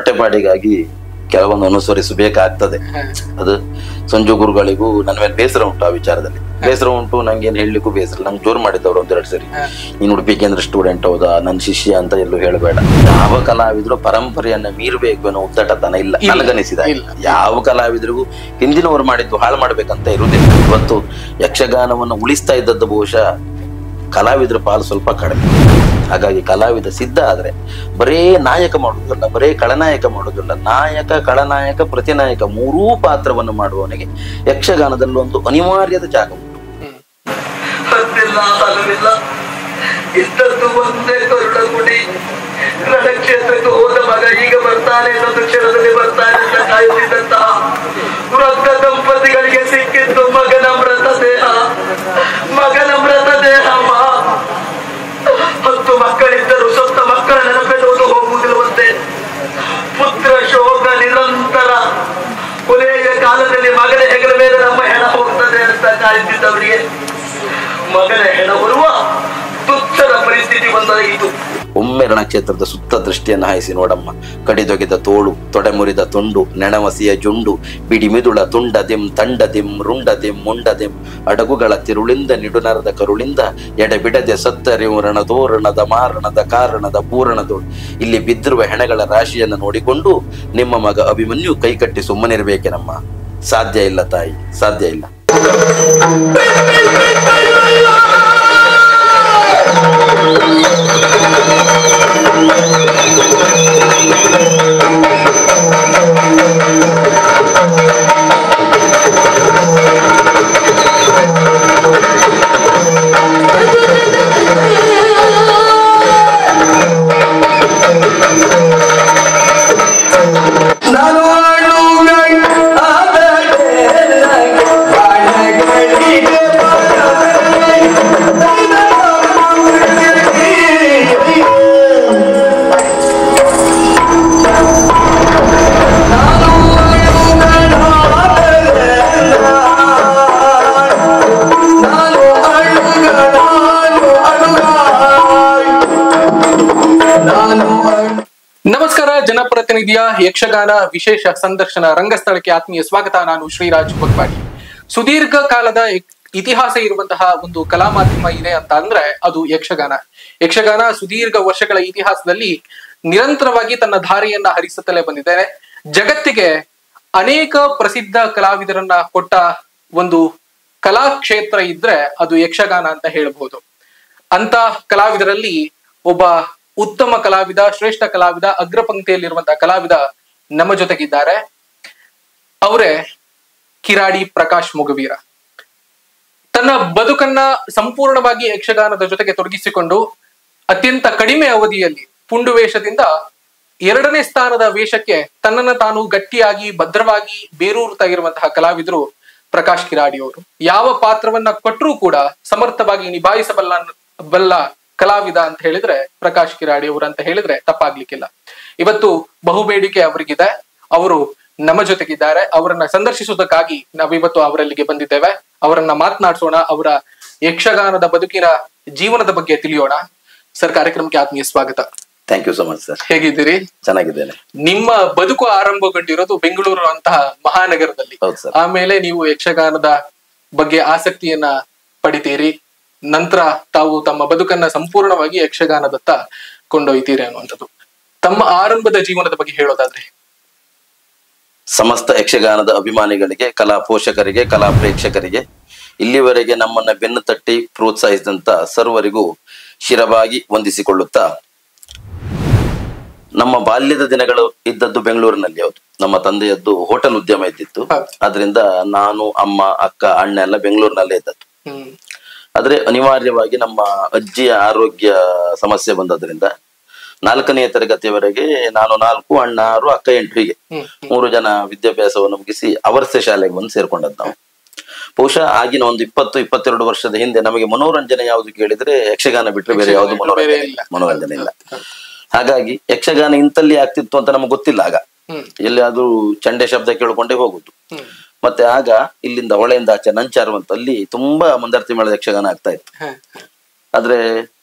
ಹೊಟ್ಟೆಪಾಡಿಗಾಗಿ ಕೆಲವೊಂದು ಅನುಸರಿಸಬೇಕಾಗ್ತದೆ ಅದು ಸಂಜು ಗುರುಗಳಿಗೂ ನನ್ನ ಮೇಲೆ ಬೇಸರ ಉಂಟು ಆ ವಿಚಾರದಲ್ಲಿ ಬೇಸರ ಉಂಟು ನಂಗೆ ಏನ್ ಹೇಳಲಿಕ್ಕೂ ಬೇಸರ ನಂಗೆ ಜೋರು ಮಾಡಿದ್ದವ್ರು ಒಂದೆರಡು ಸರಿ ನೀನು ಉಡುಪಿ ಕೇಂದ್ರ ಸ್ಟೂಡೆಂಟ್ ಹೌದಾ ನನ್ನ ಶಿಷ್ಯ ಅಂತ ಎಲ್ಲೂ ಹೇಳಬೇಡ ಯಾವ ಕಲಾವಿದ್ರು ಪರಂಪರೆಯನ್ನ ಮೀರಬೇಕು ಅನ್ನೋ ಉದ್ದಟತನ ಇಲ್ಲ ನನಗನಿಸಿದ ಇಲ್ಲ. ಯಾವ ಕಲಾವಿದರಿಗೂ ಹಿಂದಿನವರು ಮಾಡಿದ್ದು ಹಾಳು ಮಾಡ್ಬೇಕಂತ ಇರುವುದಿಲ್ಲ ಇವತ್ತು ಯಕ್ಷಗಾನವನ್ನು ಉಳಿಸ್ತಾ ಇದ್ದದ್ದು ಬಹುಶಃ ಕಲಾವಿದ್ರ ಪಾಲು ಸ್ವಲ್ಪ ಕಡಿಮೆ ಹಾಗಾಗಿ ಕಲಾವಿದ ಸಿದ್ಧ ಆದ್ರೆ ಬರೇ ನಾಯಕ ಮಾಡುವುದಲ್ಲ ಬರೇ ಖಳನಾಯಕ ಮಾಡುವುದಿಲ್ಲ ನಾಯಕ ಖಳನಾಯಕ ಪ್ರತಿನಾಯಕ ಮೂರೂ ಪಾತ್ರವನ್ನು ಮಾಡುವವನಿಗೆ ಯಕ್ಷಗಾನದಲ್ಲಿ ಒಂದು ಅನಿವಾರ್ಯದ ಜಾಗ ಉಂಟು ಹತ್ತಿಲ್ಲ ಹಲವಿಲ್ಲ ಇದ್ದದ್ದು ಒಂದೇ ಕರುಣ ಗುಡಿ ರಣಕ್ಷೇತ್ರಕ್ಕೆ ಹೋದ ಮಗ ಈಗ ಬರ್ತಾನೆ ಇನ್ನೊಂದು ಕ್ಷಣದಲ್ಲಿ ಬರ್ತಾನೆ ಅಂತ ಕಾಯುತ್ತಿದ್ದಂತಹ ವೃದ್ಧ ದಂಪತಿಗಳಿಗೆ ಸಿಕ್ಕಿದ್ದು ಮಗನ ಮೃತ ದೇಹ ಮಗನ ಮೃತ ದೇಹ ಮಾ ಹತ್ತು ಮಕ್ಕಳಿದ್ದರು ಸ್ವಂತ ಮಕ್ಕಳ ನೆನಪೆನ್ನುವುದು ಹೋಗುವುದಿಲ್ಲವಂತೆ ಪುತ್ರ ಶೋಕ ನಿರಂತರ ಕೊನೆಯ ಕಾಲದಲ್ಲಿ ಮಗನ ಹೆಗಲ ಮೇಲೆ ನಮ್ಮ ಹೆಣ ಹೋಗ್ತದೆ ಅಂತ ಕಾಯುತ್ತಿದ್ದವರಿಗೆ ಮಗನ ಹೆಣ ಬರುವ ತುಚ್ಛದ ಪರಿಸ್ಥಿತಿ ಬಂದಾಯಿತು ಒಮ್ಮೆ ರಣಕ್ಷೇತ್ರದ ಸುತ್ತ ದೃಷ್ಟಿಯನ್ನು ಹಾಯಿಸಿ ನೋಡಮ್ಮ ಕಡಿದೊಗೆದ ತೋಳು ತೊಡೆ ಮುರಿದ ತುಂಡು ನೆಣಮಸಿಯ ಜುಂಡು ಬಿಡಿ ಮಿದುಳ ತುಂಡ ದಿಂ ತಂಡ ದಿಂ ರುಂಡ ದಿಂ ಮುಂಡ ದಿಂ ಅಡಗುಗಳ ತಿರುಳಿಂದ ನಿಡುನರದ ಕರುಳಿಂದ ಎಡೆಬಿಡದೆ ಸತ್ತರಿವು ರಣದೋರಣದ ಮಾರಣದ ಕಾರಣದ ಪೂರಣದೋಳು ಇಲ್ಲಿ ಬಿದ್ದಿರುವ ಹೆಣಗಳ ರಾಶಿಯನ್ನು ನೋಡಿಕೊಂಡು ನಿಮ್ಮ ಮಗ ಅಭಿಮನ್ಯು ಕೈಕಟ್ಟಿ ಸುಮ್ಮನಿರ್ಬೇಕೇನಮ್ಮ ಸಾಧ್ಯ ಇಲ್ಲ ತಾಯಿ ಸಾಧ್ಯ ಇಲ್ಲ ನಾನು ಆಡುವೆ ಆದರೆ ಬಾಣಗಳಿಗೆ ನಾನು ಅಳುಗ ನಾನು ಅಳುಗ ನಾನು ಅಳು ನಮಸ್ಕಾರ ಜನಪ್ರತಿನಿಧಿಯ ಯಕ್ಷಗಾನ ವಿಶೇಷ ಸಂದರ್ಶನ ರಂಗಸ್ಥಳಕ್ಕೆ ಆತ್ಮೀಯ ಸ್ವಾಗತ ನಾನು ಶ್ರೀರಾಜ್ ಬಗ್ವಾಡಿ ಸುದೀರ್ಘ ಕಾಲದ ಇಕ್- ಇತಿಹಾಸ ಇರುವಂತಹ ಒಂದು ಕಲಾ ಮಾಧ್ಯಮ ಇದೆ ಅಂತ ಅಂದ್ರೆ ಅದು ಯಕ್ಷಗಾನ ಯಕ್ಷಗಾನ ಸುದೀರ್ಘ ವರ್ಷಗಳ ಇತಿಹಾಸದಲ್ಲಿ ನಿರಂತರವಾಗಿ ತನ್ನ ಧಾರೆಯನ್ನ ಹರಿಸುತ್ತಲೇ ಬಂದಿದೆ ಜಗತ್ತಿಗೆ ಅನೇಕ ಪ್ರಸಿದ್ಧ ಕಲಾವಿದರನ್ನ ಕೊಟ್ಟ ಒಂದು ಕಲಾಕ್ಷೇತ್ರ ಇದ್ರೆ ಅದು ಯಕ್ಷಗಾನ ಅಂತ ಹೇಳ್ಬಹುದು ಅಂತ ಕಲಾವಿದರಲ್ಲಿ ಒಬ್ಬ ಉತ್ತಮ ಕಲಾವಿದ ಶ್ರೇಷ್ಠ ಕಲಾವಿದ ಅಗ್ರ ಪಂಕ್ತಿಯಲ್ಲಿರುವಂತಹ ಕಲಾವಿದ ನಮ್ಮ ಜೊತೆಗಿದ್ದಾರೆ ಅವರೇ ಕಿರಾಡಿ ಪ್ರಕಾಶ್ ಮುಗವೀರ ತನ್ನ ಬದುಕನ್ನ ಸಂಪೂರ್ಣವಾಗಿ ಯಕ್ಷಗಾನದ ಜೊತೆಗೆ ತೊಡಗಿಸಿಕೊಂಡು ಅತ್ಯಂತ ಕಡಿಮೆ ಅವಧಿಯಲ್ಲಿ ಪುಂಡು ವೇಷದಿಂದ ಎರಡನೇ ಸ್ಥಾನದ ವೇಷಕ್ಕೆ ತನ್ನನ್ನ ತಾನು ಗಟ್ಟಿಯಾಗಿ ಭದ್ರವಾಗಿ ಬೇರೂರ್ತಾ ಇರುವಂತಹ ಕಲಾವಿದರು ಪ್ರಕಾಶ್ ಕಿರಾಡಿ ಅವರು ಯಾವ ಪಾತ್ರವನ್ನ ಕೊಟ್ಟರೂ ಕೂಡ ಸಮರ್ಥವಾಗಿ ನಿಭಾಯಿಸಬಲ್ಲ ಬಲ್ಲ ಕಲಾವಿದ ಅಂತ ಹೇಳಿದ್ರೆ ಪ್ರಕಾಶ್ ಕಿರಾಡಿ ಅವರು ಅಂತ ಹೇಳಿದ್ರೆ ತಪ್ಪಾಗ್ಲಿಕ್ಕಿಲ್ಲ ಇವತ್ತು ಬಹುಬೇಡಿಕೆ ಅವರಿಗಿದೆ ಅವರು ನಮ್ಮ ಜೊತೆಗಿದ್ದಾರೆ ಅವರನ್ನ ಸಂದರ್ಶಿಸುವುದಕ್ಕಾಗಿ ನಾವಿವತ್ತು ಅವರಲ್ಲಿಗೆ ಬಂದಿದ್ದೇವೆ ಅವರನ್ನ ಮಾತನಾಡಿಸೋಣ ಅವರ ಯಕ್ಷಗಾನದ ಬದುಕಿನ ಜೀವನದ ಬಗ್ಗೆ ತಿಳಿಯೋಣ ಸರ್ ಕಾರ್ಯಕ್ರಮಕ್ಕೆ ಆತ್ಮೀಯ ಸ್ವಾಗತ thank you so much sir ಹೇಗಿದ್ದೀರಿ ಚೆನ್ನಾಗಿದ್ದೇನೆ ನಿಮ್ಮ ಬದುಕು ಆರಂಭಗೊಂಡಿರೋದು ಬೆಂಗಳೂರು ಅಂತಹ ಮಹಾನಗರದಲ್ಲಿ ಹೌದು ಸರ್ ಆಮೇಲೆ ನೀವು ಯಕ್ಷಗಾನದ ಬಗ್ಗೆ ಆಸಕ್ತಿಯನ್ನ ಪಡಿತೀರಿ ನಂತರ ತಾವು ತಮ್ಮ ಬದುಕನ್ನ ಸಂಪೂರ್ಣವಾಗಿ ಯಕ್ಷಗಾನದತ್ತ ಕೊಂಡೊಯ್ತೀರಿ ಅನ್ನುವಂಥದ್ದು ತಮ್ಮ ಆರಂಭದ ಜೀವನದ ಬಗ್ಗೆ ಹೇಳೋದಾದ್ರೆ ಸಮಸ್ತ ಯಕ್ಷಗಾನದ ಅಭಿಮಾನಿಗಳಿಗೆ ಕಲಾ ಪೋಷಕರಿಗೆ ಕಲಾ ಪ್ರೇಕ್ಷಕರಿಗೆ ಇಲ್ಲಿವರೆಗೆ ನಮ್ಮನ್ನ ಬೆನ್ನು ತಟ್ಟಿ ಪ್ರೋತ್ಸಾಹಿಸಿದಂತ ಸರ್ವರಿಗೂ ಶಿರವಾಗಿ ವಂದಿಸಿಕೊಳ್ಳುತ್ತಾ ನಮ್ಮ ಬಾಲ್ಯದ ದಿನಗಳು ಇದ್ದದ್ದು ಬೆಂಗಳೂರಿನಲ್ಲಿ ಹೌದು ನಮ್ಮ ತಂದೆಯದ್ದು ಹೋಟೆಲ್ ಉದ್ಯಮ ಇದ್ದಿತ್ತು ಹೌದು. ಅದರಿಂದ ನಾನು ಅಮ್ಮ ಅಕ್ಕ ಅಣ್ಣ ಎಲ್ಲ ಬೆಂಗಳೂರಿನಲ್ಲೇ ಇದ್ದದ್ದು ಹ್ಮ್ ಆದ್ರೆ ಅನಿವಾರ್ಯವಾಗಿ ನಮ್ಮ ಅಜ್ಜಿಯ ಆರೋಗ್ಯ ಸಮಸ್ಯೆ ಬಂದದ್ರಿಂದ ನಾಲ್ಕನೆಯ ತರಗತಿಯವರೆಗೆ ನಾನು ನಾಲ್ಕು ಅಣ್ಣ ಆರು ಅಕ್ಕ ಎಂಟು ಹೀಗೆ ಹ್ಮ್ ಮೂರು ಜನ ವಿದ್ಯಾಭ್ಯಾಸವನ್ನು ಮುಗಿಸಿ ಅವರ್ಸೆ ಶಾಲೆಗೆ ಬಂದು ಸೇರ್ಕೊಂಡದ್ದು ನಾವು ಬಹುಶಃ ಆಗಿನ ಒಂದು ಇಪ್ಪತ್ತು ಇಪ್ಪತ್ತೆರಡು ವರ್ಷದ ಹಿಂದೆ ನಮಗೆ ಮನೋರಂಜನೆ ಯಾವುದು ಕೇಳಿದ್ರೆ ಯಕ್ಷಗಾನ ಬಿಟ್ಟರೆ ಬೇರೆ ಯಾವುದು ಯಕ್ಷಗಾನ ಬಿಟ್ರೆ ಬೇರೆ ಮನೋರಂಜನೆ ಇಲ್ಲ. ಇಲ್ಲ ಮನೋರಂಜನೆ ಇಲ್ಲ ಹಾಗಾಗಿ ಯಕ್ಷಗಾನ ಇಂತಲ್ಲಿ ಆಗ್ತಿತ್ತು ಅಂತ ನಮಗೆ ಗೊತ್ತಿಲ್ಲ ಆಗ ಹ್ಮ್ ಎಲ್ಲಿಯಾದ್ರೂ ಚಂಡೆ ಶಬ್ದ ಕೇಳ್ಕೊಂಡೇ ಹೋಗುದು ಹ್ಮ್ ಮತ್ತೆ ಆಗ ಇಲ್ಲಿಂದ ಹೊಳೆಯಿಂದ ಆಚೆ ನಂಚಾರುವಂತ ಅಲ್ಲಿ ತುಂಬಾ ಮಂದರ್ತಿ ಮೇಳದ ಯಕ್ಷಗಾನ ಆಗ್ತಾ ಇತ್ತು ಹ, ಆದ್ರೆ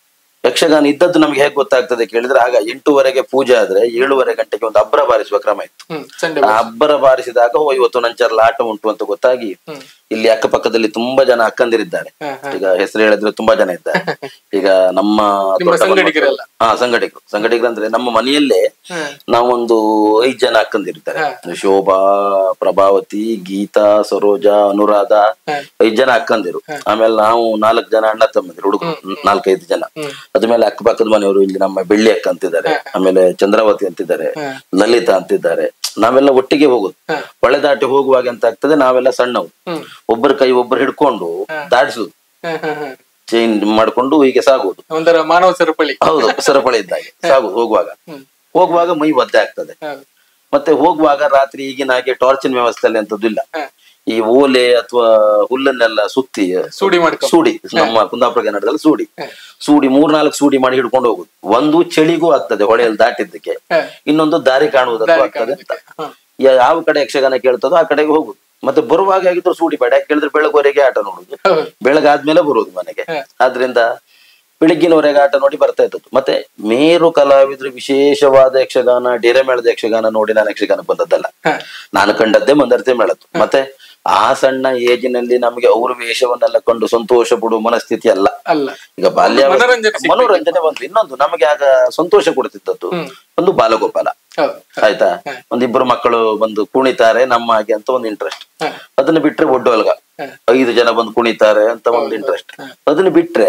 ಯಕ್ಷಗಾನ ಇದ್ದದ್ದು ನಮ್ಗೆ ಹೇಗೆ ಗೊತ್ತಾಗ್ತದೆ ಕೇಳಿದ್ರೆ ಆಗ ಎಂಟೂವರೆಗೆ ಪೂಜೆ ಆದ್ರೆ ಏಳುವರೆ ಗಂಟೆಗೆ ಒಂದು ಅಬ್ಬರ ಬಾರಿಸುವ ಕ್ರಮ ಇತ್ತು ಹ್ಮ್ ಸಂಡೆ ಆ ಅಬ್ಬರ ಬಾರಿಸಿದಾಗ ಓ ಇವತ್ತು ನಂಚರ್ಲ ಆಟ ಉಂಟು ಅಂತ ಗೊತ್ತಾಗಿ ಹ್ಮ್. ಇಲ್ಲಿ ಅಕ್ಕಪಕ್ಕದಲ್ಲಿ ತುಂಬಾ ಜನ ಅಕ್ಕಂದಿರಿದ್ದಾರೆ ಹ, ಹ. ಈಗ ಹೆಸರು ಹೇಳಿದ್ರೆ ತುಂಬಾ ಜನ ಇದ್ದಾರೆ ಈಗ ನಮ್ಮ ನಿಮ್ಮ ದೊಡ್ಡ ಸಂಗಡಿಗರೆಲ್ಲ? ಹಾ ಸಂಗಡಿಗರು ಸಂಗಡಿಗರು ಅಂದ್ರೆ ನಮ್ಮ ಮನೆಯಲ್ಲೇ ಹ್ಮ್. ನಾವೊಂದು ಐದ್ ಜನ ಅಕ್ಕಂದಿರ್ತಾರೆ ಹ. ಶೋಭಾ ಪ್ರಭಾವತಿ ಗೀತಾ ಸರೋಜ ಅನುರಾಧ ಹ. ಐದ್ ಜನ ಅಕ್ಕಂದಿರು ಆಮೇಲೆ ನಾವು ನಾಲ್ಕು ಜನ ಅಣ್ಣ ತಮ್ಮಂದಿರು ಹುಡುಗರು ನಾಲ್ಕೈದು ಜನ ಹ್ಮ್. ಅದ್ಮೇಲೆ ಅಕ್ಕಪಕ್ಕದ ಮನೆಯವರು ಇಲ್ಲಿ ನಮ್ಮ ಬೆಳ್ಳಿ ಅಕ್ಕ ಅಂತಿದ್ದಾರೆ ಆಮೇಲೆ ಚಂದ್ರಾವತಿ ಅಂತಿದ್ದಾರೆ ಹ. ಲಲಿತಾ ಅಂತಿದ್ದಾರೆ ನಾವೆಲ್ಲ ಒಟ್ಟಿಗೆ ಹೋಗುದು ಹ. ಹೊಳೆ ದಾಟಿ ಹೋಗುವಾಗ ಎಂತ ಆಗ್ತದೆ ನಾವೆಲ್ಲ ಸಣ್ಣವು ಹ್ಮ್. ಒಬ್ಬರ ಕೈ ಒಬ್ಬರು ಹಿಡ್ಕೊಂಡು ದಾಟಿಸುದು ಹ, ಹ, ಹ. ಚೈನ್ ಮಾಡ್ಕೊಂಡು ಹೀಗೆ ಸಾಗುವುದು ಒಂಥರ ಮಾನವ ಸರಪಳಿ ಹೌದು ಸರಪಳಿ ಇದ್ದಾಗೆ ಸಾಗುದು ಹೋಗುವಾಗ ಹ್ಮ್. ಹೋಗುವಾಗ ಮೈ ಒದ್ದೆ ಆಗ್ತದೆ ಹ, ಮತ್ತೆ ಹೋಗುವಾಗ ರಾತ್ರಿ ಈಗಿನ ಹಾಗೆ ಟಾರ್ಚಿನ ವ್ಯವಸ್ಥೆ ಅಲ್ಲಿ ಅಂತದ್ದು ಇಲ್ಲ ಹ. ಈ ಓಲೆ ಅಥವಾ ಹುಲ್ಲನ್ನೆಲ್ಲ ಸುತ್ತಿ ಸೂಡಿ ಮಾಡ್ಕೊ ಸೂಡಿ ನಮ್ಮ ಕುಂದಾಪುರ ಕನ್ನಡದಲ್ಲಿ ಸೂಡಿ ಹ. ಸೂಡಿ ಮೂರ್ನಾಲ್ಕು ಸೂಡಿ ಮಾಡಿ ಹಿಡ್ಕೊಂಡು ಹೋಗುದು ಒಂದು ಚಳಿಗೂ ಆಗ್ತದೆ ಹೊಳೆಯಲ್ಲಿ ದಾಟಿದ್ದಕ್ಕೆ ಹ. ಇನ್ನೊಂದು ದಾರಿ ಕಾಣುವುದಕ್ಕೂ ದಾರಿ ಆಗ್ತದೆ ಅಂತ ಕಾಣೋದಕ್ಕೆ. ಹ. ಯಾ- ಯಾವ ಕಡೆ ಯಕ್ಷಗಾನ ಕೇಳ್ತದೋ ಆ ಕಡೆಗೆ ಹೋಗುದು ಮತ್ತೆ ಬರುವಾಗ ಆಗಿದ್ರು ಸೂಡಿ ಬೇಡ ಯಾಕೆ ಕೇಳಿದ್ರೆ ಬೆಳಗುವರೆಗೆ ಆಟ ನೋಡುದು ಹೌದು. ಬೆಳಗಾದ್ಮೇಲೆ ಬರುವುದು ಮನೆಗೆ ಹ. ಆದ್ರಿಂದ ಬೆಳಗ್ಗಿನವರೆಗೆ ಆಟ ನೋಡಿ ಬರ್ತಾ ಇದ್ದದ್ದು ಮತ್ತೆ ಮೇರು ಕಲಾವಿದ್ರು ವಿಶೇಷವಾದ ಯಕ್ಷಗಾನ ಡೇರೆ ಮೇಳದ ಯಕ್ಷಗಾನ ನೋಡಿ ನಾನು ಯಕ್ಷಗಾನಕ್ಕೆ ಬಂದದ್ದಲ್ಲ ಹ. ನಾನು ಕಂಡದ್ದೇ ಮಂದರ್ತೆ ಮೇಳದ್ದು ಮತ್ತೆ ಆ ಸಣ್ಣ ಏಜಿನಲ್ಲಿ ನಮಗೆ ಅವ್ರ ವೇಷವನ್ನೆಲ್ಲ ಕಂಡು ಸಂತೋಷ ಪಡುವ ಮನಸ್ಥಿತಿ ಅಲ್ಲ ಅಲ್ಲ ಈಗ ಬಾಲ್ಯ ಮನೋರಂಜನೆ ಸಿಗ್ಬೇಕು. ಮನೋರಂಜನೆ ಬಂತು ಇನ್ನೊಂದು ನಮಗೆ ಆಗ ಸಂತೋಷ ಕೊಡ್ತಿದ್ದದ್ದು ಹ್ಮ್. ಒಂದು ಬಾಲಗೋಪಾಲ ಹೌದು ಆಯ್ತಾ ಒಂದಿಬ್ಬರು ಮಕ್ಕಳು ಬಂದು ಕುಣಿತಾರೆ ನಮ್ಮ ಹಾಗೆ ಅಂತ ಒಂದು ಇಂಟ್ರೆಸ್ಟ್ ಹ. ಅದನ್ನ ಬಿಟ್ರೆ ಒಡ್ಡೋಲ್ಗ ಹ. ಐದು ಜನ ಬಂದು ಕುಣಿತಾರೆ ಅಂತ ಒಂದು ಇಂಟ್ರೆಸ್ಟ್ ಅದನ್ನ ಬಿಟ್ರೆ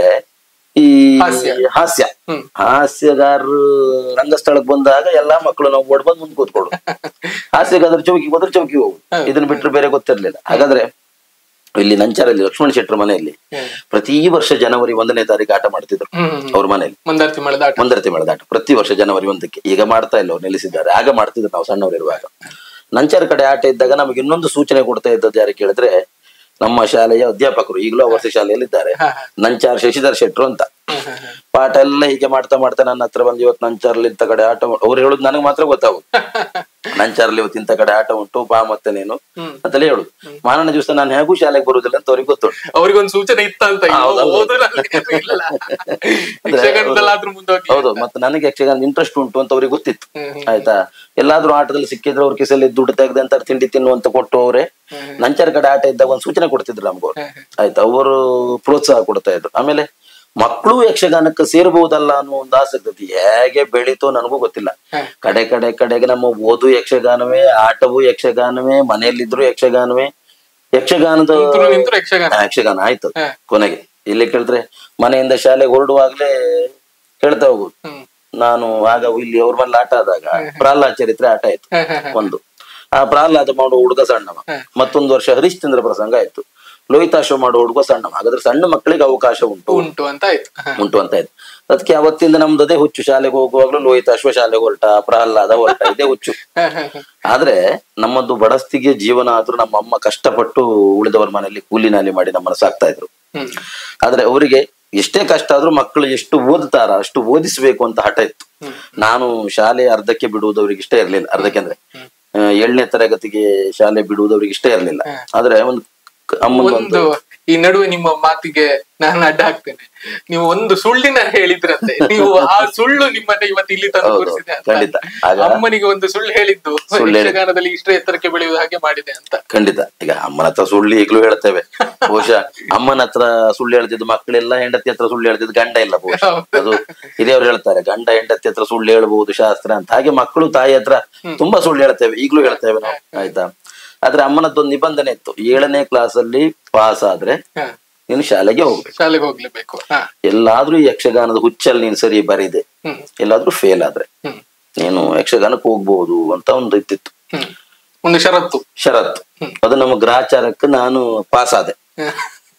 ಈ ಹಾಸ್ಯ. ಹಾಸ್ಯ ಹ್ಮ್. ಹಾಸ್ಯಗಾರರು ರಂಗಸ್ಥಳಕ್ಕೆ ಬಂದಾಗ ಎಲ್ಲಾ ಮಕ್ಕಳು ನಾವು ಓಡ್ ಬಂದು ಮುಂದೆ ಕೂತ್ಕೊಳ್ಳು ಹಾಸ್ಯಗಾರರು ಚೌಕಿ ಹೋದ್ರೆ ಚೌಕಿ ಹೋಗುದು ಇದನ್ನ ಬಿಟ್ರೆ ಬೇರೆ ಗೊತ್ತಿರ್ಲಿಲ್ಲ ಹಾಗಾದ್ರೆ ಇಲ್ಲಿ ನಂಚಾರಲ್ಲಿ ಲಕ್ಷ್ಮಣ ಶೆಟ್ರ ಮನೆಯಲ್ಲಿ ಹ್ಮ್. ಪ್ರತಿ ವರ್ಷ ಜನವರಿ ಒಂದನೇ ತಾರೀಕು ಆಟ ಮಾಡ್ತಿದ್ರು ಹ್ಮ್ ಹ್ಮ್. ಅವ್ರ ಮನೆಯಲ್ಲಿ ಮಂದಾರ್ತಿ ಮಳೆದ ಆಟ ಮಂದರತಿ ಮೇಳದಾಟ ಪ್ರತಿ ವರ್ಷ ಜನವರಿ ಒಂದಕ್ಕೆ ಈಗ ಮಾಡ್ತಾ ಇಲ್ಲ ಅವ್ರು ನಿಲ್ಲಿಸಿದ್ದಾರೆ ಆಗ ಮಾಡ್ತಿದ್ರು ನಾವು ಸಣ್ಣವರಿರುವಾಗ ನಂಚರ ಕಡೆ ಆಟ ಇದ್ದಾಗ ನಮಗೆ ಇನ್ನೊಂದು ಸೂಚನೆ ಕೊಡ್ತಾ ಇದ್ದದ್ದು ಯಾರು ಕೇಳಿದ್ರೆ ನಮ್ಮ ಶಾಲೆಯ ಅಧ್ಯಾಪಕರು ಈಗಲೂ ಅವರ ಶಾಲೆಯಲ್ಲಿ ಇದ್ದಾರೆ ಹ, ನಂಚಾರ್ ಶಶಿಧರ್ ಶೆಟ್ರು ಅಂತ ಹ್ಮ್, ಹ್ಮ್, ಹ್ಮ್. ಪಾಠ ಎಲ್ಲ ಹೀಗೆ ಮಾಡ್ತಾ ಮಾಡ್ತಾ ನನ್ನ ಹತ್ರ ಬಂದು ಇವತ್ತು ನಂಚಾರ್ಲಿ ಇಂಥ ಕಡೆ ಆಟ ಉಂಟು ಅವ್ರು ಹೇಳುದು ನನಗೆ ಮಾತ್ರ ಗೊತ್ತಾಗುದು ನಂಚಾರ್ಲಿ ಇವತ್ತು ಇಂಥ ಕಡೆ ಆಟ ಉಂಟು ಬಾ ಮತ್ತೆ ನೀನು ಹ್ಮ್. ಅಂತೆಲ್ಲ ಹೇಳುದು ಮಾರನೇ ದಿವಸ ನಾನು ಹೇಗೂ ಶಾಲೆಗೆ ಬರುವುದಿಲ್ಲ ಅಂತ ಅವ್ರಿಗೆ ಗೊತ್ತುಂಟು ಅವ್ರಿಗೊಂದು ಸೂಚನೆ ಇತ್ತ ಅಂತ ಈಗ ಹೌದು, ಹೌದು. ಓದೋದ್ರಲ್ಲಿ ಇಲ್ಲ ಯಕ್ಷಗಾನದಲ್ಲಾದ್ರೂ ಮುಂದೋಗಿ ಹೌದು ಮತ್ತೆ ನನಗೆ ಯಕ್ಷಗಾನ ಇಂಟ್ರೆಸ್ಟ್ ಉಂಟು ಅಂತ ಅವ್ರಿಗೆ ಗೊತ್ತಿತ್ತು ಹ್ಮ್, ಹ್ಮ್. ಆಯ್ತಾ ಎಲ್ಲಾದ್ರೂ ಆಟದಲ್ಲಿ ಸಿಕ್ಕಿದ್ರೆ ಅವ್ರ ಕಿಸಲ್ಲಿ ದುಡ್ಡು ತೆಗೆದು ಅಂತ ತಿಂಡಿ ತಿನ್ನುವಂತ ಕೊಟ್ಟು ಅವರೇ ನಂಚರ ಕಡೆ ಆಟ ಇದ್ದಾಗ ಒಂದು ಸೂಚನೆ ಕೊಡ್ತಿದ್ರು ನಮ್ಗೆ ಅವ್ರು ಆಯ್ತಾ ಅವರು ಪ್ರೋತ್ಸಾಹ ಕೊಡ್ತಾ ಇದ್ರು ಆಮೇಲೆ ಮಕ್ಕಳು ಯಕ್ಷಗಾನಕ್ಕೆ ಸೇರಬಹುದಲ್ಲ ಅನ್ನೋ ಒಂದು ಆಸಕ್ತಿ ಹೇಗೆ ಬೆಳೀತೋ ನನಗೂ ಗೊತ್ತಿಲ್ಲ ಹ. ಕಡೆ ಕಡೆ ಕಡೆಗೆ ನಮ್ಮ ಓದು ಯಕ್ಷಗಾನವೇ ಆಟವು ಯಕ್ಷಗಾನವೇ ಮನೆಯಲ್ಲಿದ್ರು ಯಕ್ಷಗಾನವೇ ಯಕ್ಷಗಾನದ ನಿಂತ್ರು ನಿಂತ್ರು ಯಕ್ಷಗಾನ ಆ, ಯಕ್ಷಗಾನ ಆಯ್ತು ಹ. ಕೊನೆಗೆ ಇಲ್ಲಿ ಕೇಳಿದ್ರೆ ಮನೆಯಿಂದ ಶಾಲೆಗೆ ಹೊರಡುವಾಗ್ಲೇ ಹೇಳ್ತಾ ಹೋಗುದು ಹ್ಮ್. ನಾನು ಆಗ ಇಲ್ಲಿ ಅವ್ರ ಮನೇಲಿ ಆಟ ಆದಾಗ ಪ್ರಹ್ಲಾದ ಚರಿತ್ರೆ ಆಟ ಆಯ್ತು ಹ, ಹ, ಹ. ಒಂದು ಆ ಪ್ರಹ್ಲಾದ ಮಾಡೋ ಹುಡುಗ ಸಣ್ಣವ ಮತ್ತೊಂದು ವರ್ಷ ಹರಿಶ್ಚಂದ್ರ ಪ್ರಸಂಗ ಆಯ್ತು ಲೋಹಿತಾಶ್ವ ಮಾಡೋ ಹುಡುಗ ಸಣ್ಣವ ಹಾಗಾದ್ರೆ ಸಣ್ಣ ಮಕ್ಕಳಿಗೆ ಅವಕಾಶ ಉಂಟು ಉಂಟು ಅಂತ ಆಯ್ತು ಹ. ಉಂಟು ಅಂತ ಆಯ್ತು ಅದಕ್ಕೆ ಅವತ್ತಿಂದ ನಮ್ದು ಅದೇ ಹುಚ್ಚು ಶಾಲೆಗೆ ಹೋಗುವಾಗ್ಲೂ ಲೋಹಿತಾಶ್ವ ಶಾಲೆಗೆ ಹೊರಟ ಪ್ರಹ್ಲಾದ ಹೊರಟ ಇದೇ ಹುಚ್ಚು ಹ, ಹ, ಹ. ಆದ್ರೆ ನಮ್ಮದು ಬಡಸ್ತಿಗೆ ಜೀವನ ಆದ್ರೂ ನಮ್ಮ ಅಮ್ಮ ಕಷ್ಟಪಟ್ಟು ಉಳಿದವರ ಮನೆಯಲ್ಲಿ ಕೂಲಿ ನಾಲಿ ಮಾಡಿ ನಮ್ಮನ್ನ ಸಾಕ್ತಾ ಇದ್ರು ಹ್ಮ್. ಆದ್ರೆ ಅವರಿಗೆ ಎಷ್ಟೇ ಕಷ್ಟ ಆದ್ರೂ ಮಕ್ಕಳು ಎಷ್ಟು ಓದ್ತಾರ ಅಷ್ಟು ಓದಿಸ್ಬೇಕು ಅಂತ ಹಠ ಇತ್ತು ನಾನು ಶಾಲೆ ಅರ್ಧಕ್ಕೆ ಬಿಡುವುದು ಅವ್ರಿಗೆ ಇಷ್ಟ ಇರ್ಲಿಲ್ಲ ಅರ್ಧಕ್ಕೆ ಅಂದ್ರೆ ಆ, ಏಳನೇ ತರಗತಿಗೆ ಶಾಲೆ ಬಿಡುವುದು ಅವ್ರಿಗೆ ಇಷ್ಟ ಇರ್ಲಿಲ್ಲ ಆದ್ರೆ ಒಂದು ಕ- ಅಮ್ಮಂದು ಒಂದು ಒಂದು ಈ ನಡುವೆ ನಿಮ್ಮ ಮಾತಿಗೆ ನಾನು ಅಡ್ಡ ಹಾಕ್ತೇನೆ ನೀವು ಒಂದು ಸುಳ್ಳಿನ ಹೇಳಿದ್ರಂತೆ ನೀವು ಆ ಸುಳ್ಳು ನಿಮ್ಮನ್ನ ಇವತ್ತು ಇಲ್ಲಿ ತಂದು ಹೌದು, ಕೂರಿಸಿದೆ ಅಂತ ಖಂಡಿತ. ಆಗ- ಅಮ್ಮನಿಗೆ ಒಂದು ಸುಳ್ಳು ಹೇಳಿದ್ದು ಸುಳ್ಳು ಹೇಳಿ- ಯಕ್ಷಗಾನದಲ್ಲಿ ಇಷ್ಟೇ ಎತ್ತರಕ್ಕೆ ಬೆಳೆಯುವ ಹಾಗೆ ಮಾಡಿದೆ ಅಂತ ಖಂಡಿತ ಈಗ ಅಮ್ಮನ ಹತ್ರ ಸುಳ್ಳು ಈಗಲೂ ಹೇಳ್ತೇವೆ ಬಹುಶಃ ಅಮ್ಮನ ಹತ್ರ ಸುಳ್ಳು ಹೇಳ್ತಿದ್ದು ಮಕ್ಕಳೆಲ್ಲ ಹೆಂಡತಿ ಹತ್ರ ಸುಳ್ಳು ಹೇಳ್ತಿದ್ದು ಗಂಡ ಇಲ್ಲ ಬಹುಶಃ ಹೌದು. ಅದು ಹಿರಿಯವರು ಹೇಳ್ತಾರೆ ಗಂಡ ಹೆಂಡತಿ ಹತ್ರ ಸುಳ್ಳು ಹೇಳ್ಬಹುದು ಶಾಸ್ತ್ರ ಅಂತ ಹಾಗೆ ಮಕ್ಕಳು ತಾಯಿ ಹತ್ರ ತುಂಬಾ ಸುಳ್ಳು ಹೇಳ್ತೇವೆ ಈಗಲೂ ಹೇಳ್ತೇವೆ ನಾವು ಆಯ್ತಾ ಆದ್ರೆ ಅಮ್ಮನದ್ದೊಂದು ನಿಬಂಧನೆ ಇತ್ತು ಏಳನೇ ಕ್ಲಾಸ್ ಅಲ್ಲಿ ಪಾಸ್ ಆದ್ರೆ ಹ. ನೀನು ಶಾಲೆಗೆ ಹೋಗ್ಬೇಕು ಶಾಲೆಗೆ ಹೋಗ್ಲೇಬೇಕು ಹ. ಎಲ್ಲಾದ್ರೂ ಈ ಯಕ್ಷಗಾನದ ಹುಚ್ಚಲ್ಲಿ ನೀನು ಸರಿ ಬರಿದೆ ಹ್ಮ್. ಎಲ್ಲಾದ್ರೂ ಫೇಲ್ ಆದ್ರೆ ಹ್ಮ್. ನೀನು ಯಕ್ಷಗಾನಕ್ಕೆ ಹೋಗ್ಬಹುದು ಅಂತ ಒಂದು ಇತ್ತಿತ್ತು ಹ್ಮ್. ಒಂದು ಷರತ್ತು ಷರತ್ತು ಅದು ನಮ್ಮ ಗ್ರಾಚಾರಕ್ಕೆ ನಾನು ಪಾಸ್ ಆದೆ ಹ.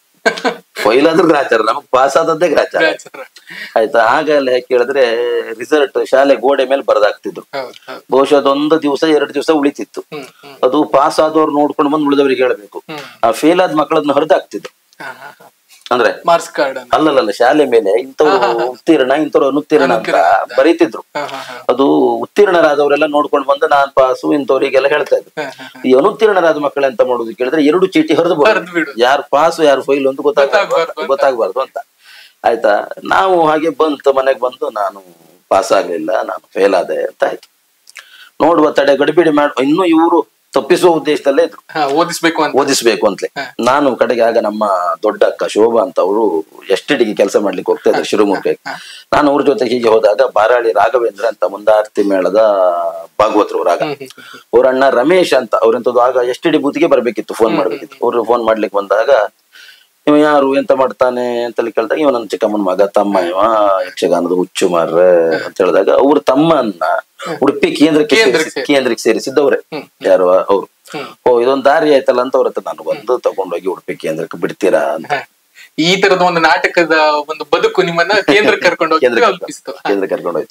ಫೈಲ್ ಆದ್ರೂ ಗ್ರಾಚಾರ ನಮಗ್ ಪಾಸ್ ಆದದ್ದೇ ಗ್ರಾಚಾರ ಗ್ರಾಚಾರ. ಆಯ್ತಾ ಆಗ ಎಲ್ಲ ಹೇಗೆ ಕೇಳಿದ್ರೆ ರಿಸಲ್ಟ್ ಶಾಲೆ ಗೋಡೆ ಮೇಲೆ ಬರೆದಾಕ್ತಿದ್ರು ಹೌದು ಹೌದು ಬಹುಶಃ ಅದೊಂದು ದಿವಸ ಎರಡು ದಿವಸ ಉಳಿತಿತ್ತು ಹ್ಮ್ ಹ್ಮ್ ಅದು ಪಾಸ್ ಆದವ್ರು ನೋಡ್ಕೊಂಡು ಬಂದು ಉಳಿದವರಿಗೆ ಹೇಳ್ಬೇಕು ಹ್ಮ್. ಆ ಫೇಲ್ ಆದ ಮಕ್ಕಳನ್ನ ಹರಿದಾಕ್ತಿದ್ರು ಹ, ಹ, ಹ. ಅಂದ್ರೆ ಮಾರ್ಕ್ಸ್ ಕಾರ್ಡ್ ಅನ್ನು ಅಲ್ಲಲ್ಲ ಶಾಲೆ ಮೇಲೆ ಇಂಥವ್ರು ಉತ್ತೀರ್ಣ ಇಂಥವ್ರು ಅನುತ್ತೀರ್ಣ ಅಂತ ಬರೀತಿದ್ರು ಹ, ಹ, ಹ. ಅದು ಉತ್ತೀರ್ಣರಾದವರೆಲ್ಲ ನೋಡ್ಕೊಂಡು ಬಂದು ನಾನ್ ಪಾಸು ಇಂಥವ್ರಿಗೆಲ್ಲ ಹೇಳ್ತಾ ಇದ್ರು ಹ, ಹ, ಹ. ಈ ಅನುತ್ತೀರ್ಣರಾದ ಮಕ್ಕಳು ಎಂತ ಮಾಡುದು ಕೇಳಿದ್ರೆ ಎರಡು ಚೀಟಿ ಹರಿದು ಹರಿದು ಬಿಡುದು. ಯಾರು ಪಾಸು ಯಾರು ಫೈಲ್ ಅಂತ ಗೊತ್ತಾಗಬಾರ್ದು ಗೊತ್ತಾಗ್ಬಾರ್ದು ಅಂತ. ಗೊತ್ತಾಗಬಾರ್ದು ಅಂತ ಆಯ್ತಾ ನಾವು ಹಾಗೆ ಬಂತು ಮನೆಗೆ ಬಂದು ನಾನು ಪಾಸ್ ಆಗ್ಲಿಲ್ಲ ನಾನು ಫೇಲ್ ಆದೆ ಅಂತ ಆಯ್ತು ನೋಡುವ ತಡೆ ಗಡಿಬಿಡಿ ಮಾಡ ಇನ್ನು ಇವರು ತಪ್ಪಿಸುವ ಉದ್ದೇಶದಲ್ಲೇ ಇದ್ರು ಹಾ, ಓದಿಸ್ಬೇಕು ಅಂತ ಓದಿಸ್ಬೇಕು ಅಂತಲೇ ನಾನು ಕಡೆಗೆ ಆಗ ನಮ್ಮ ದೊಡ್ಡ ಅಕ್ಕ ಶೋಭಾ ಅಂತ ಅವರು ಎಸ್ ಟಿಗೆ ಕೆಲಸ ಮಾಡ್ಲಿಕ್ಕೆ ಹೋಗ್ತಾ ಇದ್ರು ಶಿವಮೊಗ್ಗಕ್ಕೆ ನಾನು ಅವ್ರ ಜೊತೆ ಹೀಗೆ ಹೋದಾಗ ಬಾರಾಳಿ ರಾಘವೇಂದ್ರ ಅಂತ ಮುಂದಾರ್ತಿ ಮೇಳದ ಭಾಗವತರು ರಾಗ ಅವ್ರ ಅಣ್ಣ ರಮೇಶ್ ಅಂತ ಅವ್ರೆಂತದ್ದು ಆಗ ಎಸ್ ಟಿ ಡಿ ಬೂತ್ಗೆ ಬರ್ಬೇಕಿತ್ತು ಫೋನ್ ಮಾಡ್ಬೇಕಿತ್ತು ಅವ್ರು ಫೋನ್ ಮಾಡ್ಲಿಕ್ಕೆ ಬಂದಾಗ ಇವ ಯಾರು ಎಂತ ಮಾಡ್ತಾನೆ ಅಂತೇಳಿ ಕೇಳಿದಾಗ ಇವ ನನ್ನ ಚಿಕ್ಕಮ್ಮನ ಮಗ ತಮ್ಮ ಇವ ಯಕ್ಷಗಾನದ ಹುಚ್ಚು ಮಾರ್ರೆ ಅಂತ ಹೇಳಿದಾಗ ಅವ್ರ ತಮ್ಮನ್ನ ಉಡುಪಿ ಕೇಂದ್ರಕ್ಕೆ ಕೇಂದ್ರಕ್ಕೆ ಸೇರಿಸಿ- ಕೇಂದ್ರಕ್ಕೆ ಸೇರಿಸಿದ್ದವ್ರೆ ಯಾರು ಅವ್ರು ಓ ಇದೊಂದ್ ದಾರಿ ಆಯ್ತಲ್ಲ ಅಂತ ಅವ್ರ ಹತ್ರ ನಾನು ಬಂದು ತಗೊಂಡೋಗಿ ಉಡುಪಿ ಕೇಂದ್ರಕ್ಕೆ ಬಿಡ್ತೀರಾ ಅಂತ ಹಾ. ಈ ತರದ ಒಂದು ನಾಟಕದ ಒಂದು ಬದುಕು ನಿಮ್ಮನ್ನ ಕೇಂದ್ರಕ್ಕೆ ಕರ್ಕೊಂಡು ಹೋಗಿ ಕೇಂದ್ರ ಅಲ್ಪಿಸ್ತು ಕೇಂದ್ರ ಕರ್ಕೊಂಡೋಯ್ತು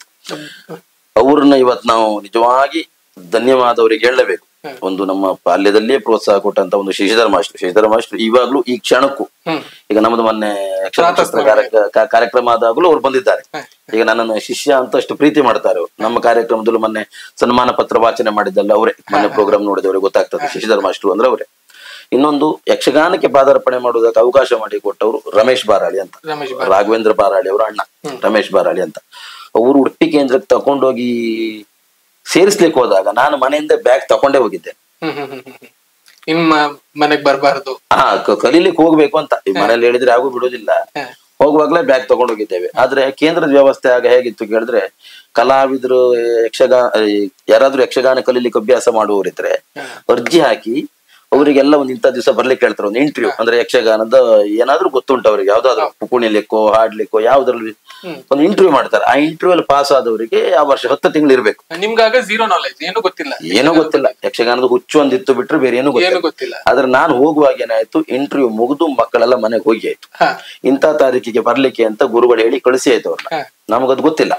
ಅವ್ರನ್ನ ಇವತ್ ನಾವು ನಿಜವಾಗಿ ಧನ್ಯವಾದ ಅವರಿಗೆ ಹೇಳಲೇಬೇಕು ಒಂದು ನಮ್ಮ ಬಾಲ್ಯದಲ್ಲಿಯೇ ಪ್ರೋತ್ಸಾಹ ಕೊಟ್ಟಂತ ಒಂದು ಶಶಿಧರ ಮಾಸ್ಟರ್ ಶಶಿಧರ ಮಾಸ್ಟರ್ ಇವಾಗ್ಲೂ ಈ ಕ್ಷಣಕ್ಕೂ ಹ್ಮ್. ಈಗ ನಮ್ಮದು ಮೊನ್ನೆ ಯಕ್ಷಗಾನ ಪ್ರಾತಃ ಕಾರ್ಯ- ಕಾ- ಕಾರ್ಯಕ್ರಮ ಆದಾಗಲೂ ಅವ್ರು ಬಂದಿದ್ದಾರೆ ಈಗ ನನ್ನನ್ನು ಶಿಷ್ಯ ಅಂತ ಅಷ್ಟು ಪ್ರೀತಿ ಮಾಡ್ತಾರೆ ಅವ್ರು ನಮ್ಮ ಕಾರ್ಯಕ್ರಮದಲ್ಲೂ ಮೊನ್ನೆ ಸನ್ಮಾನ ಪತ್ರ ವಾಚನೆ ಮಾಡಿದ್ದಲ್ಲ ಅವರೇ ಮೊನ್ನೆ ಪ್ರೋಗ್ರಾಮ್ ನೋಡಿದವ್ರಿಗೆ ಗೊತ್ತಾಗ್ತದೆ ಶಶಿಧರ ಮಾಸ್ಟರ್ ಅಂದ್ರೆ ಅವರೇ ಇನ್ನೊಂದು ಯಕ್ಷಗಾನಕ್ಕೆ ಪಾದಾರ್ಪಣೆ ಮಾಡುವುದಕ್ಕೆ ಅವಕಾಶ ಮಾಡಿ ಕೊಟ್ಟವರು ರಮೇಶ್ ಬಾರಾಳಿ ಅಂತ ರಮೇಶ್ ರಾಘವೇಂದ್ರ ಬಾರಾಳಿ ಅವರ ಅಣ್ಣ ರಮೇಶ್ ಬಾರಾಳಿ ಅಂತ ಅವರು ಉಡುಪಿ ಕೇಂದ್ರಕ್ಕೆ ತಕೊಂಡೋಗಿ ಸೇರಿಸ್ಲಿಕ್ಕೆ ಹೋದಾಗ ನಾನು ಮನೆಯಿಂದ ಬ್ಯಾಗ್ ತಕೊಂಡೇ ಹೋಗಿದ್ದೆ ಹ್ಮ್ ಹ್ಮ್ ಹ್ಮ್ ಹ್ಮ್. ಇನ್ ಮ- ಮನೆಗ್ ಬರ್ಬಾರ್ದು ಹಾ ಕ- ಕಲೀಲಿಕ್ಕೆ ಹೋಗ್ಬೇಕು ಅಂತ ಈ ಮನೇಲಿ ಹೇಳಿದ್ರೆ ಆಗು ಬಿಡೋದಿಲ್ಲ ಹ. ಹೋಗುವಾಗ್ಲೇ ಬ್ಯಾಗ್ ತಗೊಂಡು ಹೋಗಿದ್ದೇವೆ ಆದ್ರೆ ಕೇಂದ್ರದ ವ್ಯವಸ್ಥೆ ಆಗ ಹೇಗಿತ್ತು ಕೇಳಿದ್ರೆ ಕಲಾವಿದರು ಯಕ್ಷಗಾನ ಯಾರಾದ್ರೂ ಯಕ್ಷಗಾನ ಕಲೀಲಿಕ್ಕೆ ಅಭ್ಯಾಸ ಮಾಡುವವರಿದ್ರೆ ಅರ್ಜಿ ಹಾಕಿ ಅವರಿಗೆಲ್ಲ ಒಂದ್ ಇಂಥ ದಿವಸ ಬರ್ಲಿಕ್ಕೆ ಹೇಳ್ತಾರೆ ಒಂದು ಇಂಟರ್ವ್ಯೂ ಅಂದ್ರೆ ಯಕ್ಷಗಾನದ ಏನಾದ್ರೂ ಗೊತ್ತುಂಟು ಅವ್ರಿಗೆ ಯಾವ್ದಾದ್ರು ಕುಣಿಲಿಕ್ಕೋ ಹಾಡ್ಲಿಕ್ಕೋ ಯಾವ್ದ್ರಲ್ಲಿ ಒಂದು ಇಂಟರ್ವ್ಯೂ ಮಾಡ್ತಾರೆ ಆ ಇಂಟರ್ವ್ಯೂ ಅಲ್ಲಿ ಪಾಸ್ ಆದವರಿಗೆ ಆ ವರ್ಷ ಹತ್ತು ತಿಂಗಳು ಇರ್ಬೇಕು ನಿಮ್ಗಾಗ ಝೀರೋ ನಾಲೆಜ್ ಏನು ಗೊತ್ತಿಲ್ಲ ಏನೋ ಗೊತ್ತಿಲ್ಲ ಯಕ್ಷಗಾನದ ಹುಚ್ಚು ಒಂದಿತ್ತು ಬಿಟ್ರೆ ಬೇರೆ ಏನೂ ಏನು ಗೊತ್ತಿಲ್ಲ ಗೊತ್ತಿಲ್ಲ ಆದ್ರೆ ನಾನು ಹೋಗುವಾಗ ಏನಾಯ್ತು ಇಂಟರ್ವ್ಯೂ ಮುಗಿದು ಮಕ್ಕಳೆಲ್ಲ ಮನೆಗೆ ಹೋಗಿ ಆಯ್ತು ಹಾ ಇಂಥ ತಾರೀಕಿಗೆ ಬರ್ಲಿಕ್ಕೆ ಅಂತ ಗುರುಗಳು ಹೇಳಿ ಕಳಿಸಿ ಆಯ್ತು ಅವ್ರನ್ನ ಹಾ. ನಮಗದು ಗೊತ್ತಿಲ್ಲ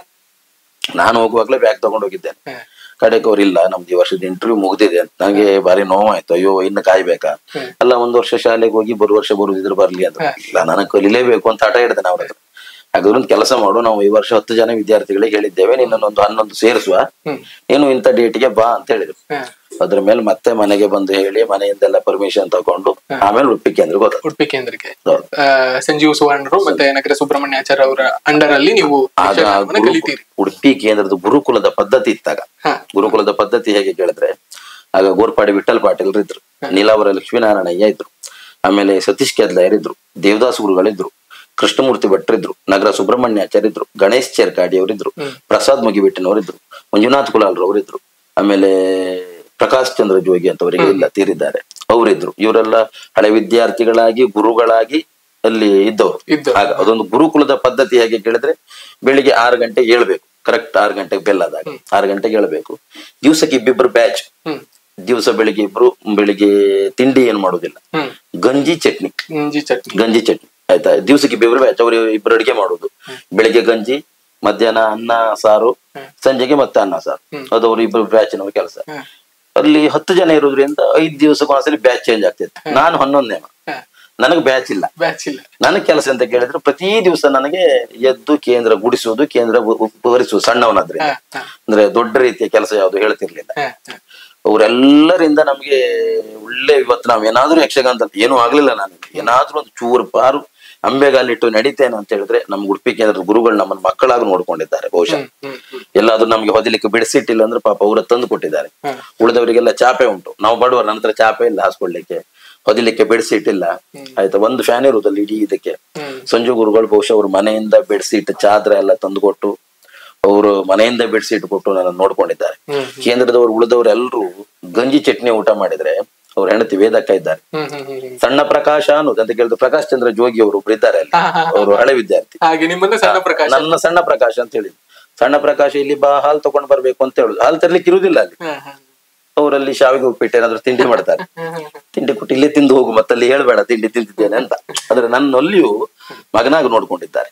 ನಾನು ಹೋಗುವಾಗ್ಲೇ ಬ್ಯಾಗ್ ತಗೊಂಡು ಹೋಗಿದ್ದೇನೆ ಹಾ. ಕಡೆಗೆ ಅವ್ರು ಇಲ್ಲ ನಮ್ದು ಈ ವರ್ಷದ ಇಂಟರ್ವ್ಯೂ ಮುಗ್ದಿದೆ ಅಂತ ನಂಗೆ ಭಾರಿ ನೋವಾಯ್ತು ಅಯ್ಯೋ ಇನ್ನು ಕಾಯ್ಬೇಕಾ ಅಲ್ಲ ಒಂದ್ ವರ್ಷ ಶಾಲೆಗೆ ಹೋಗಿ ಬರು ವರ್ಷ ಬರುದಿದ್ರೆ ಬರ್ಲಿ ಅಂತ ಇಲ್ಲ ನನಗೆ ಕಲಿಲೇಬೇಕು ಅಂತ ಹಠ ಹಿಡ್ದೆ ಅವ್ರ ಹತ್ರ ಹಾಗಾದ್ರೆ ಒಂದು ಕೆಲಸ ಮಾಡು ನಾವು ಈ ವರ್ಷ ಹತ್ತು ಜನ ವಿದ್ಯಾರ್ಥಿಗಳಿಗೆ ಹೇಳಿದ್ದೇವೆ ನಿನ್ನೊಂದು ಹನ್ನೊಂದು ಸೇರಿಸುವ ನೀನು ಇಂಥ ಡೇಟಿಗೆ ಬಾ ಅಂತ ಹೇಳಿದ್ರು ಹಾ. ಅದ್ರ ಮೇಲೆ ಮತ್ತೆ ಮನೆಗೆ ಬಂದು ಹೇಳಿ ಮನೆಯಿಂದೆಲ್ಲ ಪರ್ಮಿಷನ್ ತಗೊಂಡು ಆಮೇಲೆ ಉಡುಪಿ ಕೇಂದ್ರಕ್ಕೆ ಹೋದ ಉಡುಪಿ ಕೇಂದ್ರಕ್ಕೆ ಹೌದು. ಆ, ಸಂಜೀವ್ ಸುವರ್ಣರು ಮತ್ತೆ ನಗರ ಸುಬ್ರಹ್ಮಣ್ಯಾಚಾರ್ಯ ಅವರ ಅಂಡರ್ ಅಲ್ಲಿ ನೀವು ಆಗ ಯಕ್ಷಗಾನವನ್ನ ಗುರು- ಕಲಿತೀರಿ ಉಡುಪಿ ಕೇಂದ್ರದ ಗುರುಕುಲದ ಪದ್ಧತಿ ಇತ್ತಾಗ ಹಾ. ಗುರುಕುಲದ ಪದ್ಧತಿ ಹೇಗೆ ಕೇಳಿದ್ರೆ ಆಗ ಗೋರ್ಪಾಡಿ ವಿಠಲ್ ಪಾಟೀಲ್ ಇದ್ರು ನೀಲಾವರ ಲಕ್ಷ್ಮೀನಾರಾಯಣಯ್ಯ ಇದ್ರು ಆಮೇಲೆ ಸತೀಶ್ ಕೆದ್ಲಾಯರ್ ಇದ್ರು ದೇವದಾಸ್ ಗುರುಗಳಿದ್ರು ಕೃಷ್ಣಮೂರ್ತಿ ಭಟ್ರಿದ್ರು ನಗರ ಸುಬ್ರಹ್ಮಣ್ಯಾಚಾರ್ಯ ಇದ್ರು ಗಣೇಶ್ ಚೇರ್ಕಾಡಿ ಅವರಿದ್ರು ಪ್ರಸಾದ್ ಮುಗಿಬಿಟ್ಟಿನವರಿದ್ರು ಮಂಜುನಾಥ್ ಕುಲಾಲ್ ಅವರಿದ್ರು ಆಮೇಲೆ ಪ್ರಕಾಶ್ ಚಂದ್ರ ಜೋಗಿ ಅಂತವರಿಗೆ ಇಲ್ಲ ತೀರಿದ್ದಾರೆ ಅವರಿದ್ರು ಇವರೆಲ್ಲ ಹಳೆ ವಿದ್ಯಾರ್ಥಿಗಳಾಗಿ ಗುರುಗಳಾಗಿ ಅಲ್ಲಿ ಇದ್ದವರು ಇದ್ದವ್ರು. ಆಗ ಅದೊಂದು ಗುರುಕುಲದ ಪದ್ಧತಿ ಹೇಗೆ ಕೇಳಿದ್ರೆ ಬೆಳಿಗ್ಗೆ ಆರು ಗಂಟೆಗೆ ಏಳ್ಬೇಕು ಕರೆಕ್ಟ್ ಆರು ಗಂಟೆಗೆ ಬೆಲ್ ಆದಾಗ ಆರು ಗಂಟೆಗೆ ಏಳ್ಬೇಕು ದಿವಸಕ್ಕೆ ಇಬ್ಬಿಬ್ರು ಬ್ಯಾಚ್ ಹ್ಮ್ ದಿವಸ ಬೆಳಿಗ್ಗೆ ಇಬ್ರು ಬೆಳಿಗ್ಗೆ ತಿಂಡಿ ಏನು ಮಾಡುದಿಲ್ಲ ಹ್ಮ್ ಗಂಜಿ ಚಟ್ನಿ ಇಂಜಿ ಚಟ್ನಿ ಗಂಜಿ ಚಟ್ನಿ ಆಯ್ತಾ ದಿವಸಕ್ಕೆ ಇಬ್ಬಿಬ್ರು ಬ್ಯಾಚ್ ಅವ್ರು ಇಬ್ರು ಅಡಿಗೆ ಮಾಡುದು ಬೆಳಿಗ್ಗೆ ಗಂಜಿ ಮಧ್ಯಾಹ್ನ ಅನ್ನ ಸಾರು ಸಂಜೆಗೆ ಮತ್ತೆ ಅನ್ನ ಸಾರು ಅದು ಅವ್ರು ಇಬ್ರು ಬ್ಯಾಚಿನವ್ರ ಕೆಲಸ ಹ್ಮ್. ಅಲ್ಲಿ ಹತ್ತು ಜನ ಇರೋದ್ರಿಂದ ಐದ್ ದಿವಸಕ್ಕೆ ಒಂದ್ಸಲಿ ಬ್ಯಾಚ್ ಚೇಂಜ್ ಆಗ್ತಿತ್ತು ನಾನು ಹನ್ನೊಂದನೇ ಹಾ. ನನಗೆ ಬ್ಯಾಚ್ ಇಲ್ಲ ಬ್ಯಾಚ್ ಇಲ್ಲ ನನ್ನ ಕೆಲಸ ಅಂತ ಕೇಳಿದ್ರೆ ಪ್ರತಿ ದಿವಸ ನನಗೆ ಎದ್ದು ಕೇಂದ್ರ ಗುಡಿಸುವುದು ಕೇಂದ್ರ ಭರಿಸುವುದು ಸಣ್ಣವನಾದ್ರಿಂದ ಹಾ, ಹಾ. ಅಂದ್ರೆ ದೊಡ್ಡ ರೀತಿಯ ಕೆಲಸ ಯಾವುದು ಹೇಳ್ತಿರ್ಲಿಲ್ಲ ಹಾ, ಹಾ. ಅವರೆಲ್ಲರಿಂದ ನಮ್ಗೆ ಒಳ್ಳೆ ಇವತ್ತು ನಾವ್ ಏನಾದ್ರೂ ಯಕ್ಷಗಾನದಲ್ಲಿ ಏನೂ ಆಗ್ಲಿಲ್ಲ ನಾನು ಏನಾದ್ರೂ ಒಂದು ಚೂರು ಪಾರು ಅಂಬೆಗಾಲಿಟ್ಟು ನಡೀತೇನೆ ಅಂತ ಹೇಳಿದ್ರೆ ನಮ್ ಉಡುಪಿ ಕೇಂದ್ರದ ಗುರುಗಳು ನಮ್ಮನ್ನ ಮಕ್ಕಳಾಗಿ ನೋಡ್ಕೊಂಡಿದ್ದಾರೆ ಬಹುಶಃ ಹ್ಮ್, ಹ್ಮ್. ಎಲ್ಲಾದ್ರೂ ನಮ್ಗೆ ಹೊದಿಲಿಕ್ಕೆ ಬಿಡಿಸಿಟ್ಟಿಲ್ಲ ಅಂದ್ರೆ ಪಾಪ ಅವ್ರ ತಂದು ಕೊಟ್ಟಿದ್ದಾರೆ ಹಾ. ಉಳಿದವರಿಗೆಲ್ಲ ಚಾಪೆ ಉಂಟು ನಾವು ಬಡವರ ನಂತರ ಚಾಪೆ ಇಲ್ಲ ಹಾಸ್ಕೊಳ್ಲಿಕ್ಕೆ ಹೊದಿಲಿಕ್ಕೆ ಬೆಡ್ಶೀಟ್ ಇಲ್ಲ ಆಯ್ತಾ ಒಂದು ಫ್ಯಾನ್ ಇರುವುದಲ್ಲ ಇಡೀ ಇದಕ್ಕೆ ಹ್ಮ್. ಸಂಜು ಗುರುಗಳು ಬಹುಶಃ ಅವ್ರ ಮನೆಯಿಂದ ಬೆಡ್ಶೀಟ್ ಚಾದ್ರ ಎಲ್ಲ ತಂದು ಕೊಟ್ಟು ಅವರು ಮನೆಯಿಂದ ಬೆಡ್ಶೀಟ್ ಕೊಟ್ಟು ನನ್ನ ನೋಡ್ಕೊಂಡಿದ್ದಾರೆ ಹ್ಮ್. ಕೇಂದ್ರದವರು ಉಳಿದವರು ಎಲ್ಲರೂ ಗಂಜಿ ಚಟ್ನಿ ಊಟ ಮಾಡಿದ್ರೆ ಅವ್ರ ಹೆಂಡತಿ ವೇದಕ್ಕ ಇದ್ದಾರೆ ಹ್ಮ್, ಹ್ಮ್, ಹ್ಮ್, ಹ್ಮ್. ಸಣ್ಣ ಪ್ರಕಾಶ ಅನ್ನೋದು ಅಂತ ಕೇಳಿದ್ರು ಪ್ರಕಾಶ್ ಚಂದ್ರ ಜೋಗಿ ಅವರು ಒಬ್ರು ಇದ್ದಾರೆ ಅಲ್ಲಿ ಹಾ, ಹಾ, ಹಾ. ಅವರು ಹಳೆ ವಿದ್ಯಾರ್ಥಿ ಹಾಗೆ ನಿಮ್ಮನ್ನ ಸಣ್ಣ ಪ್ರಕಾಶ ನನ್ನ ಸಣ್ಣ ಪ್ರಕಾಶ ಅಂತ ಹೇಳಿ ಸಣ್ಣ ಪ್ರಕಾಶ ಇಲ್ಲಿ ಬಾ ಹಾಲು ತಗೊಂಡ್ ಬರ್ಬೇಕು ಅಂತ ಹೇಳುದು ಹಾಲು ತರ್ಲಿಕ್ಕೆ ಇರುವುದಿಲ್ಲ ಅಲ್ಲಿ ಹಾ, ಹಾ. ಅವರಲ್ಲಿ ಶಾವಿಗೆ ಉಪ್ಪಿಟ್ಟು ಏನಾದ್ರು ತಿಂಡಿ ಮಾಡ್ತಾರೆ ತಿಂಡಿ ಕೊಟ್ಟು ಇಲ್ಲೇ ತಿಂದು ಹೋಗು ಮತ್ತಲ್ಲಿ ಹೇಳ್ಬೇಡ ತಿಂಡಿ ತಿಂತಿದ್ದೇನೆ ಅಂತ ಅಂದ್ರೆ ನನ್ನಲ್ಲಿಯೂ ಮಗನಾಗಿ ನೋಡ್ಕೊಂಡಿದ್ದಾರೆ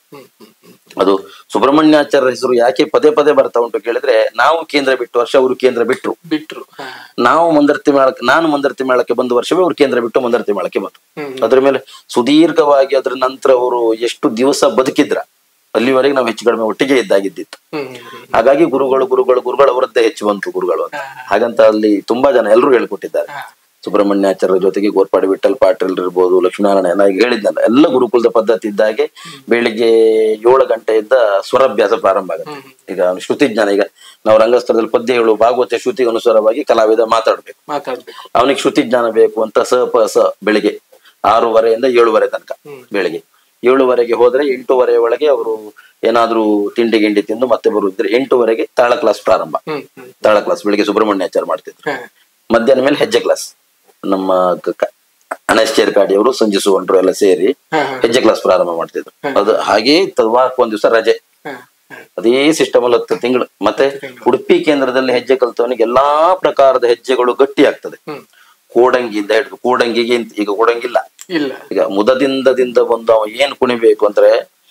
ಅದು ಸುಬ್ರಹ್ಮಣ್ಯಾಚಾರ್ಯ ಹೆಸರು ಯಾಕೆ ಪದೇ ಪದೇ ಬರ್ತಾ ಉಂಟು ಕೇಳಿದ್ರೆ ನಾವು ಕೇಂದ್ರ ಬಿಟ್ಟು ವರ್ಷ ಅವರು ಕೇಂದ್ರ ಬಿಟ್ರು ಬಿಟ್ರು ಹಾ. ನಾವು ಮಂದರ್ತಿ ಮೇಳಕ್ಕೆ ನಾನು ಮಂದರ್ತಿ ಮೇಳಕ್ಕೆ ಬಂದ ವರ್ಷವೇ ಅವ್ರು ಕೇಂದ್ರ ಬಿಟ್ಟು ಮಂದರ್ತಿ ಮೇಳಕ್ಕೆ ಬಂತು ಹ್ಮ್. ಅದ್ರ ಮೇಲೆ ಸುದೀರ್ಘವಾಗಿ ಅದ್ರ ನಂತರ ಅವರು ಎಷ್ಟು ದಿವಸ ಬದುಕಿದ್ರ ಅಲ್ಲಿವರೆಗೆ ನಾವು ಹೆಚ್ಚು ಕಡಿಮೆ ಒಟ್ಟಿಗೆ ಇದ್ದಾಗಿದ್ದಿತ್ತು ಹ್ಮ್, ಹ್ಮ್, ಹ್ಮ್. ಹಾಗಾಗಿ ಗುರುಗಳು ಗುರುಗಳು ಗುರುಗಳು ಅವರದ್ದೇ ಹೆಚ್ಚು ಬಂತು ಗುರುಗಳು ಅಂತ ಹಾಗಂತ ಅಲ್ಲಿ ತುಂಬಾ ಜನ ಎಲ್ಲರೂ ಹೇಳ್ಕೊಟ್ಟಿದ್ದಾರೆ ಹಾ. ಸುಬ್ರಹ್ಮಣ್ಯಾಚಾರ್ಯರ ಜೊತೆಗೆ ಗೋರ್ಪಾಡಿ ವಿಠಲ್ ಪಾಟೀಲ್ ಇರ್ಬೋದು ಲಕ್ಷ್ಮೀನಾರಾಯಣ ನಾ ಈಗ ಹೇಳಿದ್ನಲ್ಲ ಎಲ್ಲ ಗುರುಕುಲದ ಪದ್ಧತಿ ಇದ್ದಾಗೆ ಬೆಳಿಗ್ಗೆ ಏಳು ಗಂಟೆಯಿಂದ ಸ್ವರಾಭ್ಯಾಸ ಪ್ರಾರಂಭ ಆಗುತ್ತೆ ಈಗ ಅವ್ನು ಶ್ರುತಿ ಜ್ಞಾನ ಈಗ ನಾವು ರಂಗಸ್ಥಳದಲ್ಲಿ ಪದ್ಯ ಹೇಳು ಭಾಗವತ ಶ್ರುತಿಗೆ ಅನುಸಾರವಾಗಿ ಕಲಾವಿದ ಮಾತಾಡ್ಬೇಕು ಮಾತಾಡ್ಬೇಕು ಅವನಿಗೆ ಶ್ರುತಿ ಜ್ಞಾನ ಬೇಕು ಅಂತ ಸ ಪ ಸ ಬೆಳಿಗ್ಗೆ ಆರೂವರೆಯಿಂದ ಏಳುವರೆ ತನಕ ಬೆಳಿಗ್ಗೆ ಏಳುವರೆಗೆ ಹೋದ್ರೆ ಎಂಟೂವರೆ ಒಳಗೆ ಅವರು ಏನಾದ್ರೂ ತಿಂಡಿ ಗಿಂಡಿ ತಿಂದು ಮತ್ತೆ ಬರುದಿದ್ರೆ ಎಂಟುವರೆಗೆ ತಾಳ ಕ್ಲಾಸ್ ಪ್ರಾರಂಭ ಹ್ಮ್ ಹ್ಮ್ ತಾಳ ಕ್ಲಾಸ್ ಬೆಳಿಗ್ಗೆ ಸುಬ್ರಹ್ಮಣ್ಯಾಚಾರ ಮಾಡ್ತಿದ್ರು ಹ. ಮಧ್ಯಾಹ್ನ ಮೇಲೆ ಹೆಜ್ಜೆ ಕ್ಲಾಸ್ ನಮ್ಮ ಅನಶ್ಚೇರ್ ಕಾಡಿಯವರು ಸಂಜೆ ಸುವಂಟ್ರು ಎಲ್ಲ ಸೇರಿ ಹ, ಹ. ಹೆಜ್ಜೆ ಕ್ಲಾಸ್ ಪ್ರಾರಂಭ ಮಾಡ್ತಿದ್ರು ಅದು ಹಾಗೇ ಇತ್ತು ವಾರಕ್ಕೆ ಒಂದ್ ದಿವಸ ರಜೆ ಹ, ಹ. ಅದೇ ಸಿಸ್ಟಮ್ ಅಲ್ಲಿ ಹತ್ತು ತಿಂಗಳು ಮತ್ತೆ ಉಡುಪಿ ಕೇಂದ್ರದಲ್ಲಿ ಹೆಜ್ಜೆ ಕಲ್ತವನಿಗೆ ಎಲ್ಲಾ ಪ್ರಕಾರದ ಹೆಜ್ಜೆಗಳು ಗಟ್ಟಿ ಆಗ್ತದೆ ಹ್ಮ್. ಕೋಡಂಗಿಯಿಂದ ಹಿಡಿದು ಕೋಡಂಗಿಗೆ ಇಂತ- ಈಗ ಕೋಡಂಗಿಲ್ಲ ಇಲ್ಲ ಈಗ ಮುದದಿಂದದಿಂದ ಬಂದು ಅವ ಏನ್ ಕುಣಿಬೇಕು ಅಂದ್ರೆ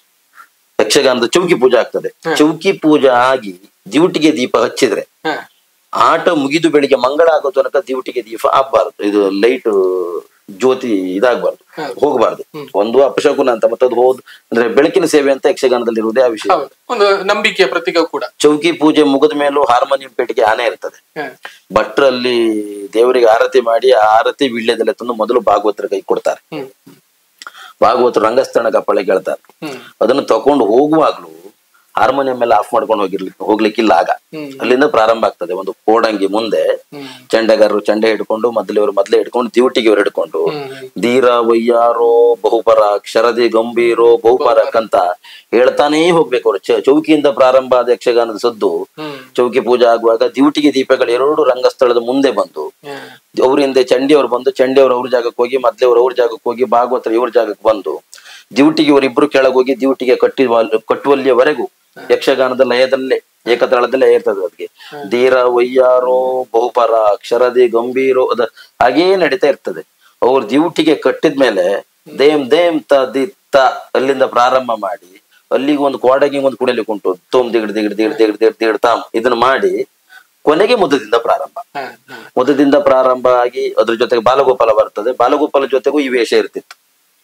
ಯಕ್ಷಗಾನದ ಚೌಕಿ ಪೂಜೆ ಆಗ್ತದೆ ಚೌಕಿ ಪೂಜೆ ಆಗಿ ದಿವಟಿಗೆ ದೀಪ ಹಚ್ಚಿದ್ರೆ ಹ. ಆಟ ಮುಗಿದು ಬೆಳಿಗ್ಗೆ ಮಂಗಳ ಆಗೋ ತನಕ ದಿವಟಿಗೆ ದೀಪ ಆಗ್ಬಾರ್ದು ಇದು ಲೈಟ್ ಜ್ಯೋತಿ ಇದಾಗಬಾರ್ದು ಹೋಗಬಾರ್ದು ಒಂದು ಅಪಶಕುನ ಅಂತ ಮತ್ತೆ ಅದು ಹೋದ್ ಅಂದ್ರೆ ಬೆಳಕಿನ ಸೇವೆ ಅಂತ ಯಕ್ಷಗಾನದಲ್ಲಿ ಇರುವುದೇ ಆ ವಿಷಯ ಹೌದು ಒಂದು ನಂಬಿಕೆಯ ಪ್ರತೀಕ ಕೂಡ ಚೌಕಿ ಪೂಜೆ ಮುಗಿದ ಮೇಲೂ ಹಾರ್ಮೋನಿಯಂ ಪೇಟಿಗೆ ಆನೆ ಇರ್ತದೆ ಹ. ಭಟ್ರಲ್ಲಿ ದೇವರಿಗೆ ಆರತಿ ಮಾಡಿ ಆ ಆರತಿ ವೀಳ್ಯದಲ್ಲೇ ತಂದು ಮೊದಲು ಭಾಗವತರ ಕೈ ಕೊಡ್ತಾರೆ ಹ್ಮ್ ಭಾಗವತರು ರಂಗಸ್ಥಳ ಕಪ್ಪಳೆ ಕೇಳ್ತಾರೆ ಹ್ಮ್ ಅದನ್ನು ತಕೊಂಡು ಹೋಗುವಾಗ್ಲೂ ಹಾರ್ಮೋನಿಯಂ ಎಲ್ಲ ಆಫ್ ಮಾಡ್ಕೊಂಡು ಹೋಗಿರ್ಲಿಕ್ಕೆ ಹೋಗ್ಲಿಕ್ಕಿಲ್ಲ ಆಗ ಹ್ಮ್. ಅಲ್ಲಿಂದ ಪ್ರಾರಂಭ ಆಗ್ತದೆ ಒಂದು ಕೋಡಂಗಿ ಮುಂದೆ ಹ್ಮ್. ಚಂಡೆಗಾರರು ಚಂಡೆ ಹಿಡ್ಕೊಂಡು ಮೊದಲಿವರು ಮೊದಲೇ ಹಿಡ್ಕೊಂಡು ದಿವಟಿಗೆಯವರು ಹಿಡ್ಕೊಂಡು ಹ್ಮ್. ಧೀರ ವಯ್ಯಾರೋ ಬಹುಪರ ಕ್ಷರದಿ ಗಂಭೀರೋ ಬಹುಪರಕ್ ಅಂತ ಹೇಳ್ತಾನೇ ಹೋಗ್ಬೇಕು ಅವರು ಚ- ಚೌಕಿಯಿಂದ ಪ್ರಾರಂಭ ಆದ ಯಕ್ಷಗಾನದ ಸದ್ದು ಹ್ಮ್ ಚೌಕಿ ಪೂಜೆ ಆಗುವಾಗ ದಿವಟಿಗೆ ದೀಪಗಳು ಎರಡು ರಂಗಸ್ಥಳದ ಮುಂದೆ ಬಂದು ಹ. ಅವ್ರ ಹಿಂದೆ ಚಂಡಿಯವರು ಬಂದು ಚಂಡಿಯವರು ಅವ್ರ ಜಾಗಕ್ಕೆ ಹೋಗಿ ಮೊದ್ಲೇವ್ರು ಅವ್ರ ಜಾಗಕ್ಕೆ ಹೋಗಿ ಭಾಗವತರು ಇವ್ರ ಜಾಗಕ್ಕೆ ಬಂದು ದಿವಟಿಗೆ ಇವರಿಬ್ರು ಕೆಳಗೆ ಹೋಗಿ ದಿವಟಿಗೆ ಕಟ್ಟಿ ಕಟ್ಟುವಲ್ಲಿಯವರೆಗೂ ಯಕ್ಷಗಾನದ ಲಯದಲ್ಲೇ ಏಕತಾಳದಲ್ಲೇ ಇರ್ತದೆ ಅದಕ್ಕೆ ಧೀರ ವಯ್ಯಾರೋ ಬಹುಪರ ಅಕ್ಷರದಿ ಗಂಭೀರೋ ಅದ ಹಾಗೇ ನಡೀತಾ ಇರ್ತದೆ ಅವ್ರ ದಿವಟಿಗೆ ಕಟ್ಟಿದ್ಮೇಲೆ ದೇಮ್ ದೇಮ್ ತ ದಿ ತ ಅಲ್ಲಿಂದ ಪ್ರಾರಂಭ ಮಾಡಿ ಅಲ್ಲಿಗೆ ಒಂದು ಕೋಡಗಿ ಒಂದು ಕುಡಿಲಿಕ್ಕೆ ಉಂಟು ತೋಮ್ ದಿಗಡ್ ದಿಗಡ್ ದಿಗಡ್ ದಿಗಡ್ ದಿಗಡ್ ದಿಗಡ್ ತಾಮ್ ಇದನ್ನ ಮಾಡಿ ಕೊನೆಗೆ ಮುದ್ದದಿಂದ ಪ್ರಾರಂಭ ಹ. ಹ. ಮುದದಿಂದ ಪ್ರಾರಂಭ ಆಗಿ ಅದ್ರ ಜೊತೆಗೆ ಬಾಲಗೋಪಾಲ ಬರ್ತದೆ ಬಾಲಗೋಪಾಲ ಜೊತೆಗೂ ಈ ವೇಷ ಇರ್ತಿತ್ತು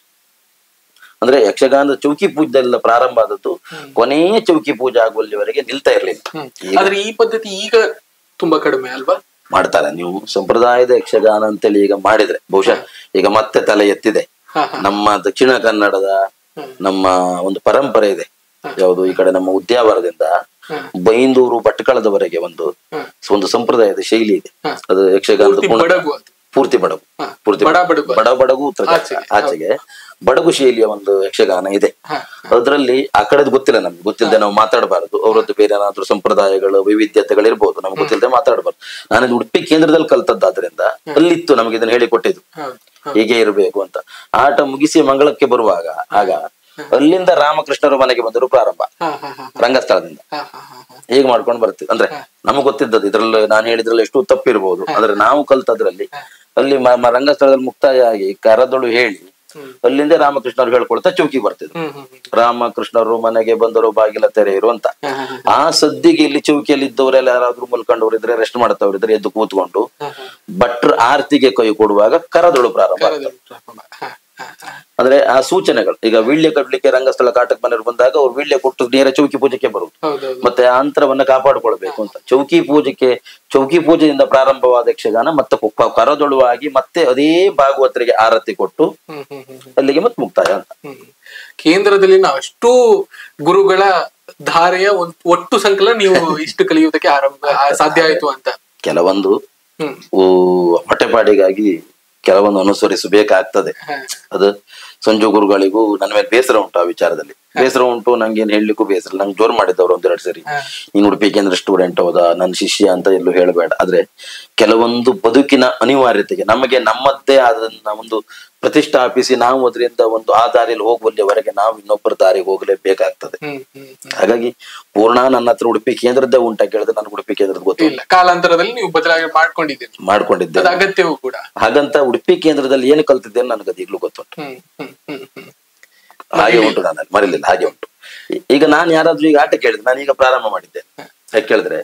ಅಂದ್ರೆ ಯಕ್ಷಗಾನದ ಚೌಕಿ ಪೂಜೆಲ್ಲ ಪ್ರಾರಂಭ ಆದದ್ದು ಕೊನೆಯ ಚೌಕಿ ಪೂಜೆ ಆಗುವಲ್ಲಿವರೆಗೆ ನಿಲ್ತಾ ಇರ್ಲಿಲ್ಲ ಹ್ಮ್. ಈಗ ಆದ್ರೆ ಈ ಪದ್ಧತಿ ಈಗ ತುಂಬಾ ಕಡಿಮೆ ಅಲ್ವಾ ಮಾಡ್ತಾರೆ ನೀವು ಸಂಪ್ರದಾಯದ ಯಕ್ಷಗಾನ ಅಂತೇಳಿ ಈಗ ಮಾಡಿದ್ರೆ ಬಹುಶಃ ಈಗ ಮತ್ತೆ ತಲೆ ಎತ್ತಿದೆ ಹ, ಹ. ನಮ್ಮ ದಕ್ಷಿಣ ಕನ್ನಡದ ನಮ್ಮ ಒಂದು ಪರಂಪರೆ ಇದೆ ಯಾವುದು ಈ ಕಡೆ ನಮ್ಮ ಉದ್ಯಾವರದಿಂದ ಬೈಂದೂರು ಭಟ್ಕಳದವರೆಗೆ ಒಂದು ಒಂದು ಸಂಪ್ರದಾಯದ ಶೈಲಿ ಇದೆ ಹ. ಅದು ಯಕ್ಷಗಾನದ ಪೂರ್ತಿ ಪುಣ- ಬಡಗು ಅದು. ಪೂರ್ತಿ ಬಡಗು ಹ. ಪೂರ್ತಿ ಬಡ ಬಡಗು. ಬಡ ಬಡಗು ಉತ್ತರ ಕನ್ನಡ. ಆಚೆಗೆ. ಆಚೆಗೆ ಬಡಗು ಶೈಲಿಯ ಒಂದು ಯಕ್ಷಗಾನ ಇದೆ ಹ. ಅದ್ರಲ್ಲಿ ಆ ಕಡೆದು ಗೊತ್ತಿಲ್ಲ ನಮ್ಗೆ ಗೊತ್ತಿಲ್ಲದೆ ನಾವು ಮಾತಾಡಬಾರದು ಅವರದ್ದು ಬೇರೆ ಏನಾದ್ರು ಸಂಪ್ರದಾಯಗಳು ವೈವಿಧ್ಯತೆಗಳು ಇರ್ಬೋದು ನಮ್ಗೆ ಗೊತ್ತಿಲ್ಲದೆ ಮಾತಾಡಬಾರ್ದು ನಾನು ಇದು ಉಡುಪಿ ಕೇಂದ್ರದಲ್ಲಿ ಕಲ್ತದ್ದಾದ್ರಿಂದ ಅಲ್ಲಿತ್ತು ನಮಗೆ ಇದನ್ನ ಹೇಳಿ ಕೊಟ್ಟಿದ್ದು ಹೌದು ಹೀಗೆ ಇರಬೇಕು ಅಂತ ಆಟ ಮುಗಿಸಿ ಮಂಗಳಕ್ಕೆ ಬರುವಾಗ ಆಗ ಅಲ್ಲಿಂದ ರಾಮಕೃಷ್ಣರ ಮನೆಗೆ ಬಂದರು ಪ್ರಾರಂಭ ಹ, ಹ, ಹ, ರಂಗಸ್ಥಳದಿಂದ ಹ, ಹ, ಹ, ಹ. ಹೀಗೆ ಮಾಡ್ಕೊಂಡು ಬರ್ತಿದ್ ಅಂದ್ರೆ ನಮಗೆ ಗೊತ್ತಿದ್ದದ್ದು ಇದ್ರಲ್ಲಿ ನಾನು ಹೇಳಿದ್ರಲ್ಲಿ ಎಷ್ಟು ತಪ್ಪಿರ್ಬೋದು ಆದ್ರೆ ನಾವು ಕಲ್ತದ್ರಲ್ಲಿ ಅಲ್ಲಿ ಮ- ಮ- ರಂಗಸ್ಥಳದಲ್ಲಿ ಮುಕ್ತಾಯ ಆಗಿ ಕರದೊಳು ಹೇಳಿ ಅಲ್ಲಿಂದ ರಾಮಕೃಷ್ಣರು ಹೇಳ್ಕೊಳ್ತಾ ಚೌಕಿಗೆ ಬರ್ತಿದ್ರು ಹ್ಮ್, ಹ್ಮ್, ಹ್ಮ್. ರಾಮಕೃಷ್ಣರು ಮನೆಗೆ ಬಂದರು ಬಾಗಿಲ ತೆರೆಯಿರು ಅಂತ ಹ, ಹ, ಹ. ಆ ಸದ್ದಿಗೆ ಇಲ್ಲಿ ಚೌಕಿಯಲ್ಲಿ ಇದ್ದವರೆಲ್ಲ ಯಾರಾದ್ರೂ ಮಲ್ಕೊಂಡವ್ರು ಇದ್ರೆ ರೆಸ್ಟ್ ಮಾಡ್ತವ್ರು ಇದ್ರೆ ಎದ್ದು ಕೂತ್ಕೊಂಡು ಭಟ್ರ ಆರ್ತಿಗೆ ಕೈ ಕೊಡುವಾಗ ಕರದೊಳು ಪ್ರಾರಂಭ ಆಗ್ತದೆ. ಕರದೊಳು ಪ್ರಾರಂಭ. ಹ, ಹ, ಹ. ಅಂದ್ರೆ ಆ ಸೂಚನೆಗಳು ಈಗ ವೀಳ್ಯ ಕಟ್ಲಿಕ್ಕೆ ರಂಗಸ್ಥಳ ಕಾಟಕ್ ಮನೆಯವರು ಬಂದಾಗ ಅವ್ರು ವೀಳ್ಯ ಕೊಟ್ಟು ನೇರ ಚೌಕಿ ಪೂಜೆಗೆ ಬರುವುದು ಹೌದೌದು ಮತ್ತೆ ಆ ಅಂತರವನ್ನ ಕಾಪಾಡಿಕೊಳ್ಬೇಕು ಅಂತ ಚೌಕಿ ಪೂಜೆಗೆ ಚೌಕಿ ಪೂಜೆಯಿಂದ ಪ್ರಾರಂಭವಾದ ಯಕ್ಷಗಾನ ಮತ್ತೆ ಕು- ಕರದೊಳುವಾಗಿ ಮತ್ತೆ ಅದೇ ಭಾಗವತರಿಗೆ ಆರತಿ ಕೊಟ್ಟು ಹ್ಮ್ ಹ್ಮ್ ಹ್ಮ್ ಹ್ಮ್. ಅಲ್ಲಿಗೆ ಮತ್ತೆ ಮುಕ್ತಾಯ ಅಂತ ಹ್ಮ್. ಕೇಂದ್ರದಲ್ಲಿನ ಅಷ್ಟು ಗುರುಗಳ ಧಾರೆಯ ಒಂದು ಒಟ್ಟು ಸಂಕಲನ ನೀವು ಇಷ್ಟು ಕಲಿಯುವುದಕ್ಕೆ ಆರಂಭ ಆ, ಸಾಧ್ಯ ಆಯ್ತು ಅಂತ ಕೆಲವೊಂದು ಹ್ಮ್ ಊ, ಹೊಟ್ಟೆಪಾಡಿಗಾಗಿ ಕೆಲವೊಂದು ಅನುಸರಿಸಬೇಕಾಗ್ತದೆ ಹ. ಅದು ಸಂಜು ಗುರುಗಳಿಗೂ ನನ್ನ ಮೇಲೆ ಬೇಸರ ಉಂಟು ಆ ವಿಚಾರದಲ್ಲಿ ಬೇಸರ ಉಂಟು ನಂಗೆ ಏನ್ ಹೇಳಲಿಕ್ಕೂ ಬೇಸರ ನಂಗೆ ಜೋರ್ ಮಾಡಿದ್ದವ್ರು ಒಂದೆರಡು ಸರಿ ಹ. ನೀನು ಉಡುಪಿ ಕೇಂದ್ರ ಸ್ಟೂಡೆಂಟ್ ಹೌದ ನನ್ನ ಶಿಷ್ಯ ಅಂತ ಎಲ್ಲೂ ಹೇಳಬೇಡ ಆದ್ರೆ ಕೆಲವೊಂದು ಬದುಕಿನ ಅನಿವಾರ್ಯತೆಗೆ ನಮಗೆ ನಮ್ಮದ್ದೇ ಆದನ್ನ ಒಂದು ಪ್ರತಿಷ್ಠಾಪಿಸಿ ನಾವು ಅದರಿಂದ ಒಂದು ಆ ದಾರಿಯಲ್ಲಿ ಹೋಗುವಲ್ಲಿವರೆಗೆ ನಾವು ಇನ್ನೊಬ್ಬರ ದಾರಿಗೆ ಹೋಗಲೇಬೇಕಾಗ್ತದೆ ಹ್ಮ್ ಹ್ಮ್ ಹ್ಮ್. ಹಾಗಾಗಿ ಪೂರ್ಣ ನನ್ನ ಹತ್ರ ಉಡುಪಿ ಕೇಂದ್ರದ್ದೇ ಉಂಟ ಕೇಳಿದ್ರೆ ನನಗೆ ಉಡುಪಿ ಕೇಂದ್ರದ ಗೊತ್ತು ಇಲ್ಲ ಕಾಲಾಂತರದಲ್ಲಿ ನೀವು ಬದಲಾವಣೆ ಮಾಡ್ಕೊಂಡಿದ್ದೀರಿ ಮಾಡ್ಕೊಂಡಿದ್ದೆ ಅದು ಅಗತ್ಯವೂ ಕೂಡ ಹಾಗಂತ ಉಡುಪಿ ಕೇಂದ್ರದಲ್ಲಿ ಏನು ಕಲ್ತಿದ್ದೇನೆ ನನಗೆ ಅದು ಈಗಲೂ ಗೊತ್ತುಂಟು ಹ್ಮ್ ಹ್ಮ್ ಹ್ಮ್ ಹ್ಮ್ ಹಾಗೆ ಉಂಟು ನಾನು ಮರಿಲಿಲ್ಲ ಹಾಗೆ ಉಂಟು ಈ- ಈಗ ನಾನು ಯಾರಾದ್ರೂ ಈಗ ಆಟ ಕೇಳಿದ್ರೆ ನಾನು ಈಗ ಪ್ರಾರಂಭ ಮಾಡಿದ್ದೆ ಯಾಕೆ ಕೇಳಿದ್ರೆ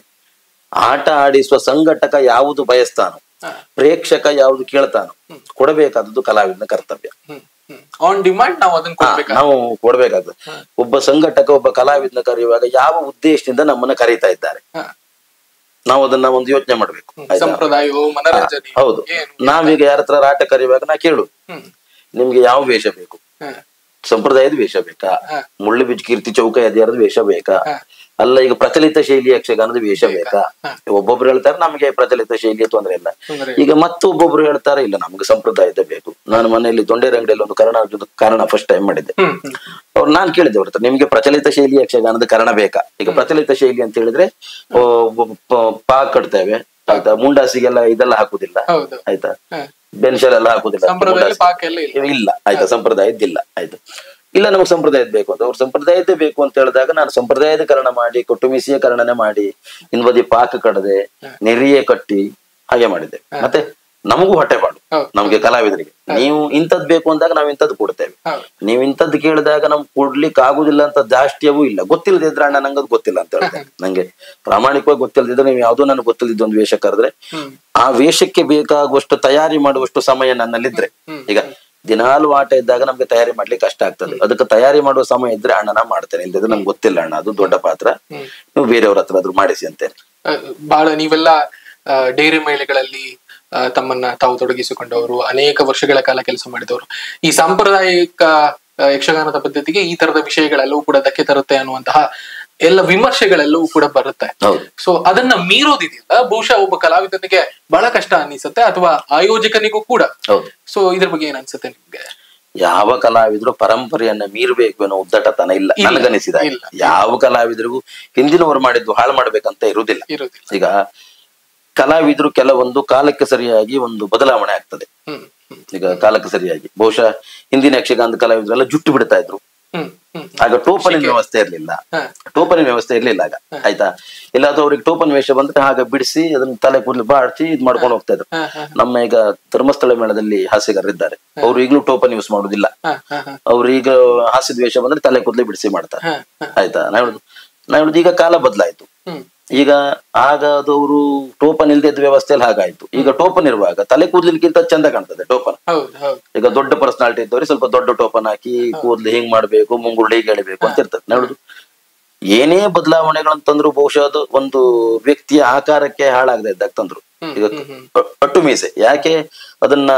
ಆಟ ಆಡಿಸುವ ಸಂಘಟಕ ಯಾವುದು ಬಯಸ್ತಾನೋ ಹ. ಪ್ರೇಕ್ಷಕ ಯಾವುದು ಕೇಳ್ತಾನೋ ಕೊಡಬೇಕಾದದ್ದು ಕಲಾವಿದನ ಕರ್ತವ್ಯ ಹ್ಮ್ ಹ್ಮ್ ಆನ್ ಡಿಮಾಂಡ್ ನಾವು ಅದನ್ನ ಹಾ, ಕೊಡ್ಬೇಕಾ ನಾವು ಕೊಡ್ಬೇಕಾಗ್ತದೆ ಒಬ್ಬ ಸಂಘಟಕ ಒಬ್ಬ ಕಲಾವಿದನ ಕರೆಯುವಾಗ ಯಾವ ಉದ್ದೇಶದಿಂದ ನಮ್ಮನ್ನ ಕರೀತಾ ಇದ್ದಾರೆ ಹ. ನಾವು ಅದನ್ನ ಒಂದು ಯೋಚನೆ ಮಾಡ್ಬೇಕು ಆಯ್ತಾ ಸಂಪ್ರದಾಯವೋ ಮನರಂಜನೆ ಹೌದು ಏನು ನಾವೀಗ ಯಾರ ಹತ್ರ ಆಟ ಕರಿವಾಗ ನಾ ಕೇಳು ಹ್ಮ್ ನಿಮ್ಗೆ ಯಾವ ವೇಷ ಬೇಕು ಹ, ಸಂಪ್ರದಾಯದ ವೇಷ ಬೇಕಾ ಹ. ಮುಳ್ಳು ಬಿಜ್ ಕೀರ್ತಿ ಚೌಕ ಎದೆಯರದ ವೇಷ ಬೇಕಾ ಹ. ಅಲ್ಲ ಈಗ ಪ್ರಚಲಿತ ಶೈಲಿ ಯಕ್ಷಗಾನದ ವೇಷ ಬೇಕಾ ಹ. ಒಬ್ಬೊಬ್ರು ಹೇಳ್ತಾರೆ ನಮಗೆ ಪ್ರಚಲಿತ ಶೈಲಿಯ ತೊಂದರೆ ಇಲ್ಲ ತೊಂದ್ರೆ ಈಗ ಮತ್ತೊಬ್ಬೊಬ್ರು ಹೇಳ್ತಾರೆ ಇಲ್ಲ ನಮ್ಗೆ ಸಂಪ್ರದಾಯದ ಬೇಕು ನಾನು ಮನೆಯಲ್ಲಿ ದೊಂಡೇರ ಅಂಗಡಿಯಲ್ಲಿ ಒಂದು ಕರ್ಣ ಕಾರಣ ಫಸ್ಟ್ ಟೈಮ್ ಮಾಡಿದ್ದೆ ಹ್ಮ್ ಹ್ಮ್ ಅವ್ರು ನಾನ್ ಕೇಳಿದೆ ಅವ್ರ ಹತ್ರ ನಿಮ್ಗೆ ಪ್ರಚಲಿತ ಶೈಲಿ ಯಕ್ಷಗಾನದ ಕರ್ಣ ಬೇಕಾ ಈಗ ಪ್ರಚಲಿತ ಶೈಲಿ ಅಂತ ಹೇಳಿದ್ರೆ ಓ, ಬ- ಪ- ಪಾ ಕಟ್ತೇವೆ ಆಯ್ತಾ ಮುಂಡಾಸಿಗೆಲ್ಲ ಇದೆಲ್ಲ ಹಾಕುದಿಲ್ಲ ಹೌದು ಆಯ್ತಾ ಹ. ಬೆನ್ಶಲ್ ಎಲ್ಲ ಹಾಕುದಿಲ್ಲ ಸಂಪ್ರದಾಯದಲ್ಲಿ ಮುಂಡಾಸಿ. ಪಾಕ ಎಲ್ಲ ಇಲ್ಲ ಇಲ್ಲ ಆಯ್ತಾ ಸಂಪ್ರದಾಯದ್ದಿಲ್ಲ ಆಯ್ತು ಇಲ್ಲ ನಮಗೆ ಸಂಪ್ರದಾಯದ ಬೇಕು ಅಂತ ಅವ್ರು ಸಂಪ್ರದಾಯದ್ದೇ ಬೇಕು ಅಂತ ಹೇಳಿದಾಗ ನಾನು ಸಂಪ್ರದಾಯದ ಕರಣ ಮಾಡಿ ಕೊಟ್ಟುಮಿಸಿಯ ಕರಣನೆ ಮಾಡಿ ಇನ್ಬದಿ ಪಾಕ ಕಡದೆ ನೆರಿಯೇ ಕಟ್ಟಿ ಹಾಗೆ ಮಾಡಿದ್ದೆ ಮತ್ತೆ ನಮಗೂ ಹೊಟ್ಟೆ ಪಾಡು ಹೌದು. ನಮ್ಗೆ ಕಲಾವಿದರಿಗೆ ನೀವು ಇಂಥದ್ ಬೇಕು ಅಂದಾಗ ನಾವು ಇಂಥದ್ದು ಕೊಡ್ತೇವೆ ಹೌದು ನೀವು ಇಂಥದ್ದು ಕೇಳಿದಾಗ ನಮ್ಗೆ ಕೊಡ್ಲಿಕ್ಕೆ ಆಗುದಿಲ್ಲ ಅಂತ ಜಾಸ್ತಿಯವೂ ಇಲ್ಲ ಗೊತ್ತಿಲ್ಲದಿದ್ರೆ ಅಣ್ಣ ನಂಗೆ ಅದು ಗೊತ್ತಿಲ್ಲ ಅಂತ ಹೇಳ್ತಾರೆ ನಂಗೆ ಪ್ರಾಮಾಣಿಕವಾಗಿ ಗೊತ್ತಿಲ್ಲದಿದ್ರೆ ನೀವು ಯಾವುದೋ ನನಗೆ ಗೊತ್ತಿಲ್ಲದಿದ್ದ ಒಂದು ವೇಷ ಕರೆದ್ರೆ ಹ್ಮ್ ಆ ವೇಷಕ್ಕೆ ಬೇಕಾಗುವಷ್ಟು ತಯಾರಿ ಮಾಡುವಷ್ಟು ಸಮಯ ನನ್ನಲ್ಲಿದ್ರೆ ಹ್ಮ್. ಈಗ ದಿನಾಲು ಆಟ ಇದ್ದಾಗ ನಮ್ಗೆ ತಯಾರಿ ಮಾಡ್ಲಿಕ್ಕೆ ಕಷ್ಟ ಆಗ್ತದೆ ಅದಕ್ಕೆ ತಯಾರಿ ಮಾಡುವ ಸಮಯ ಇದ್ರೆ ಅಣ್ಣ ನಾ ಮಾಡ್ತೇನೆ ಇಲ್ಲದಿದ್ರೆ ನಂಗೆ ಗೊತ್ತಿಲ್ಲ ಅಣ್ಣ ಅದು ದೊಡ್ಡ ಪಾತ್ರ ಹ್ಮ್. ನೀವು ಬೇರೆಯವ್ರ ಹತ್ರ ಆದ್ರೂ ಮಾಡಿಸಿ ಅಂತೇನೆ ಅಹ್, ಬಹಳ ನೀವೆಲ್ಲ ಅಹ್, ಡೈರಿ ಮಹಿಳೆಗಳಲ್ಲಿ ಅಹ್, ತಮ್ಮನ್ನ ತಾವು ತೊಡಗಿಸಿಕೊಂಡವರು ಅನೇಕ ವರ್ಷಗಳ ಕಾಲ ಕೆಲಸ ಮಾಡಿದವರು ಈ ಸಾಂಪ್ರದಾಯಿಕ ಅಹ್, ಯಕ್ಷಗಾನದ ಪದ್ಧತಿಗೆ ಈ ತರದ ವಿಷಯಗಳೆಲ್ಲವೂ ಕೂಡ ಧಕ್ಕೆ ತರುತ್ತೆ ಅನ್ನುವಂತಹ ಎಲ್ಲ ವಿಮರ್ಶೆಗಳೆಲ್ಲವೂ ಕೂಡ ಬರುತ್ತೆ ಹೌದು ಸೊ ಅದನ್ನ ಮೀರೋದಿದೆಯಲ್ಲ ಬಹುಶಃ ಒಬ್ಬ ಕಲಾವಿದನಿಗೆ ಬಹಳ ಕಷ್ಟ ಅನಿಸುತ್ತೆ ಅಥವಾ ಆಯೋಜಕನಿಗೂ ಕೂಡ ಹೌದು ಸೊ ಇದ್ರ ಬಗ್ಗೆ ಏನ್ ಅನ್ಸುತ್ತೆ ನಿಮ್ಗೆ ಯಾವ ಕಲಾವಿದ್ರು ಪರಂಪರೆಯನ್ನ ಮೀರಬೇಕು ಅನ್ನೋ ಉದ್ದಟತನ ಇಲ್ಲ ಇಲ್ಲ, ನನಗನಿಸಿದ ಹಾಗೆ. ಇಲ್ಲ. ಯಾವ ಕಲಾವಿದರಿಗೂ ಹಿಂದಿನವರು ಮಾಡಿದ್ದು ಹಾಳು ಮಾಡ್ಬೇಕಂತ ಇರುವುದಿಲ್ಲ ಇರೋದಿಲ್ಲ ಈಗ ಕಲಾವಿದ್ರು ಕೆಲವೊಂದು ಕಾಲಕ್ಕೆ ಸರಿಯಾಗಿ ಒಂದು ಬದಲಾವಣೆ ಆಗ್ತದೆ ಹ್ಮ್ ಹ್ಮ್ ಈಗ ಕಾಲಕ್ಕೆ ಸರಿಯಾಗಿ ಬಹುಶಃ ಹಿಂದಿನ ಯಕ್ಷಗಾನದ ಕಲಾವಿದರೆಲ್ಲ ಜುಟ್ಟು ಬಿಡ್ತಾ ಇದ್ರು ಹ್ಮ್ ಹ್ಮ್ ಆಗ ಟೋಪನಿನ ವ್ಯವಸ್ಥೆ ಇರ್ಲಿಲ್ಲ ಹ. ಟೋಪನಿನ ವ್ಯವಸ್ಥೆ ಇರ್ಲಿಲ್ಲ ಆಗ ಆಯ್ತಾ ಇಲ್ಲಾದ್ರೂ ಅವ್ರಿಗೆ ಟೋಪನ್ ವೇಷ ಬಂದ್ರೆ ಹಾಗೆ ಬಿಡಿಸಿ ಅದನ್ನ ತಲೆ ಕೂದಲು ಬಾಡ್ಸಿ ಇದ್ ಮಾಡ್ಕೊಂಡು ಹೋಗ್ತಾ ಇದ್ರು ಹ, ಹ, ನಮ್ಮ ಈಗ ಧರ್ಮಸ್ಥಳ ಮೇಳದಲ್ಲಿ ಹಾಸ್ಯಗಾರರಿದ್ದಾರೆ ಅವ್ರು ಈಗಲೂ ಟೋಪನ್ ಯೂಸ್ ಮಾಡುದಿಲ್ಲ ಹ, ಹ, ಹ, ಅವ್ರು ಈಗ ಹಾಸ್ಯದ ವೇಷ ಬಂದ್ರೆ ತಲೆ ಕೂದಲೇ ಬಿಡಿಸಿ ಮಾಡ್ತಾರೆ ಹ, ಹ. ಆಯ್ತಾ ನಾ ಹೇಳುದು ನಾ ಹೇಳುದು ಈಗ ಕಾಲ ಬದಲಾಯ್ತು ಹ್ಮ್ ಈಗ ಆಗ ಅದವರು ಟೋಪನ್ ಇಲ್ದೇ ಇದ್ದ ವ್ಯವಸ್ಥೆಯಲ್ಲಿ ಹಾಗಾಯ್ತು ಈಗ ಟೋಪನ್ ಇರುವಾಗ ತಲೆ ಕೂದಲಿಕ್ಕಿಂತ ಚಂದ ಕಾಣ್ತದೆ ಟೋಪನ್ ಹೌದು ಹೌದು ಈಗ ದೊಡ್ಡ ಪರ್ಸನಾಲಿಟಿ ಇದ್ದವ್ರಿಗೆ ಸ್ವಲ್ಪ ದೊಡ್ಡ ಟೋಪನ್ ಹಾಕಿ ಕೂದಲು ಹಿಂಗ್ ಮಾಡ್ಬೇಕು ಮುಂಗುರುಳು ಹೀಗೆ ಎಳಿಬೇಕು ಅಂತ ಇರ್ತದೆ ನೋಡುದು ಏನೇ ಬದಲಾವಣೆಗಳಂತಂದ್ರು ಬಹುಶಃ ಅದು ಒಂದು ವ್ಯಕ್ತಿಯ ಆಕಾರಕ್ಕೆ ಹಾಳಾಗದೆ ಇದ್ದಾಗ ತಂದ್ರು ಹ್ಮ್, ಈಗ ಹ್ಮ್, ಹ್ಮ್. ಕ- ಕಟ್ಟು ಮೀಸೆ ಯಾಕೆ ಅದನ್ನ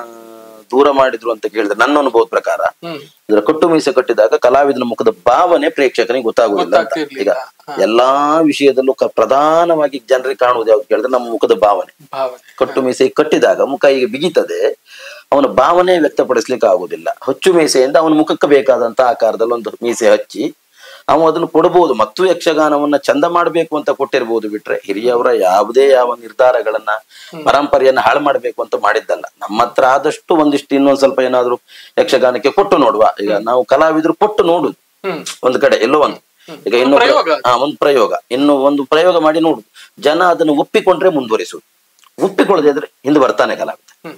ದೂರ ಮಾಡಿದ್ರು ಅಂತ ಕೇಳಿದ್ರೆ ನನ್ನ ಅನುಭವದ ಪ್ರಕಾರ ಹ್ಮ್ ಇದರ ಕಟ್ಟು ಮೀಸೆ ಕಟ್ಟಿದಾಗ ಕಲಾವಿದನ ಮುಖದ ಭಾವನೆ ಪ್ರೇಕ್ಷಕನಿಗೆ ಗೊತ್ತಾಗುದಿಲ್ಲ ಅಂತ ಈಗ ಗೊತ್ತಾಗ್ತಿರ್ಲಿಲ್ಲ. ಎಲ್ಲಾ ವಿಷಯದಲ್ಲೂ ಕ- ಪ್ರಧಾನವಾಗಿ ಜನರಿಗೆ ಕಾಣುವುದು ಯಾವ್ದು ಕೇಳಿದ್ರೆ ನಮ್ಮ ಮುಖದ ಭಾವನೆ ಭಾವನೆ ಕಟ್ಟು ಮೀಸೆ ಕಟ್ಟಿದಾಗ ಮುಖ ಈಗ ಬಿಗಿತದೆ ಅವನ ಭಾವನೆ ವ್ಯಕ್ತಪಡಿಸ್ಲಿಕ್ಕೆ ಆಗುದಿಲ್ಲ ಹೊಚ್ಚು ಮೀಸೆಯಿಂದ ಅವನ ಮುಖಕ್ಕೆ ಬೇಕಾದಂತ ಆಕಾರದಲ್ಲಿ ಒಂದು ಮೀಸೆ ಹಚ್ಚಿ ಅವ ಅದನ್ನು ಕೊಡಬಹುದು ಮತ್ತು ಯಕ್ಷಗಾನವನ್ನ ಚಂದ ಮಾಡಬೇಕು ಅಂತ ಕೊಟ್ಟಿರ್ಬೋದು ಬಿಟ್ರೆ ಹಿರಿಯವರ ಯಾವುದೇ ಯಾವ ನಿರ್ಧಾರಗಳನ್ನ ಪರಂಪರೆಯನ್ನ ಹಾಳು ಮಾಡ್ಬೇಕು ಅಂತ ಮಾಡಿದ್ದಲ್ಲ ನಮ್ಮ ಹತ್ರ ಆದಷ್ಟು ಒಂದಿಷ್ಟು ಇನ್ನೊಂದ್ ಸ್ವಲ್ಪ ಏನಾದ್ರು ಯಕ್ಷಗಾನಕ್ಕೆ ಕೊಟ್ಟು ನೋಡುವ ಈಗ ನಾವು ಕಲಾವಿದ್ರು ಕೊಟ್ಟು ನೋಡುದು ಹ್ಮ್ ಒಂದು ಕಡೆ ಎಲ್ಲೋ ಒಂದು ಈಗ ಇನ್ನೊಬ್ಬ ಪ್ರಯೋಗ. ಹಾ ಒಂದು ಪ್ರಯೋಗ ಇನ್ನು ಒಂದು ಪ್ರಯೋಗ ಮಾಡಿ ನೋಡುದು ಜನ ಅದನ್ನು ಒಪ್ಪಿಕೊಂಡ್ರೆ ಮುಂದುವರಿಸುದು ಒಪ್ಪಿಕೊಳ್ಳದೆ ಇದ್ರೆ ಹಿಂದೆ ಬರ್ತಾನೆ ಕಲಾವಿದ ಹ್ಮ್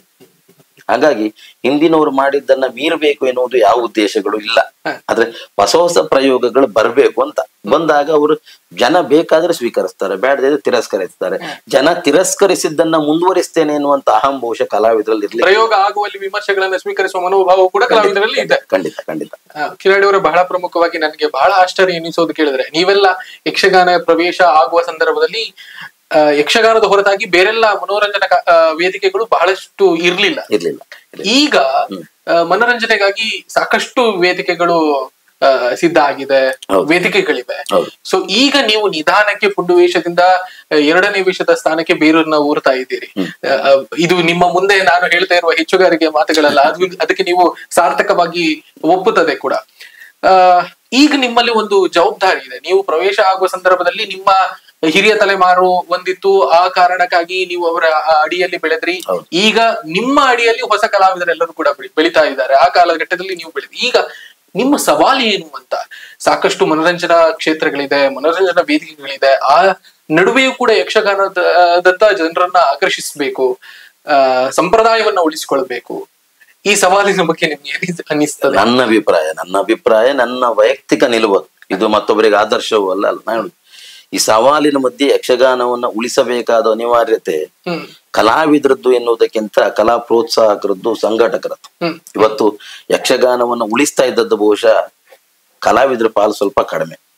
ಹಾಗಾಗಿ ಹಿಂದಿನವರು ಮಾಡಿದ್ದನ್ನ ಮೀರಬೇಕು ಎನ್ನುವುದು ಯಾವ ಉದ್ದೇಶಗಳು ಇಲ್ಲ ಆದ್ರೆ ಹೊಸ ಹೊಸ ಪ್ರಯೋಗಗಳು ಬರಬೇಕು ಅಂತ ಬಂದಾಗ ಅವರು ಜನ ಬೇಕಾದ್ರೆ ಸ್ವೀಕರಿಸ್ತಾರೆ ಬೇಡದಿದ್ರೆ ತಿರಸ್ಕರಿಸ್ತಾರೆ ಜನ ತಿರಸ್ಕರಿಸಿದ್ದನ್ನ ಮುಂದುವರಿಸ್ತೇನೆ ಎನ್ನುವಂತ ಅಹಂ ಬಹುಶಃ ಕಲಾವಿದರಲ್ಲಿ ಇರ್ಲಿ ಪ್ರಯೋಗ ಆಗುವಲ್ಲಿ ವಿಮರ್ಶೆಗಳನ್ನ ಸ್ವೀಕರಿಸುವ ಮನೋಭಾವ ಕೂಡ ಕಲಾವಿದರಲ್ಲಿ ಇದೆ ಖಂಡಿತ ಖಂಡಿತ ಕಿರಾಡಿ ಅವರ ಬಹಳ ಪ್ರಮುಖವಾಗಿ ನನಗೆ ಬಹಳ ಆಶ್ಚರ್ಯ ಎನಿಸೋದು ಕೇಳಿದ್ರೆ ನೀವೆಲ್ಲ ಯಕ್ಷಗಾನ ಪ್ರವೇಶ ಆಗುವ ಸಂದರ್ಭದಲ್ಲಿ ಆ, ಯಕ್ಷಗಾನದ ಹೊರತಾಗಿ ಬೇರೆಲ್ಲ ಮನೋರಂಜನಾ ಕ- ಆ, ವೇದಿಕೆಗಳು ಬಹಳಷ್ಟು ಇರ್ಲಿಲ್ಲ ಇರ್ಲಿಲ್ಲ ಈಗ ಆ, ಮನೋರಂಜನೆಗಾಗಿ ಸಾಕಷ್ಟು ವೇದಿಕೆಗಳು ಆ, ಸಿದ್ಧ ಆಗಿದೆ ಹೌದು. ವೇದಿಕೆಗಳಿವೆ ಹೌದು. ಸೊ ಈಗ ನೀವು ನಿಧಾನಕ್ಕೆ ಪುಂಡು ವೇಷದಿಂದ ಆ, ಎರಡನೇ ವೇಷದ ಸ್ಥಾನಕ್ಕೆ ಬೇರೂರ್ನ ಊರ್ತಾ ಇದ್ದೀರಿ ಆ, ಆ, ಇದು ನಿಮ್ಮ ಮುಂದೆ ನಾನು ಹೇಳ್ತಾ ಇರುವ ಹೆಚ್ಚುಗಾರಿಕೆ ಮಾತುಗಳಲ್ಲ ಅದು ಅದಕ್ಕೆ ನೀವು ಸಾರ್ಥಕವಾಗಿ ಒಪ್ಪುತ್ತದೆ ಕೂಡ ಆ ಈಗ ನಿಮ್ಮಲ್ಲಿ ಒಂದು ಜವಾಬ್ದಾರಿ ಇದೆ ನೀವು ಪ್ರವೇಶ ಆಗುವ ಸಂದರ್ಭದಲ್ಲಿ ನಿಮ್ಮ ಹಿರಿಯ ತಲೆಮಾರು ಒಂದಿತ್ತು ಆ ಕಾರಣಕ್ಕಾಗಿ ನೀವು ಅವರ ಆ ಅಡಿಯಲ್ಲಿ ಬೆಳೆದ್ರಿ ಹೌದು. ಈಗ ನಿಮ್ಮ ಅಡಿಯಲ್ಲಿ ಹೊಸ ಕಲಾವಿದರೆಲ್ಲರೂ ಕೂಡ ಬೆಳಿ- ಬೆಳಿತಾ ಇದ್ದಾರೆ ಆ ಕಾಲಘಟ್ಟದಲ್ಲಿ ನೀವು ಬೆಳೆದ್ರಿ ಈಗ ನಿಮ್ಮ ಸವಾಲು ಏನು ಅಂತ ಸಾಕಷ್ಟು ಮನೋರಂಜನಾ ಕ್ಷೇತ್ರಗಳಿದೆ ಮನೋರಂಜನಾ ವೇದಿಕೆಗಳಿದೆ ಆ ನಡುವೆಯೂ ಕೂಡ ಯಕ್ಷಗಾನದತ್ತ ಜನರನ್ನ ಆಕರ್ಷಿಸಬೇಕು ಆ ಸಂಪ್ರದಾಯವನ್ನ ಉಳಿಸಿಕೊಳ್ಬೇಕು ಈ ಸವಾಲಿನ ಬಗ್ಗೆ ನಿಮ್ಗೆ ಏನ್ ಅನ್ನಿಸ್ತದೆ ನನ್ನ ಅಭಿಪ್ರಾಯ ನನ್ನ ಅಭಿಪ್ರಾಯ ನನ್ನ ವೈಯಕ್ತಿಕ ನಿಲುವು ಅದು. ಇದು ಮತ್ತೊಬ್ಬರಿಗೆ ಆದರ್ಶವೂ ಅಲ್ಲ ಅಲ್ಲ ನಾನು ಹೇಳುದು. ಈ ಸವಾಲಿನ ಮಧ್ಯೆ ಯಕ್ಷಗಾನವನ್ನ ಉಳಿಸಬೇಕಾದ ಅನಿವಾರ್ಯತೆ ಹ್ಮ್ ಕಲಾವಿದರದ್ದು ಎನ್ನುವುದಕ್ಕಿಂತ ಕಲಾ ಪ್ರೋತ್ಸಾಹಕರದ್ದು ಸಂಘಟಕರದ್ದು ಹ್ಮ್ ಇವತ್ತು ಯಕ್ಷಗಾನವನ್ನ ಉಳಿಸ್ತಾ ಇದ್ದದ್ದು ಬಹುಶಃ ಕಲಾವಿದರ ಪಾಲು ಸ್ವಲ್ಪ ಕಡಿಮೆ ಹ್ಮ್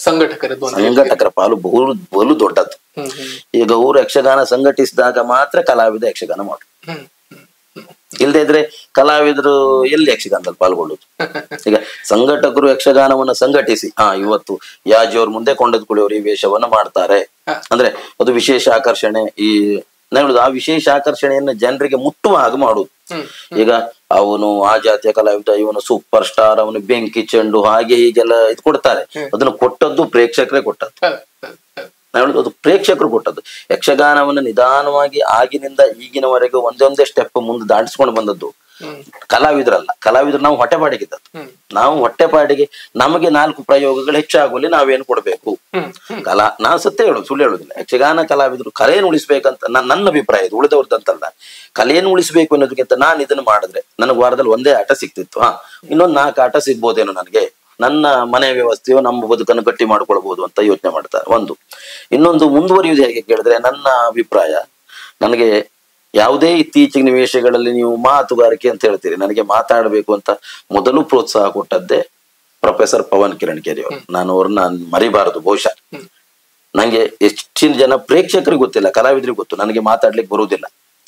ಸಂಘಟಕರದ್ದು ಅಂತ ಸಂಘಟಕರ ಪಾಲು ಬಹು ಬಲು ದೊಡ್ಡದ್ದು ಹ್ಮ್ ಹ್ಮ್ ಈಗ ಊರು ಯಕ್ಷಗಾನ ಸಂಘಟಿಸಿದಾಗ ಮಾತ್ರ ಕಲಾವಿದ ಯಕ್ಷಗಾನ ಮಾಡು ಹ್ಮ್ ಇಲ್ಲದೆ ಇದ್ರೆ ಕಲಾವಿದರು ಎಲ್ಲಿ ಯಕ್ಷಗಾನದಲ್ಲಿ ಪಾಲ್ಗೊಳ್ಳುದು ಈಗ ಸಂಘಟಕರು ಯಕ್ಷಗಾನವನ್ನ ಸಂಘಟಿಸಿ ಹಾ ಇವತ್ತು ಯಾಜಿಯವ್ರ ಮುಂದೆ ಕೊಂಡದ್ಕೊಳ್ಳಿಯವರು ಈ ವೇಷವನ್ನ ಮಾಡ್ತಾರೆ ಹ. ಅಂದ್ರೆ ಅದು ವಿಶೇಷ ಆಕರ್ಷಣೆ ಈ ನಾನು ಹೇಳುದು ಆ ವಿಶೇಷ ಆಕರ್ಷಣೆಯನ್ನ ಜನರಿಗೆ ಮುಟ್ಟುವ ಹಾಗೆ ಮಾಡುದು ಹ್ಮ್ ಈಗ ಅವನು ಆ ಜಾತಿಯ ಕಲಾವಿದ ಇವನು ಸೂಪರ್ ಸ್ಟಾರ್ ಅವನು ಬೆಂಕಿ ಚೆಂಡು ಹಾಗೆ ಹೀಗೆಲ್ಲ ಇದು ಕೊಡ್ತಾರೆ ಅದನ್ನು ಕೊಟ್ಟದ್ದು ಪ್ರೇಕ್ಷಕರೇ ಕೊಟ್ಟದ್ದು ಹ, ಹ, ಹ. ನಾನು ಹೇಳುದು ಅದು ಪ್ರೇಕ್ಷಕರು ಕೊಟ್ಟದ್ದು ಯಕ್ಷಗಾನವನ್ನು ನಿಧಾನವಾಗಿ ಆಗಿನಿಂದ ಈಗಿನವರೆಗೂ ಒಂದೊಂದೇ ಸ್ಟೆಪ್ ಮುಂದೆ ದಾಟಿಸ್ಕೊಂಡು ಬಂದದ್ದು ಹ್ಮ್ ಕಲಾವಿದರಲ್ಲ ಕಲಾವಿದರು ನಾವು ಹೊಟ್ಟೆಪಾಡಿಗಿದ್ದದ್ದು ಹ್ಮ್ ನಾವು ಹೊಟ್ಟೆಪಾಡಿಗೆ ನಮಗೆ ನಾಲ್ಕು ಪ್ರಯೋಗಗಳು ಹೆಚ್ಚಾಗುವಲ್ಲಿ ನಾವೇನು ಕೊಡಬೇಕು ಹ್ಮ್ ಹ್ಮ್ ಕಲಾ ನಾನು ಸತ್ಯ ಹೇಳೋದು ಸುಳ್ಳು ಹೇಳುದಿಲ್ಲ ಯಕ್ಷಗಾನ ಕಲಾವಿದರು ಕಲೆಯನ್ನು ಉಳಿಸ್ಬೇಕಂತ ನನ್- ನನ್ನ ಅಭಿಪ್ರಾಯ ಇದು ಉಳಿದವ್ರದಂತಲ್ಲ ಕಲೆಯನ್ನು ಉಳಿಸ್ಬೇಕು ಅನ್ನೋದಕ್ಕಿಂತ ನಾನು ಇದನ್ನು ಮಾಡಿದ್ರೆ ನನಗೆ ವಾರದಲ್ಲಿ ಒಂದೇ ಆಟ ಸಿಕ್ತಿತ್ತು ಹಾ ಇನ್ನೊಂದು ನಾಲ್ಕು ಆಟ ಸಿಗ್ಬೋದೇನೋ ನನಗೆ ನನ್ನ ಮನೆ ವ್ಯವಸ್ಥೆಯು ನಮ್ಮ ಬದುಕನ್ನು ಗಟ್ಟಿ ಮಾಡ್ಕೊಳ್ಬಹುದು ಅಂತ ಯೋಚನೆ ಮಾಡ್ತಾರೆ ಒಂದು ಇನ್ನೊಂದು ಮುಂದುವರಿಯುವುದು ಹೇಗೆ ಕೇಳಿದ್ರೆ ನನ್ನ ಅಭಿಪ್ರಾಯ ನನಗೆ ಯಾವುದೇ ಇತ್ತೀಚಿನ ನಿವೇಶಗಳಲ್ಲಿ ನೀವು ಮಾತುಗಾರಿಕೆ ಅಂತ ಹೇಳ್ತೀರಿ ನನಗೆ ಮಾತಾಡಬೇಕು ಅಂತ ಮೊದಲು ಪ್ರೋತ್ಸಾಹ ಕೊಟ್ಟದ್ದೇ ಪ್ರೊಫೆಸರ್ ಪವನ್ ಕಿರಣ್ ಕೆರೆ ಅವರು ನಾನು ಅವ್ರನ್ನ ಮರಿಬಾರದು ಬಹುಶಃ ನಂಗೆ ಹೆಚ್ಚಿನ ಜನ ಪ್ರೇಕ್ಷಕರಿಗೆ ಗೊತ್ತಿಲ್ಲ ಕಲಾವಿದರಿಗೆ ಗೊತ್ತು ನನಗೆ ಮಾತಾಡ್ಲಿಕ್ಕೆ ಬರುವುದಿಲ್ಲ